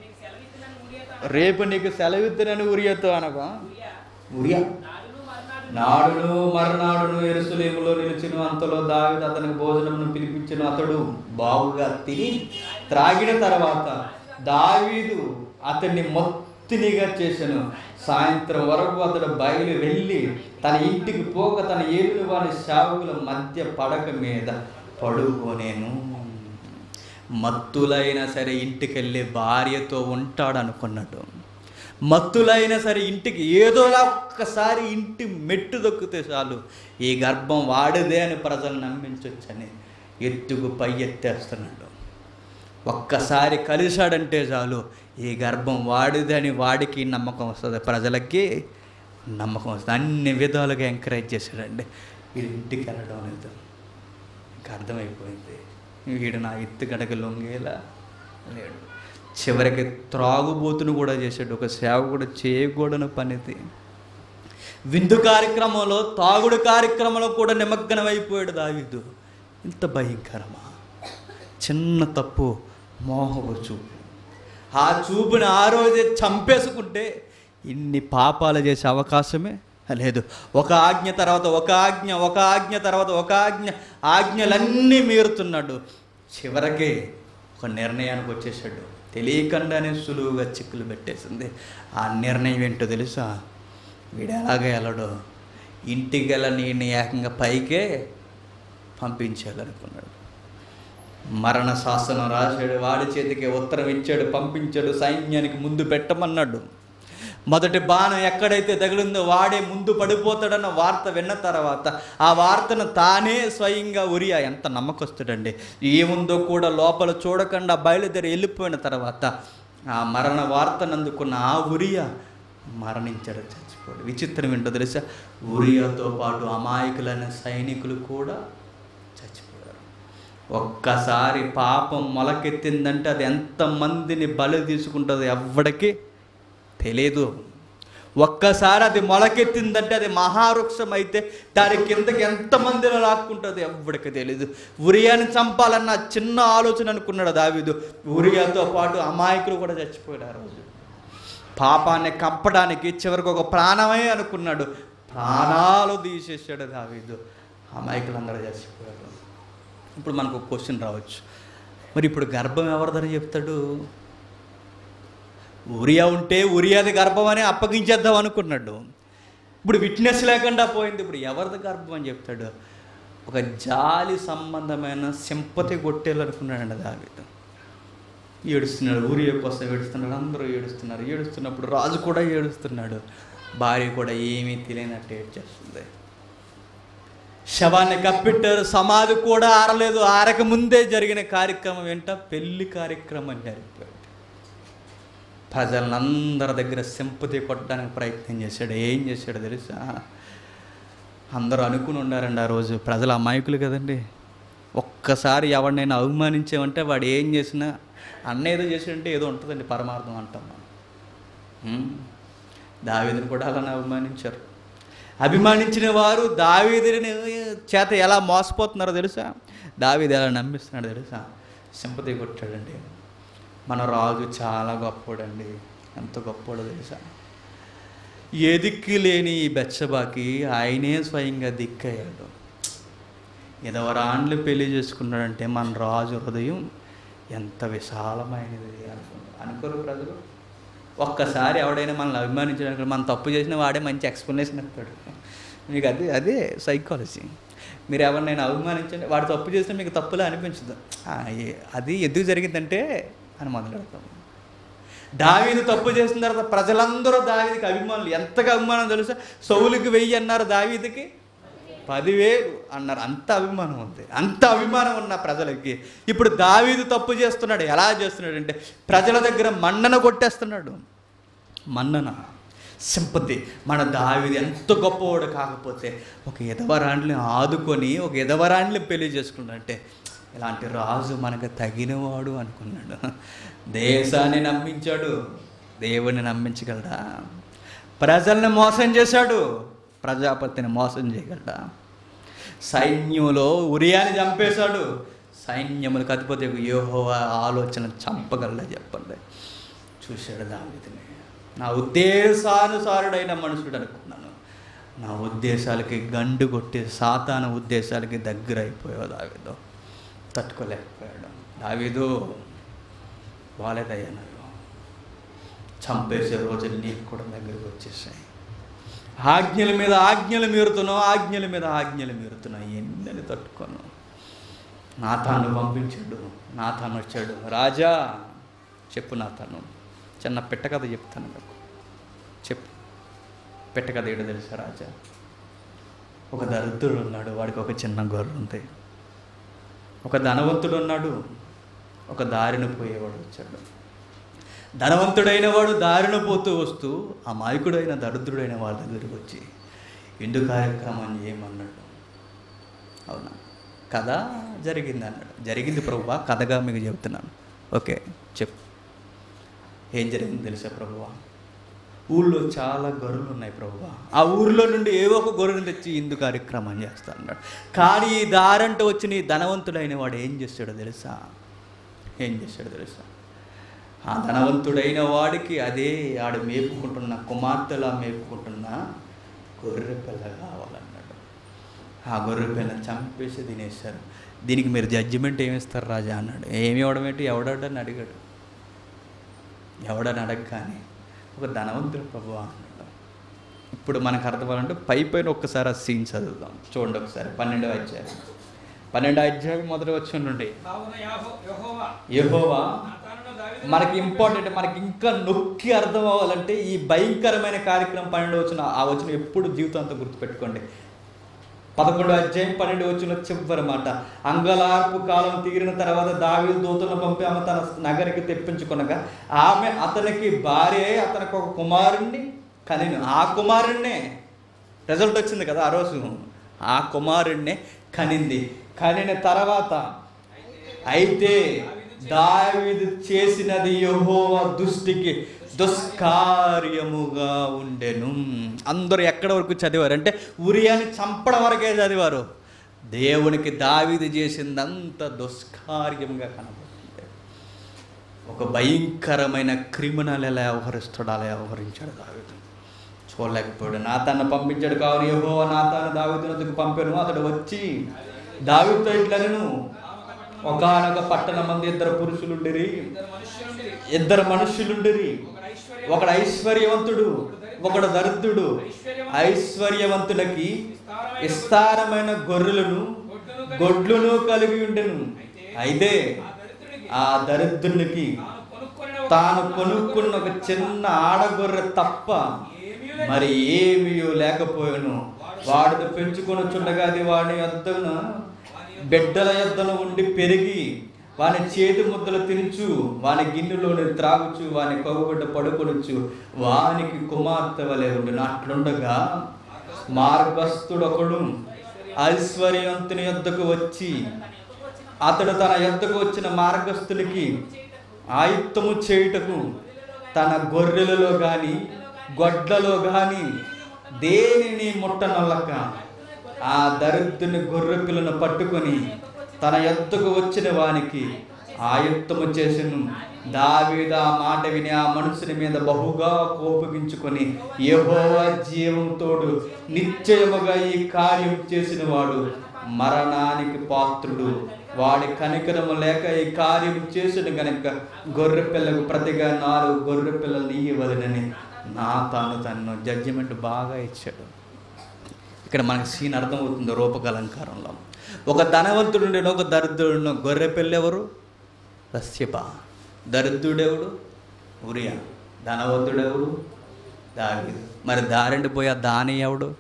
రేపు నీకు సెలవిద్దునని ఉరియతో అనగా ఉరియా నాడును మర్నాడును ఎరుసలేములో నిలిచిన అంతలో దావిద అతనికి భోజనమును పిలిపించిన అతడు బావుగా తిని త్రాగిన తర్వాత దావీదు అతన్ని మొత్తినిగా చేశాను సాయంత్రం వరకు అతడు బయలు వెళ్ళి తన ఇంటికి పోక తన ఏలుని వారి సేవకుల మధ్య పడక మీద పడుకోనేను మత్తులైనా సరే ఇంటికి వెళ్ళి భార్యతో ఉంటాడు అనుకున్నాడు మత్తులైనా సరే ఇంటికి ఏదోలా ఒక్కసారి ఇంటి మెట్టు దొక్కితే చాలు ఈ గర్భం వాడిదే అని ప్రజలు నమ్మించవచ్చని ఎత్తుకు పై ఎత్తేస్తున్నాడు ఒక్కసారి కలిశాడంటే చాలు ఈ గర్భం వాడిదే అని వాడికి నమ్మకం వస్తుంది ప్రజలకి నమ్మకం వస్తుంది అన్ని విధాలుగా ఎంకరేజ్ చేశాడండి వీడి ఇంటికి వెళ్ళడం లేదు ఇంకా అర్థమైపోయింది వీడు నా ఎత్తు గడక లొంగేలా లేడు చివరికి త్రాగుబోతును కూడా చేశాడు ఒక సేవకుడు చేయకూడని పనిది విందు కార్యక్రమంలో తాగుడు కార్యక్రమంలో కూడా నిమగ్నమైపోయాడు దావీదు ఇంత భయంకరమా చిన్న తప్పు మోహపు చూపు ఆ చూపుని ఆ రోజే చంపేసుకుంటే ఇన్ని పాపాలు చేసే అవకాశమే లేదు ఒక ఆజ్ఞ తర్వాత ఒక ఆజ్ఞ ఒక ఆజ్ఞ తర్వాత ఒక ఆజ్ఞ ఆజ్ఞలన్నీ మీరుతున్నాడు చివరికి ఒక నిర్ణయానికి వచ్చేసాడు తెలియకుండానే సులువుగా చిక్కులు పెట్టేసింది ఆ నిర్ణయం ఏంటో తెలుసా వీడు ఎలాగ వెళ్ళడో ఇంటికి వెళ్ళ నేను ఏకంగా పైకే పంపించాలనుకున్నాడు మరణ శాసనం రాశాడు వాడి చేతికి ఉత్తరం ఇచ్చాడు పంపించాడు సైన్యానికి ముందు పెట్టమన్నాడు మొదటి బాణం ఎక్కడైతే తగిలిందో వాడే ముందు పడిపోతాడన్న వార్త విన్న తర్వాత ఆ వార్తను తానే స్వయంగా ఉరియా ఎంత నమ్మకస్తుడండి ఏముందో కూడా లోపల చూడకుండా బయలుదేరి వెళ్ళిపోయిన తర్వాత ఆ మరణ వార్తను అందుకున్న ఆ ఉరియా మరణించాడు చచ్చిపోయాడు విచిత్రం ఏంటో తెలుసా ఉరియాతో పాటు అమాయకులైన సైనికులు కూడా చచ్చిపోయారు ఒక్కసారి పాపం మొలకెత్తిందంటే అది ఎంతమందిని బలి తీసుకుంటుందో ఎవ్వడికి తెలియదు ఒక్కసారి అది మొలకెత్తిందంటే అది మహావృక్షం అయితే దాని కిందకి ఎంతమందిని లాక్కుంటుందో ఎవ్వడికి తెలియదు ఉరియాని చంపాలన్న చిన్న ఆలోచన అనుకున్నాడు దావీదు ఉరియాతో పాటు అమాయకులు కూడా చచ్చిపోయాడు ఆ రోజు పాపాన్ని కప్పడానికి చివరికి ఒక ప్రాణమే అనుకున్నాడు ప్రాణాలు తీసేసాడు దావీదు అమాయకులందరూ చచ్చిపోయారు ఇప్పుడు మనకు ఒక క్వశ్చన్ రావచ్చు మరి ఇప్పుడు గర్భం ఎవరిదని చెప్తాడు ఉరియా ఉంటే ఉరియాది గర్భం అని అప్పగించేద్దాం అనుకున్నాడు ఇప్పుడు విట్నెస్ లేకుండా పోయింది ఇప్పుడు ఎవరిది గర్భం అని చెప్తాడు ఒక జాలి సంబంధమైన సింపతి కొట్టేయాలనుకున్నాడండి దావీదు ఏడుస్తున్నాడు ఊరియా కోసం ఏడుస్తున్నాడు అందరూ ఏడుస్తున్నారు ఏడుస్తున్నప్పుడు రాజు కూడా ఏడుస్తున్నాడు భార్య కూడా ఏమీ తెలియనట్టు ఏడ్చేస్తుంది శవాన్ని కప్పెట్టారు సమాధి కూడా ఆరలేదు ఆరక ముందే జరిగిన కార్యక్రమం ఏంట పెళ్లి కార్యక్రమం జరిగిపోయింది ప్రజలందరి దగ్గర సింపతి కొట్టడానికి ప్రయత్నం చేశాడు ఏం చేశాడు తెలుసా అందరూ అనుకుని ఉండారండి ఆ రోజు ప్రజల అమాయకులు కదండి ఒక్కసారి ఎవరినైనా అవమానించామంటే వాడు ఏం చేసినా అన్న ఏదో చేసాడంటే ఏదో ఉంటుందండి పరమార్థం అంటాం మనం హ్మ్. దావీదుని కూడా అలానే అవమానించారు అభిమానించిన వారు దావీదుని చేత ఎలా మోసపోతున్నారో తెలుసా దావీదు ఎలా నమ్మిస్తున్నాడు తెలుసా సింపతి కొట్టాడండి మన రాజు చాలా గొప్పోడండి ఎంత గొప్పోడో తెలుసా ఏ దిక్కు లేని ఈ బెచ్చబాకి ఆయనే స్వయంగా దిక్కయ్యాడు ఎదవరాండ్లు పెళ్లి చేసుకున్నాడంటే మన రాజు హృదయం ఎంత విశాలమైనది అనుకున్నారు అనుకోరు ప్రజలు ఒక్కసారి ఎవడైనా మనల్ని అభిమానించడానికి మన తప్పు చేసిన వాడే మంచి ఎక్స్ప్లెనేషన్ ఇస్తాడు మీకు అదే అదే సైకాలజీ మీరు ఎవరినైనా అభిమానించండి వాడు తప్పు చేస్తే మీకు తప్పులే అనిపించదు ఆ, ఏ- అది ఎందుకు జరిగిందంటే అని మొదలెడతాం దావీదు తప్పు చేసిన తర్వాత ప్రజలందరూ దావీదికి అభిమానులు ఎంతగా అభిమానం తెలుసా సౌలుకి వెయ్యి అన్నారు దావీదికి పదివేలు అన్నారు అంత అభిమానం ఉంది అంత అభిమానం ఉన్న ప్రజలకి ఇప్పుడు దావీదు తప్పు చేస్తున్నాడు ఎలా చేస్తున్నాడు అంటే ప్రజల దగ్గర మన్నన కొట్టేస్తున్నాడు మన్నన సింపతి మన దావీది ఎంత గొప్పవాడు కాకపోతే ఒక ఎదవరాండ్ని ఆదుకొని ఒక ఎదవరాండ్ని పెళ్లి చేసుకున్నాడంటే ఇలాంటి రాజు మనకు తగినవాడు అనుకున్నాడు దేశాన్ని నమ్మించాడు దేవుని నమ్మించగలడా ప్రజల్ని మోసం చేశాడు ప్రజాపతిని మోసం చేయగలడా సైన్యంలో ఉరియాని చంపేశాడు సైన్యములకు అధిపతి యోహోవా ఆలోచన చంపగలడా చెప్పండి చూశాడు దావిదిని నా ఉద్దేశానుసారుడైన మనుషుడు అనుకున్నాను నా ఉద్దేశాలకి గండు కొట్టి సాతాన ఉద్దేశాలకి దగ్గర అయిపోయావు దావిదో తట్టుకోలేకపోయాడు దావీదు బాలేదయ్యా నాకు చంపేసే రోజులు నీకు కూడా దగ్గరికి వచ్చేసాయి ఆజ్ఞల మీద ఆజ్ఞలు మీరుతున్నావు ఆజ్ఞల మీద ఆజ్ఞలు మీరుతున్నావు ఎన్నని తట్టుకోను నాథాను పంపించాడు నాథాను వచ్చాడు రాజా చెప్పు నాథాను చిన్న పెట్ట కథ చెప్తాను మీకు చెప్పు పెట్ట కథ ఏడు తెలుసా రాజా ఒక దరిద్రుడు ఉన్నాడు వాడికి ఒక చిన్న గొర్రె ఉంది ఒక ధనవంతుడు ఉన్నాడు ఒక దారిన పోయేవాడు వచ్చాడు ధనవంతుడైన వాడు దారిన పోతూ వస్తూ అమాయకుడైన దరిద్రుడైన వాళ్ళ దగ్గరికి వచ్చి ఎందు కార్యక్రమం చేయమన్నాడు అవునా కథ జరిగింది అన్నాడు జరిగింది ప్రభువా కథగా మీకు చెబుతున్నాను ఓకే చెప్పు ఏం జరిగింది తెలుసా ప్రభువా ఊళ్ళో చాలా గొర్రెలు ఉన్నాయి ప్రభువా ఆ ఊరిలో నుండి ఏవో ఒక గొర్రెను తెచ్చి ఇందు కార్యక్రమం చేస్తా అన్నాడు కానీ ఈ దారంట వచ్చిన ఈ ధనవంతుడైన వాడు ఏం చేస్తాడో తెలుసా ఏం చేశాడో తెలుసా ఆ ధనవంతుడైన వాడికి అదే ఆడు మేపుకుంటున్న కుమార్తెలా మేపుకుంటున్న గొర్రె పిల్ల కావాలన్నాడు ఆ గొర్రె పిల్లని చంపేసి తినేశారు దీనికి మీరు జడ్జిమెంట్ ఏమిస్తారు రాజా అన్నాడు ఏమి ఇవ్వడం ఏంటి ఎవడాడని అడిగాడు ఎవడని అడగగానే ఒక ధనవంతుడు ప్రభు అన్నాడు ఇప్పుడు మనకు అర్థమవ్వాలంటే పై పైన ఒక్కసారి ఆ సీన్ చదువుదాం చూడండి ఒకసారి పన్నెండో అధ్యాయం పన్నెండో అధ్యాయం మొదటి వచ్చి నుండి కావున యాహో యెహోవా యెహోవా నాతానును దావీదుకు మనకి ఇంపార్టెంట్ మనకి ఇంకా నొక్కి అర్థం అవ్వాలంటే ఈ భయంకరమైన కార్యక్రమం పన్నెండు వచ్చిన ఆ వచ్చిన ఎప్పుడు జీవితాంతం గుర్తుపెట్టుకోండి పదకొండు అధ్యాయం పన్నెండు వచ్చిన చివరి మాట అంగలార్పు కాలం తీరిన తర్వాత దావి దూతలను పంపి ఆమె తన నగరికి తెప్పించుకొనగా ఆమె అతనికి భార్య అయి అతనికి ఒక కుమారుణ్ణి కనిను ఆ కుమారుణ్ణే రిజల్ట్ వచ్చింది కదా ఆ రోజు ఆ కుమారుణ్ణే కనింది కనిన తర్వాత అయితే దావీదు చేసినది యెహోవా దృష్టికి దుష్కార్యముగా ఉండెను అందరూ ఎక్కడ వరకు చదివారు అంటే ఉరియాని చంపడం వరకే చదివారు దేవునికి దావీదు చేసిందంత దుష్కార్యంగా కనబడుతుంది ఒక భయంకరమైన క్రిమినల్ ఎలా వ్యవహరిస్తాడు అలా వ్యవహరించాడు దావీదు చూడలేకపోయాడు నా తను పంపించాడు కావున యహో నా తాను దావీదునకు పంపాను అతడు వచ్చి దావీదుతో ఇట్లను ఒకనొక పట్టణ మంది ఇద్దరు పురుషులుండిరి ఇద్దరు మనుష్యులుండిరి. ఇద్దరు మనుష్యులుండిరి ఒకడు ఐశ్వర్యం ఒకడు ఐశ్వర్యవంతుడు ఒకడు దరిద్రుడు ఐశ్వర్యవంతులకి విస్తారమైన గొర్రెలను గొడ్లను కలిగి ఉండెను అయితే ఆ ఆ దరిద్రుడికి దరిద్రునికి తాను కొనుక్కున్న ఒక తాను కొనుక్కున్న ఒక చిన్న ఆడగొర్రె తప్ప ఏమీ లేదు. మరి ఏమీ లేకపోయాను వాడిని పెంచుకొని చుండగా అది వాడి యొద్దన బిడ్డల యొద్దన ఉండి పెరిగి వాని చేతి ముద్దలు తినుచు వాని గిన్నెలోని త్రాగుచు వాని కొవ్వబిడ్డ పడుకొనుచు వానికి కుమార్తె వలె ఉండును అట్లుండగా మార్గస్థుడొకడు ఐశ్వర్యవంతుని యొద్దకు వచ్చి అతడు తన యొద్దకు వచ్చిన మార్గస్థుడికి ఆయుత్తము చేయుటకు తన గొర్రెలలో గాని గొడ్లలో గాని దేనిని ముట్టనొల్లక ఆ దరిద్రుని గొర్రె పిల్లను పట్టుకొని తన యొద్దకు వచ్చిన వానికి ఆయుత్తము చేసెను దావీదు ఆ మాట విని ఆ మనుషుని మీద బహుగా కోపగించుకొని యెహోవా జీవంతోడు నిశ్చయముగా ఈ కార్యం చేసిన వాడు మరణానికి పాత్రుడు వాడి కనికరము లేక ఈ కార్యం చేసిన గనుక గొర్రె పిల్లకు ప్రతిగా నాలుగు గొర్రె పిల్లలు ఇవ్వదనని నా తాను తను జడ్జిమెంట్ బాగా ఇచ్చాడు ఇక్కడ మనకి సీన్ అర్థమవుతుంది రూపకలంకారంలో ఒక ధనవంతుడు ఒక దరిద్రుడు గొర్రె పిల్ల ఎవరు రస్యప దరిద్రుడెవడు ఉరియా ధనవంతుడెవడు దావీదు మరి దారిండి పోయి ఆ దాని ఎవడు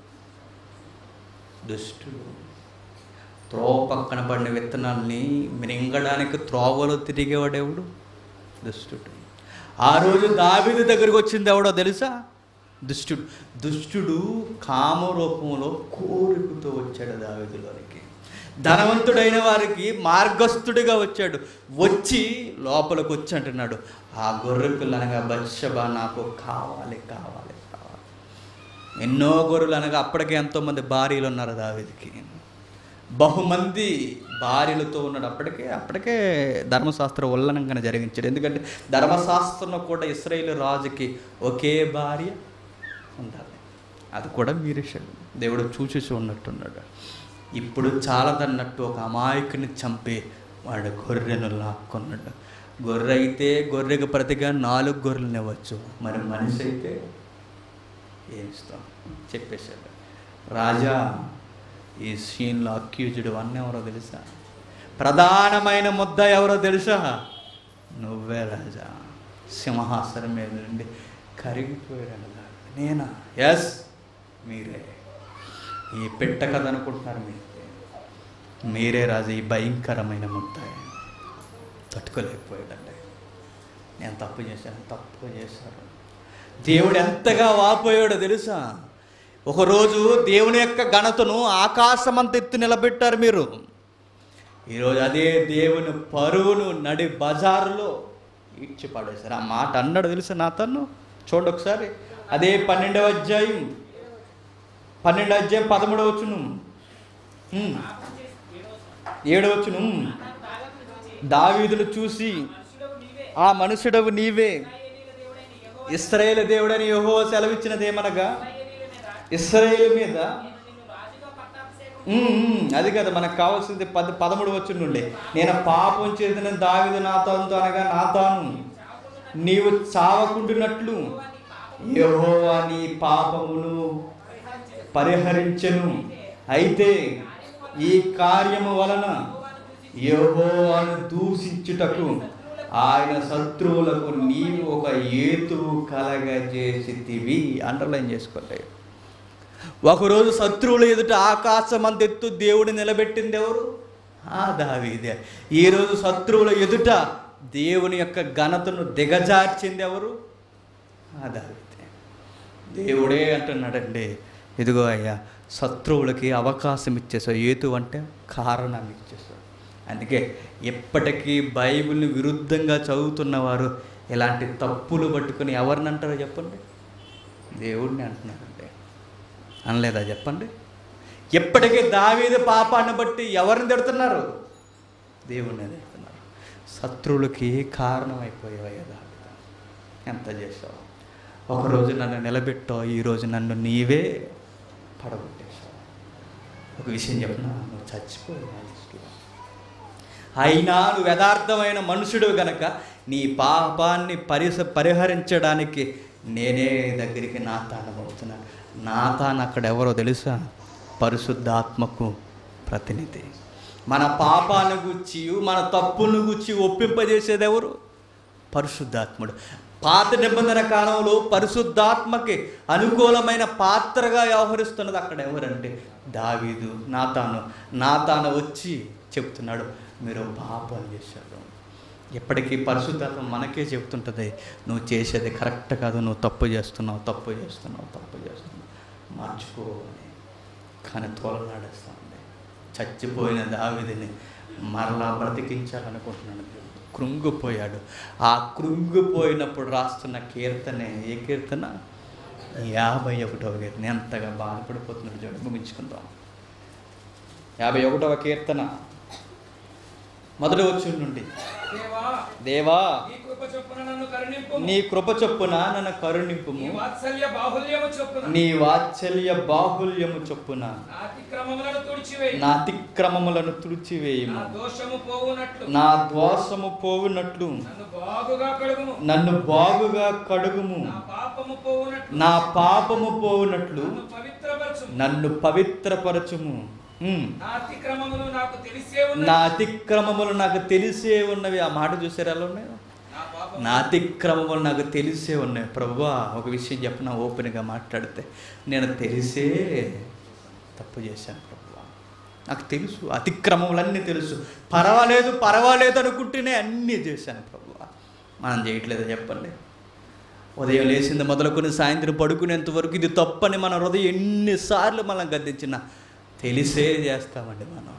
దుష్టుడు త్రోవ పక్కన పడిన విత్తనాల్ని మిరింగడానికి త్రోవలో తిరిగేవాడెవడు దుష్టుడు ఆ రోజు దావీదు దగ్గరికి వచ్చింది ఎవడో తెలుసా దుష్టుడు దుష్టుడు కామరూపంలో కోరికతో వచ్చాడు దావీదులోనికి ధనవంతుడైన వారికి మార్గస్థుడిగా వచ్చాడు వచ్చి లోపలికి వచ్చి అంటున్నాడు ఆ గొర్రె పిల్ల అనగా బత్షబా నాకు కావాలి కావాలి కావాలి ఎన్నో గొర్రెలు అనగా అప్పటికే ఎంతోమంది భార్యలు ఉన్నారు దావీదికి బహుమంది భార్యలతో ఉన్నాడు అప్పటికే అప్పటికే ధర్మశాస్త్ర ఉల్లంఘన జరిగించాడు ఎందుకంటే ధర్మశాస్త్రంలో కూడా ఇస్రాయేల్ రాజుకి ఒకే భార్య ఉండాలి అది కూడా మీరేశాడు దేవుడు చూసేసి ఉన్నట్టున్నాడు ఇప్పుడు చాలదన్నట్టు ఒక అమాయకుని చంపి వాడు గొర్రెను లాక్కున్నాడు గొర్రె అయితే గొర్రెకు ప్రతిగా నాలుగు గొర్రెలు ఇవ్వచ్చు మరి మనిషి అయితే ఏం ఇస్తాం చెప్పేశాడు రాజా ఈ సీన్లో అక్యూజుడు అన్న ఎవరో తెలుసా ప్రధానమైన ముద్ద ఎవరో తెలుసా నువ్వే రాజా సింహాసనం మీద నుండి కరిగిపోయాడు నేనా ఎస్ మీరే ఈ పెట్ట కథ అనుకుంటున్నారు మీరు మీరే రాజు ఈ భయంకరమైన ముద్ద తట్టుకోలేకపోయాడండి నేను తప్పు చేశాను తప్పు చేశాను దేవుడు ఎంతగా వాపోయాడో తెలుసా ఒకరోజు దేవుని యొక్క ఘనతను ఆకాశమంత ఎత్తి నిలబెట్టారు మీరు ఈరోజు అదే దేవుని పరువును నడి బజారులో ఈడ్చి పడేశారు ఆ మాట అన్నాడు తెలుసా నా తను చూడండి ఒకసారి అదే పన్నెండవ అధ్యాయం పన్నెండు అధ్యాయం పదమూడవ వచ్చును ఏడవచ్చును దావీదులు చూసి ఆ మనుషుడవు నీవే ఇస్రాయేల్ దేవుడని యహో సెలవిచ్చినదేమనగా ఇస్రాయేల్ మీద ఉమ్, ఉమ్, అది కదా మనకు కావాల్సింది పది పదమూడు వచ్చి నుండి నేను పాపం చేసిన దావిదు నాతానుతో అనగా నాతాను నీవు చావకుండునట్లు యెహోవా నీ పాపమును పరిహరించెను అయితే ఈ కార్యము వలన యెహోవాను దూషించుటకు ఆయన శత్రువులకు నీవు ఒక ఏతువు కలగజేసితివి అండర్లైన్ చేసుకోలే ఒకరోజు శత్రువుల ఎదుట ఆకాశం అంతెత్తు దేవుడు నిలబెట్టింది ఎవరు ఆ దావీదే ఈరోజు శత్రువుల ఎదుట దేవుని యొక్క ఘనతను దిగజార్చింది ఎవరు ఆ దావీదే దేవుడే అంటున్నాడండి ఇదిగో అయ్యా శత్రువులకి అవకాశం ఇచ్చేసావు ఏతు అంటే కారణాన్ని ఇచ్చేసావు అందుకే ఎప్పటికీ బైబిల్ని విరుద్ధంగా చదువుతున్నవారు ఇలాంటి తప్పులు పట్టుకుని ఎవరిని అంటారో చెప్పండి దేవుడిని అంటున్నారండి అనలేదా చెప్పండి ఎప్పటికీ దావీదు పాపాన్ని బట్టి ఎవరిని తిడుతున్నారు దేవుణ్ణి తిడుతున్నారు శత్రువులకి కారణమైపోయావయ్యా దావీదు ఎంత చేసావు ఒకరోజు నన్ను నిలబెట్టావు ఈరోజు నన్ను నీవే పడగొట్టేశావు ఒక విషయం చెప్పిన నువ్వు చచ్చిపోయావు నా దృష్టిలో అయినా నువ్వు యథార్థమైన మనుషుడు గనక నీ పాపాన్ని పరిస పరిహరించడానికి నేనే దగ్గరికి నా తానమవుతున్నాను నా తాను అక్కడ ఎవరో తెలుసా పరిశుద్ధాత్మకు ప్రతినిధి మన పాపాన్ని గుచ్చి మన తప్పును గుచ్చి ఒప్పింపజేసేది ఎవరు పరిశుద్ధాత్ముడు పాత నిబంధన కాలంలో పరిశుద్ధాత్మకి అనుకూలమైన పాత్రగా వ్యవహరిస్తున్నది అక్కడ ఎవరంటే దావీదు నాతాను నాతాను వచ్చి చెప్తున్నాడు మీరు పాపం చేశారు ఎప్పటికీ పరిశుద్ధాత్మ మనకే చెప్తుంటుంది నువ్వు చేసేది కరెక్ట్ కాదు నువ్వు తప్పు చేస్తున్నావు తప్పు చేస్తున్నావు తప్పు చేస్తున్నావు మార్చుకో అని కానీ తోలనాడేస్తా ఉంది చచ్చిపోయిన దావిదిని మరలా బ్రతికించాలనుకుంటున్నాడు దేవుడు కృంగిపోయాడు ఆ కృంగిపోయినప్పుడు రాస్తున్న కీర్తనే ఏ కీర్తన యాభై ఒకటవ కీర్తన ఎంతగా బాధపడిపోతున్నాడు చూడండి ముగించుకుందాం యాభై ఒకటవ కీర్తన మొదటి వచ్చి నుండి దేవా దేవా నీ కృప చొప్పున నన్ను కరుణింపు నీ కృప చొప్పున నన్ను కరుణింపుము నీ వాత్సల్య బాహుల్యము చొప్పున నీ వాత్సల్య బాహుల్యము చొప్పున నా అతిక్రమములను తుడిచివేయి నా అతిక్రమములను తుడిచివేయము నా దోషము పోవునట్లు నా దోషము పోవునట్లు నన్ను బాగుగా కడుగుము నన్ను బాగుగా కడుగుము నా పాపము పోవునట్లు నా పాపము పోవునట్లు నన్ను పవిత్రపరచుము నన్ను పవిత్రపరచుము ఉమ్. నా అతిక్రమములు నాకు తెలిసే నా ఉన్నాయి అతిక్రమములు నాకు తెలిసే ఉన్నవి ఆ మాట చూసారు ఎలా ఉన్నాయో నా పాపము నా అతిక్రమములు నాకు తెలిసే ఉన్నాయి ప్రభువా ఒక విషయం చెప్పిన ఓపెన్గా మాట్లాడితే నేను తెలిసే తప్పు చేశాను ప్రభువా నాకు తెలుసు అతిక్రమములన్నీ తెలుసు పర్వాలేదు పర్వాలేదు అనుకుంటేనే అన్నీ చేశాను ప్రభువా మనం చేయట్లేదా చెప్పండి ఉదయం లేచింది మొదలుకొని సాయంత్రం పడుకునేంత వరకు ఇది తప్పని మన హృదయం ఎన్నిసార్లు మనం గద్దించినా తెలిసే చేస్తామండి మనం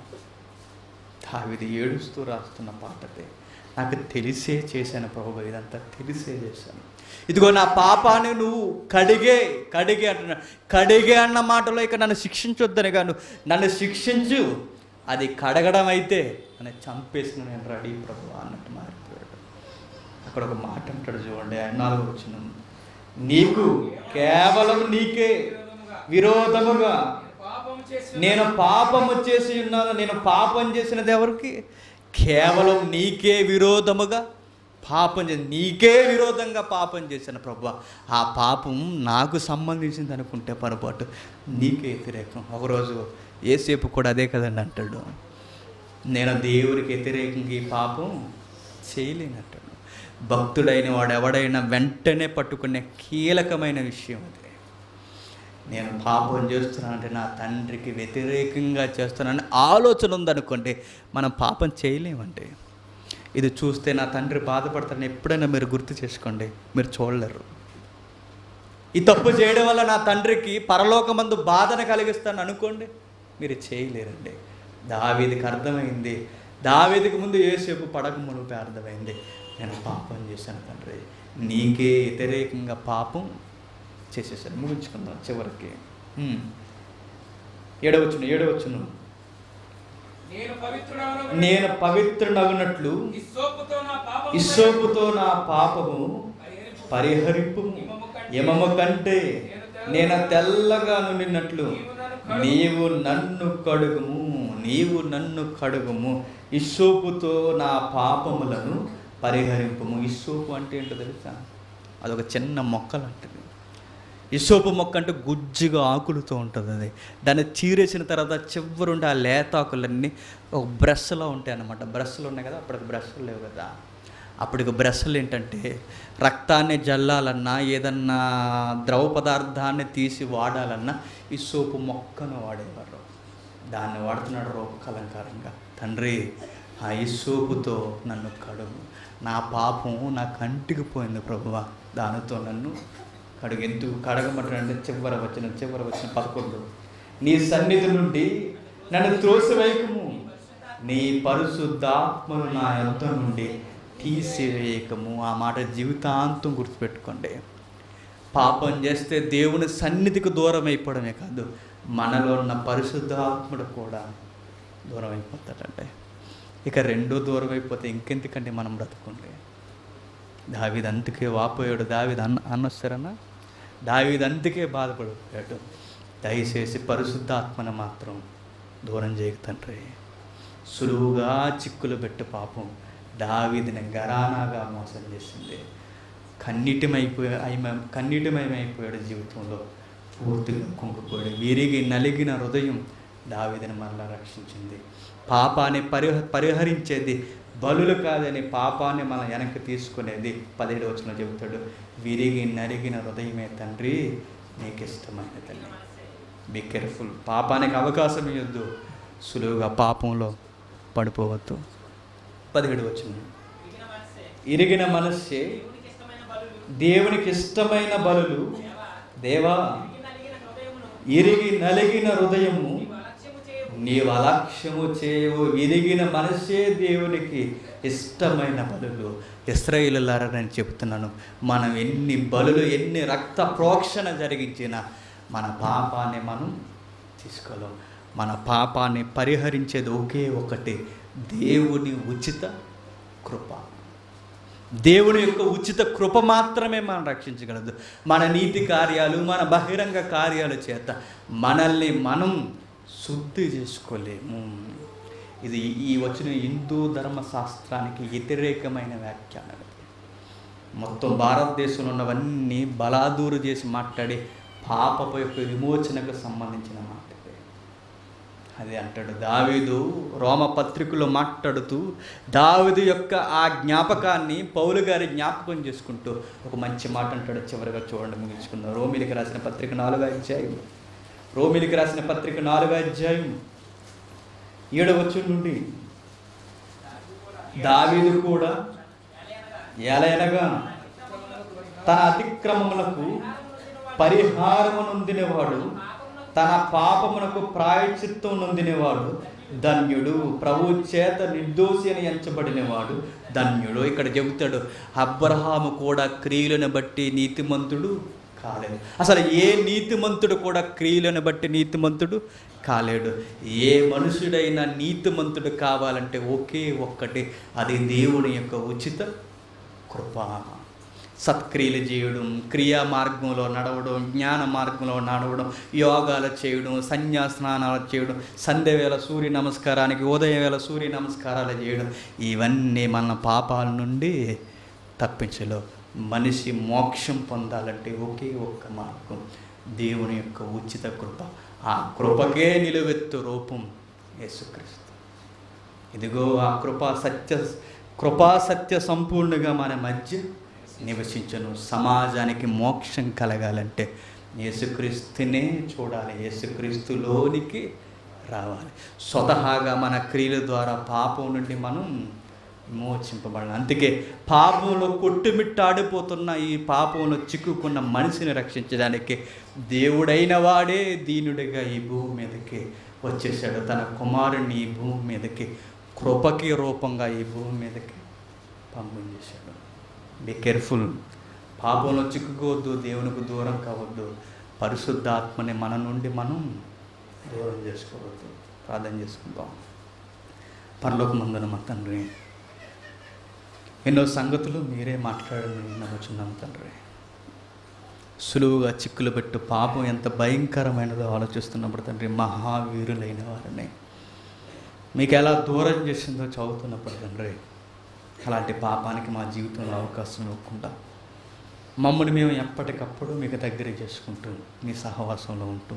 దావిది ఏడుస్తూ రాస్తున్న పాటతే నాకు తెలిసే చేశాను ప్రభు ఇదంతా తెలిసే చేశాను ఇదిగో నా పాపాన్ని నువ్వు కడిగే కడిగే అంటున్నా కడిగే అన్న మాటలో ఇక నన్ను శిక్షించొద్దని కాను నన్ను శిక్షించు అది కడగడం అయితే నన్ను చంపేసిన నేను రెడీ ప్రభు అన్నట్టు మారిపోయాడు అక్కడ ఒక మాట అంటాడు చూడండి ఆయన నాలుగు వచ్చిన నీకు కేవలం నీకే విరోధముగా నేను పాపము చేసి నేను పాపము చేసి ఉన్నాను నేను పాపం చేసినది ఎవరికి కేవలం నీకే విరోధముగా పాపం చేసి నీకే విరోధంగా పాపం చేశాను ప్రభు ఆ పాపం నాకు సంబంధించింది అనుకుంటే పొరపాటు నీకే వ్యతిరేకం ఒకరోజు ఏసేపు కూడా అదే కదండి అంటాడు నేను దేవుడికి వ్యతిరేకంగా ఈ పాపం చేయలేనంటాడు భక్తుడైన వాడు ఎవడైనా వెంటనే పట్టుకునే కీలకమైన విషయం అది నేను పాపం చేస్తున్నానంటే నా తండ్రికి వ్యతిరేకంగా చేస్తున్నానని ఆలోచన ఉందనుకోండి మనం పాపం చేయలేమండి ఇది చూస్తే నా తండ్రి బాధపడతారని ఎప్పుడైనా మీరు గుర్తు చేసుకోండి మీరు చూడలేరు ఈ తప్పు చేయడం వల్ల నా తండ్రికి పరలోకమందు బాధను కలిగిస్తాను అనుకోండి మీరు చేయలేరండి దావీదికి అర్థమైంది దావీదికి ముందు ఏసేపు పడక మునిపే అర్థమైంది నేను పాపం చేశాను తండ్రి నీకే వ్యతిరేకంగా పాపం చేసేసాను ముగించుకుందాం చివరికి హ్మ్. ఏడవచ్చును ఏడవచ్చును నేను పవిత్రుడను నేను పవిత్రునగునట్లు ఇస్సోపుతో నా పాపము ఇస్సోపుతో నా పాపము పరిహరింపు. పరిహరింపు యమము కంటే నేను తెల్లగా నుండినట్లు నీవు నన్ను కడుగుము నీవు నన్ను కడుగుము ఇస్సోపుతో నా పాపములను పరిహరింపుము ఇస్సోపు అంటే ఏంటో తెలుసా అదొక చిన్న మొక్క లాంటిది ఇసోపు మొక్క అంటే గుజ్జుగా ఆకులతో ఉంటుంది అది దాన్ని చీరేసిన తర్వాత చివరుండి ఆ లేత ఆకులన్నీ ఒక బ్రష్లో ఉంటాయి అన్నమాట బ్రష్లు ఉన్నాయి కదా అప్పుడు బ్రష్లు లేవు కదా అప్పటికి బ్రష్లు ఏంటంటే రక్తాన్ని జల్లాలన్నా ఏదన్నా ద్రవ పదార్థాన్ని తీసి వాడాలన్నా ఈ సోపు మొక్కను వాడేవారు దాన్ని వాడుతున్నాడు రూపకలంకారంగా తండ్రి ఆ ఈ సోపుతో నన్ను కడుగు నా పాపం నా కంటికి పోయింది ప్రభువా దానితో నన్ను కడుగు ఎందుకు కడగమంటాడంటే చివర వచ్చిన చివర వచ్చిన పదకొండు నీ సన్నిధి నుండి నన్ను త్రోసివేయకము నీ పరిశుద్ధాత్మను నా యొద్ద నుండి తీసివేయకము ఆ మాట జీవితాంతం గుర్తుపెట్టుకోండి పాపం చేస్తే దేవుని సన్నిధికి దూరం అయిపోవడమే కాదు మనలో ఉన్న పరిశుద్ధాత్ముడు కూడా దూరం అయిపోతాడంటే ఇక రెండో దూరం అయిపోతే ఇంకెందుకంటే మనం బ్రతుకుండే దావిది అందుకే వాపోయాడు దావిది అన్న అన్నొస్తారన్నా దావిది అందుకే బాధపడిపోయాడు దయచేసి పరిశుద్ధాత్మను మాత్రం దూరం చేయకు తండ్రి సులువుగా చిక్కులు పెట్టు పాపం దావిదిని గరానాగా మోసం చేసింది కన్నీటిమైపోయా అయిమ- కన్నీటిమయమైపోయాడు జీవితంలో పూర్తిగా కుంగిపోయాడు విరిగి నలిగిన హృదయం దావిదిని మరలా రక్షించింది పాపాన్ని పరిహ పరిహరించేది బలులు కాదని పాపాన్ని మనం వెనక్కి తీసుకునేది పదిహేడు వచ్చిన చెబుతాడు విరిగి నలిగిన హృదయమే తండ్రి నీకు ఇష్టమైన తల్లి బీ కేర్ఫుల్ పాపానికి అవకాశం ఇవ్వద్దు సులువుగా పాపంలో పడిపోవద్దు పదిహేడు వచ్చిన ఇరిగిన మనస్సే దేవునికి ఇష్టమైన బలులు దేవా ఇరిగి నలిగిన హృదయము నీవు అలక్ష్యము చేయవు విరిగిన మనసే దేవునికి ఇష్టమైన బలులు ఇస్రాయిలులారని చెప్తున్నాను మనం ఎన్ని బలులు ఎన్ని రక్త ప్రోక్షణ జరిగించినా మన పాపాన్ని మనం తీసుకోలేం మన పాపాన్ని పరిహరించేది ఒకే ఒకటి దేవుని ఉచిత కృప దేవుని యొక్క ఉచిత కృప మాత్రమే మనం రక్షించగలదు మన నీతి కార్యాలు మన బహిరంగ కార్యాల చేత మనల్ని మనం శుద్ధి చేసుకోలేము ఇది ఈ వచ్చిన హిందూ ధర్మశాస్త్రానికి వ్యతిరేకమైన వ్యాఖ్యానం ఇది. మొత్తం భారతదేశంలో ఉన్నవన్నీ బలాదూరు చేసి మాట్లాడి పాపపు యొక్క విమోచనకు సంబంధించిన మాట ఇది. అది అంటాడు దావీదు రోమ పత్రికలో మాట్లాడుతూ దావీదు యొక్క ఆ జ్ఞాపకాన్ని పౌలు గారి జ్ఞాపకం చేసుకుంటూ ఒక మంచి మాట అంటాడు చివరిగా చూడండి ముగించుకుందాం రోమిలికి రాసిన పత్రిక నాలుగో అధ్యాయం రోమిలికి రాసిన పత్రిక నాలుగో అధ్యాయం ఏడవచ్చు నుండి దావీదు కూడా ఎలయనగా తన అతిక్రమములకు పరిహారము నొందినవాడు తన పాపమునకు ప్రాయచిత్తం నొందినవాడు ధన్యుడు ప్రభు చేత నిర్దోషి అని ఎంచబడినవాడు ధన్యుడు ఇక్కడ చెబుతాడు అబ్రహాము కూడా క్రియలను బట్టి నీతిమంతుడు కాలేడు అసలు ఏ నీతిమంతుడు కూడా క్రియలను బట్టి నీతిమంతుడు కాలేడు ఏ మనుషుడైనా నీతిమంతుడు కావాలంటే ఒకే ఒక్కటి అది దేవుని యొక్క ఉచిత కృప సత్క్రియలు చేయడం క్రియా మార్గంలో నడవడం జ్ఞాన మార్గంలో నడవడం యోగాలు చేయడం సన్యాస్నానాలు చేయడం సంధ్యవేళ సూర్య నమస్కారానికి ఉదయవేళ సూర్య నమస్కారాలు చేయడం ఇవన్నీ మన పాపాల నుండి తప్పించలో మనిషి మోక్షం పొందాలంటే ఒకే ఒక్క మార్గం దేవుని యొక్క ఉచిత కృప ఆ కృపకే నిలువెత్తు రూపం యేసుక్రీస్తు ఇదిగో ఆ కృపా సత్య కృపా సత్య సంపూర్ణంగా మన మధ్య నివసించను సమాజానికి మోక్షం కలగాలంటే యేసుక్రీస్తునే చూడాలి యేసుక్రీస్తులోనికి రావాలి స్వతహాగా మన క్రియల ద్వారా పాపం నుండి మనం విమోచింపబడాలి అందుకే పాపంలో కొట్టుమిట్టాడిపోతున్న ఈ పాపంలో చిక్కుకున్న మనిషిని రక్షించడానికి దేవుడైన వాడే దీనుడిగా ఈ భూమి మీదకి వచ్చేసాడు తన కుమారుని ఈ భూమి మీదకి కృపకి రూపంగా ఈ భూమి మీదకి పంపించేశాడు బీ కేర్ఫుల్ పాపంలో చిక్కుకోవద్దు దేవునికి దూరం కావద్దు పరిశుద్ధాత్మని మన నుండి మనం దూరం చేసుకోవద్దు ప్రార్థన చేసుకుందాం పరలోక మందున మా తండ్రి ఎన్నో సంగతులు మీరే మాట్లాడని నమ్ముచున్నాం తండ్రి సులువుగా చిక్కులు పెట్టు పాపం ఎంత భయంకరమైనదో ఆలోచిస్తున్నప్పుడు తండ్రి మహావీరులైన వారిని మీకు ఎలా దూరం చేసిందో చదువుతున్నప్పుడు తండ్రి అలాంటి పాపానికి మా జీవితంలో అవకాశం ఇవ్వకుండా మమ్మల్ని మేము ఎప్పటికప్పుడు మీకు దగ్గర చేసుకుంటూ మీ సహవాసంలో ఉంటూ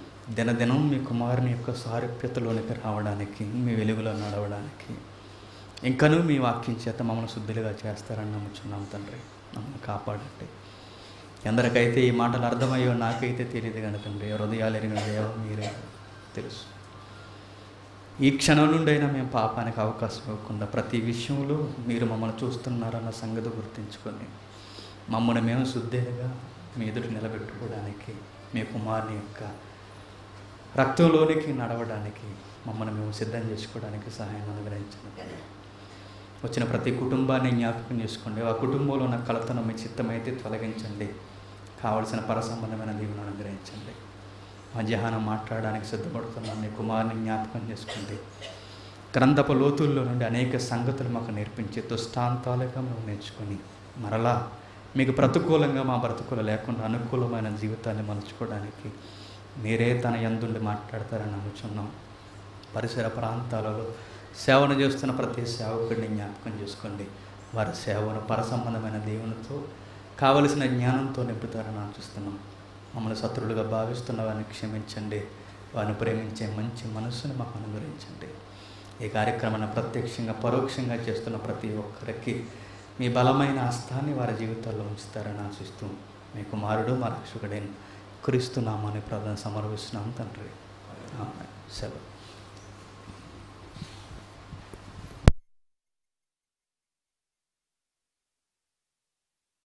దినదినం మీ కుమారుని యొక్క సారూప్యతలోనికి రావడానికి మీ వెలుగులో నడవడానికి ఇంకనూ మీ వాక్యం చేత మమ్మల్ని శుద్ధులుగా చేస్తారని నమ్ముచున్నాం తండ్రి మమ్మల్ని కాపాడండి ఎందరికైతే ఈ మాటలు అర్థమయ్యో నాకైతే తెలియదు కానీ తండ్రి హృదయాలు ఎరిగిన దేవం మీరే తెలుసు ఈ క్షణం నుండి అయినా మేము పాపానికి అవకాశం ఇవ్వకుండా ప్రతి విషయంలో మీరు మమ్మల్ని చూస్తున్నారన్న సంగతి గుర్తించుకొని మమ్మల్ని మేము శుద్ధేగా మీ ఎదుట నిలబెట్టుకోవడానికి మీ కుమారుని యొక్క రక్తంలోనికి నడవడానికి మమ్మల్ని మేము సిద్ధం చేసుకోవడానికి సహాయం అనుగ్రహించండి వచ్చిన ప్రతి కుటుంబాన్ని జ్ఞాపకం చేసుకోండి ఆ కుటుంబంలో ఉన్న కలతను మీ చిత్తమైతే తొలగించండి కావలసిన పరసంబంధమైన దీవెన అనుగ్రహించండి మధ్యాహ్నం మాట్లాడడానికి సిద్ధపడుతున్నాం మీ కుమారుని జ్ఞాపకం చేసుకోండి గ్రంథపు లోతుల్లో నుండి అనేక సంగతులు మాకు నేర్పించి దుష్టాంతాలుగా మేము నేర్చుకొని మరలా మీకు ప్రతికూలంగా మా బ్రతుకులు లేకుండా అనుకూలమైన జీవితాన్ని మలుచుకోవడానికి మీరే తన యందుండి మాట్లాడతారని నమ్ముచున్నాం పరిసర ప్రాంతాలలో సేవను చేస్తున్న ప్రతి సేవకుడిని జ్ఞాపకం చేసుకోండి వారి సేవను పరసంబంధమైన దేవునితో కావలసిన జ్ఞానంతో నింపుతారని ఆశిస్తున్నాం మమ్మల్ని శత్రువులుగా భావిస్తున్న వారిని క్షమించండి వారిని ప్రేమించే మంచి మనస్సును మాకు అనుగ్రహించండి ఈ కార్యక్రమాన్ని ప్రత్యక్షంగా పరోక్షంగా చేస్తున్న ప్రతి ఒక్కరికి మీ బలమైన హస్తాన్ని వారి జీవితాల్లో ఉంచుతారని ఆశిస్తూ మీ కుమారుడు మా రక్షకుడైన క్రీస్తు నామాన్ని ప్రార్థన సమర్పిస్తున్నాం తండ్రి ఆమె సెలవు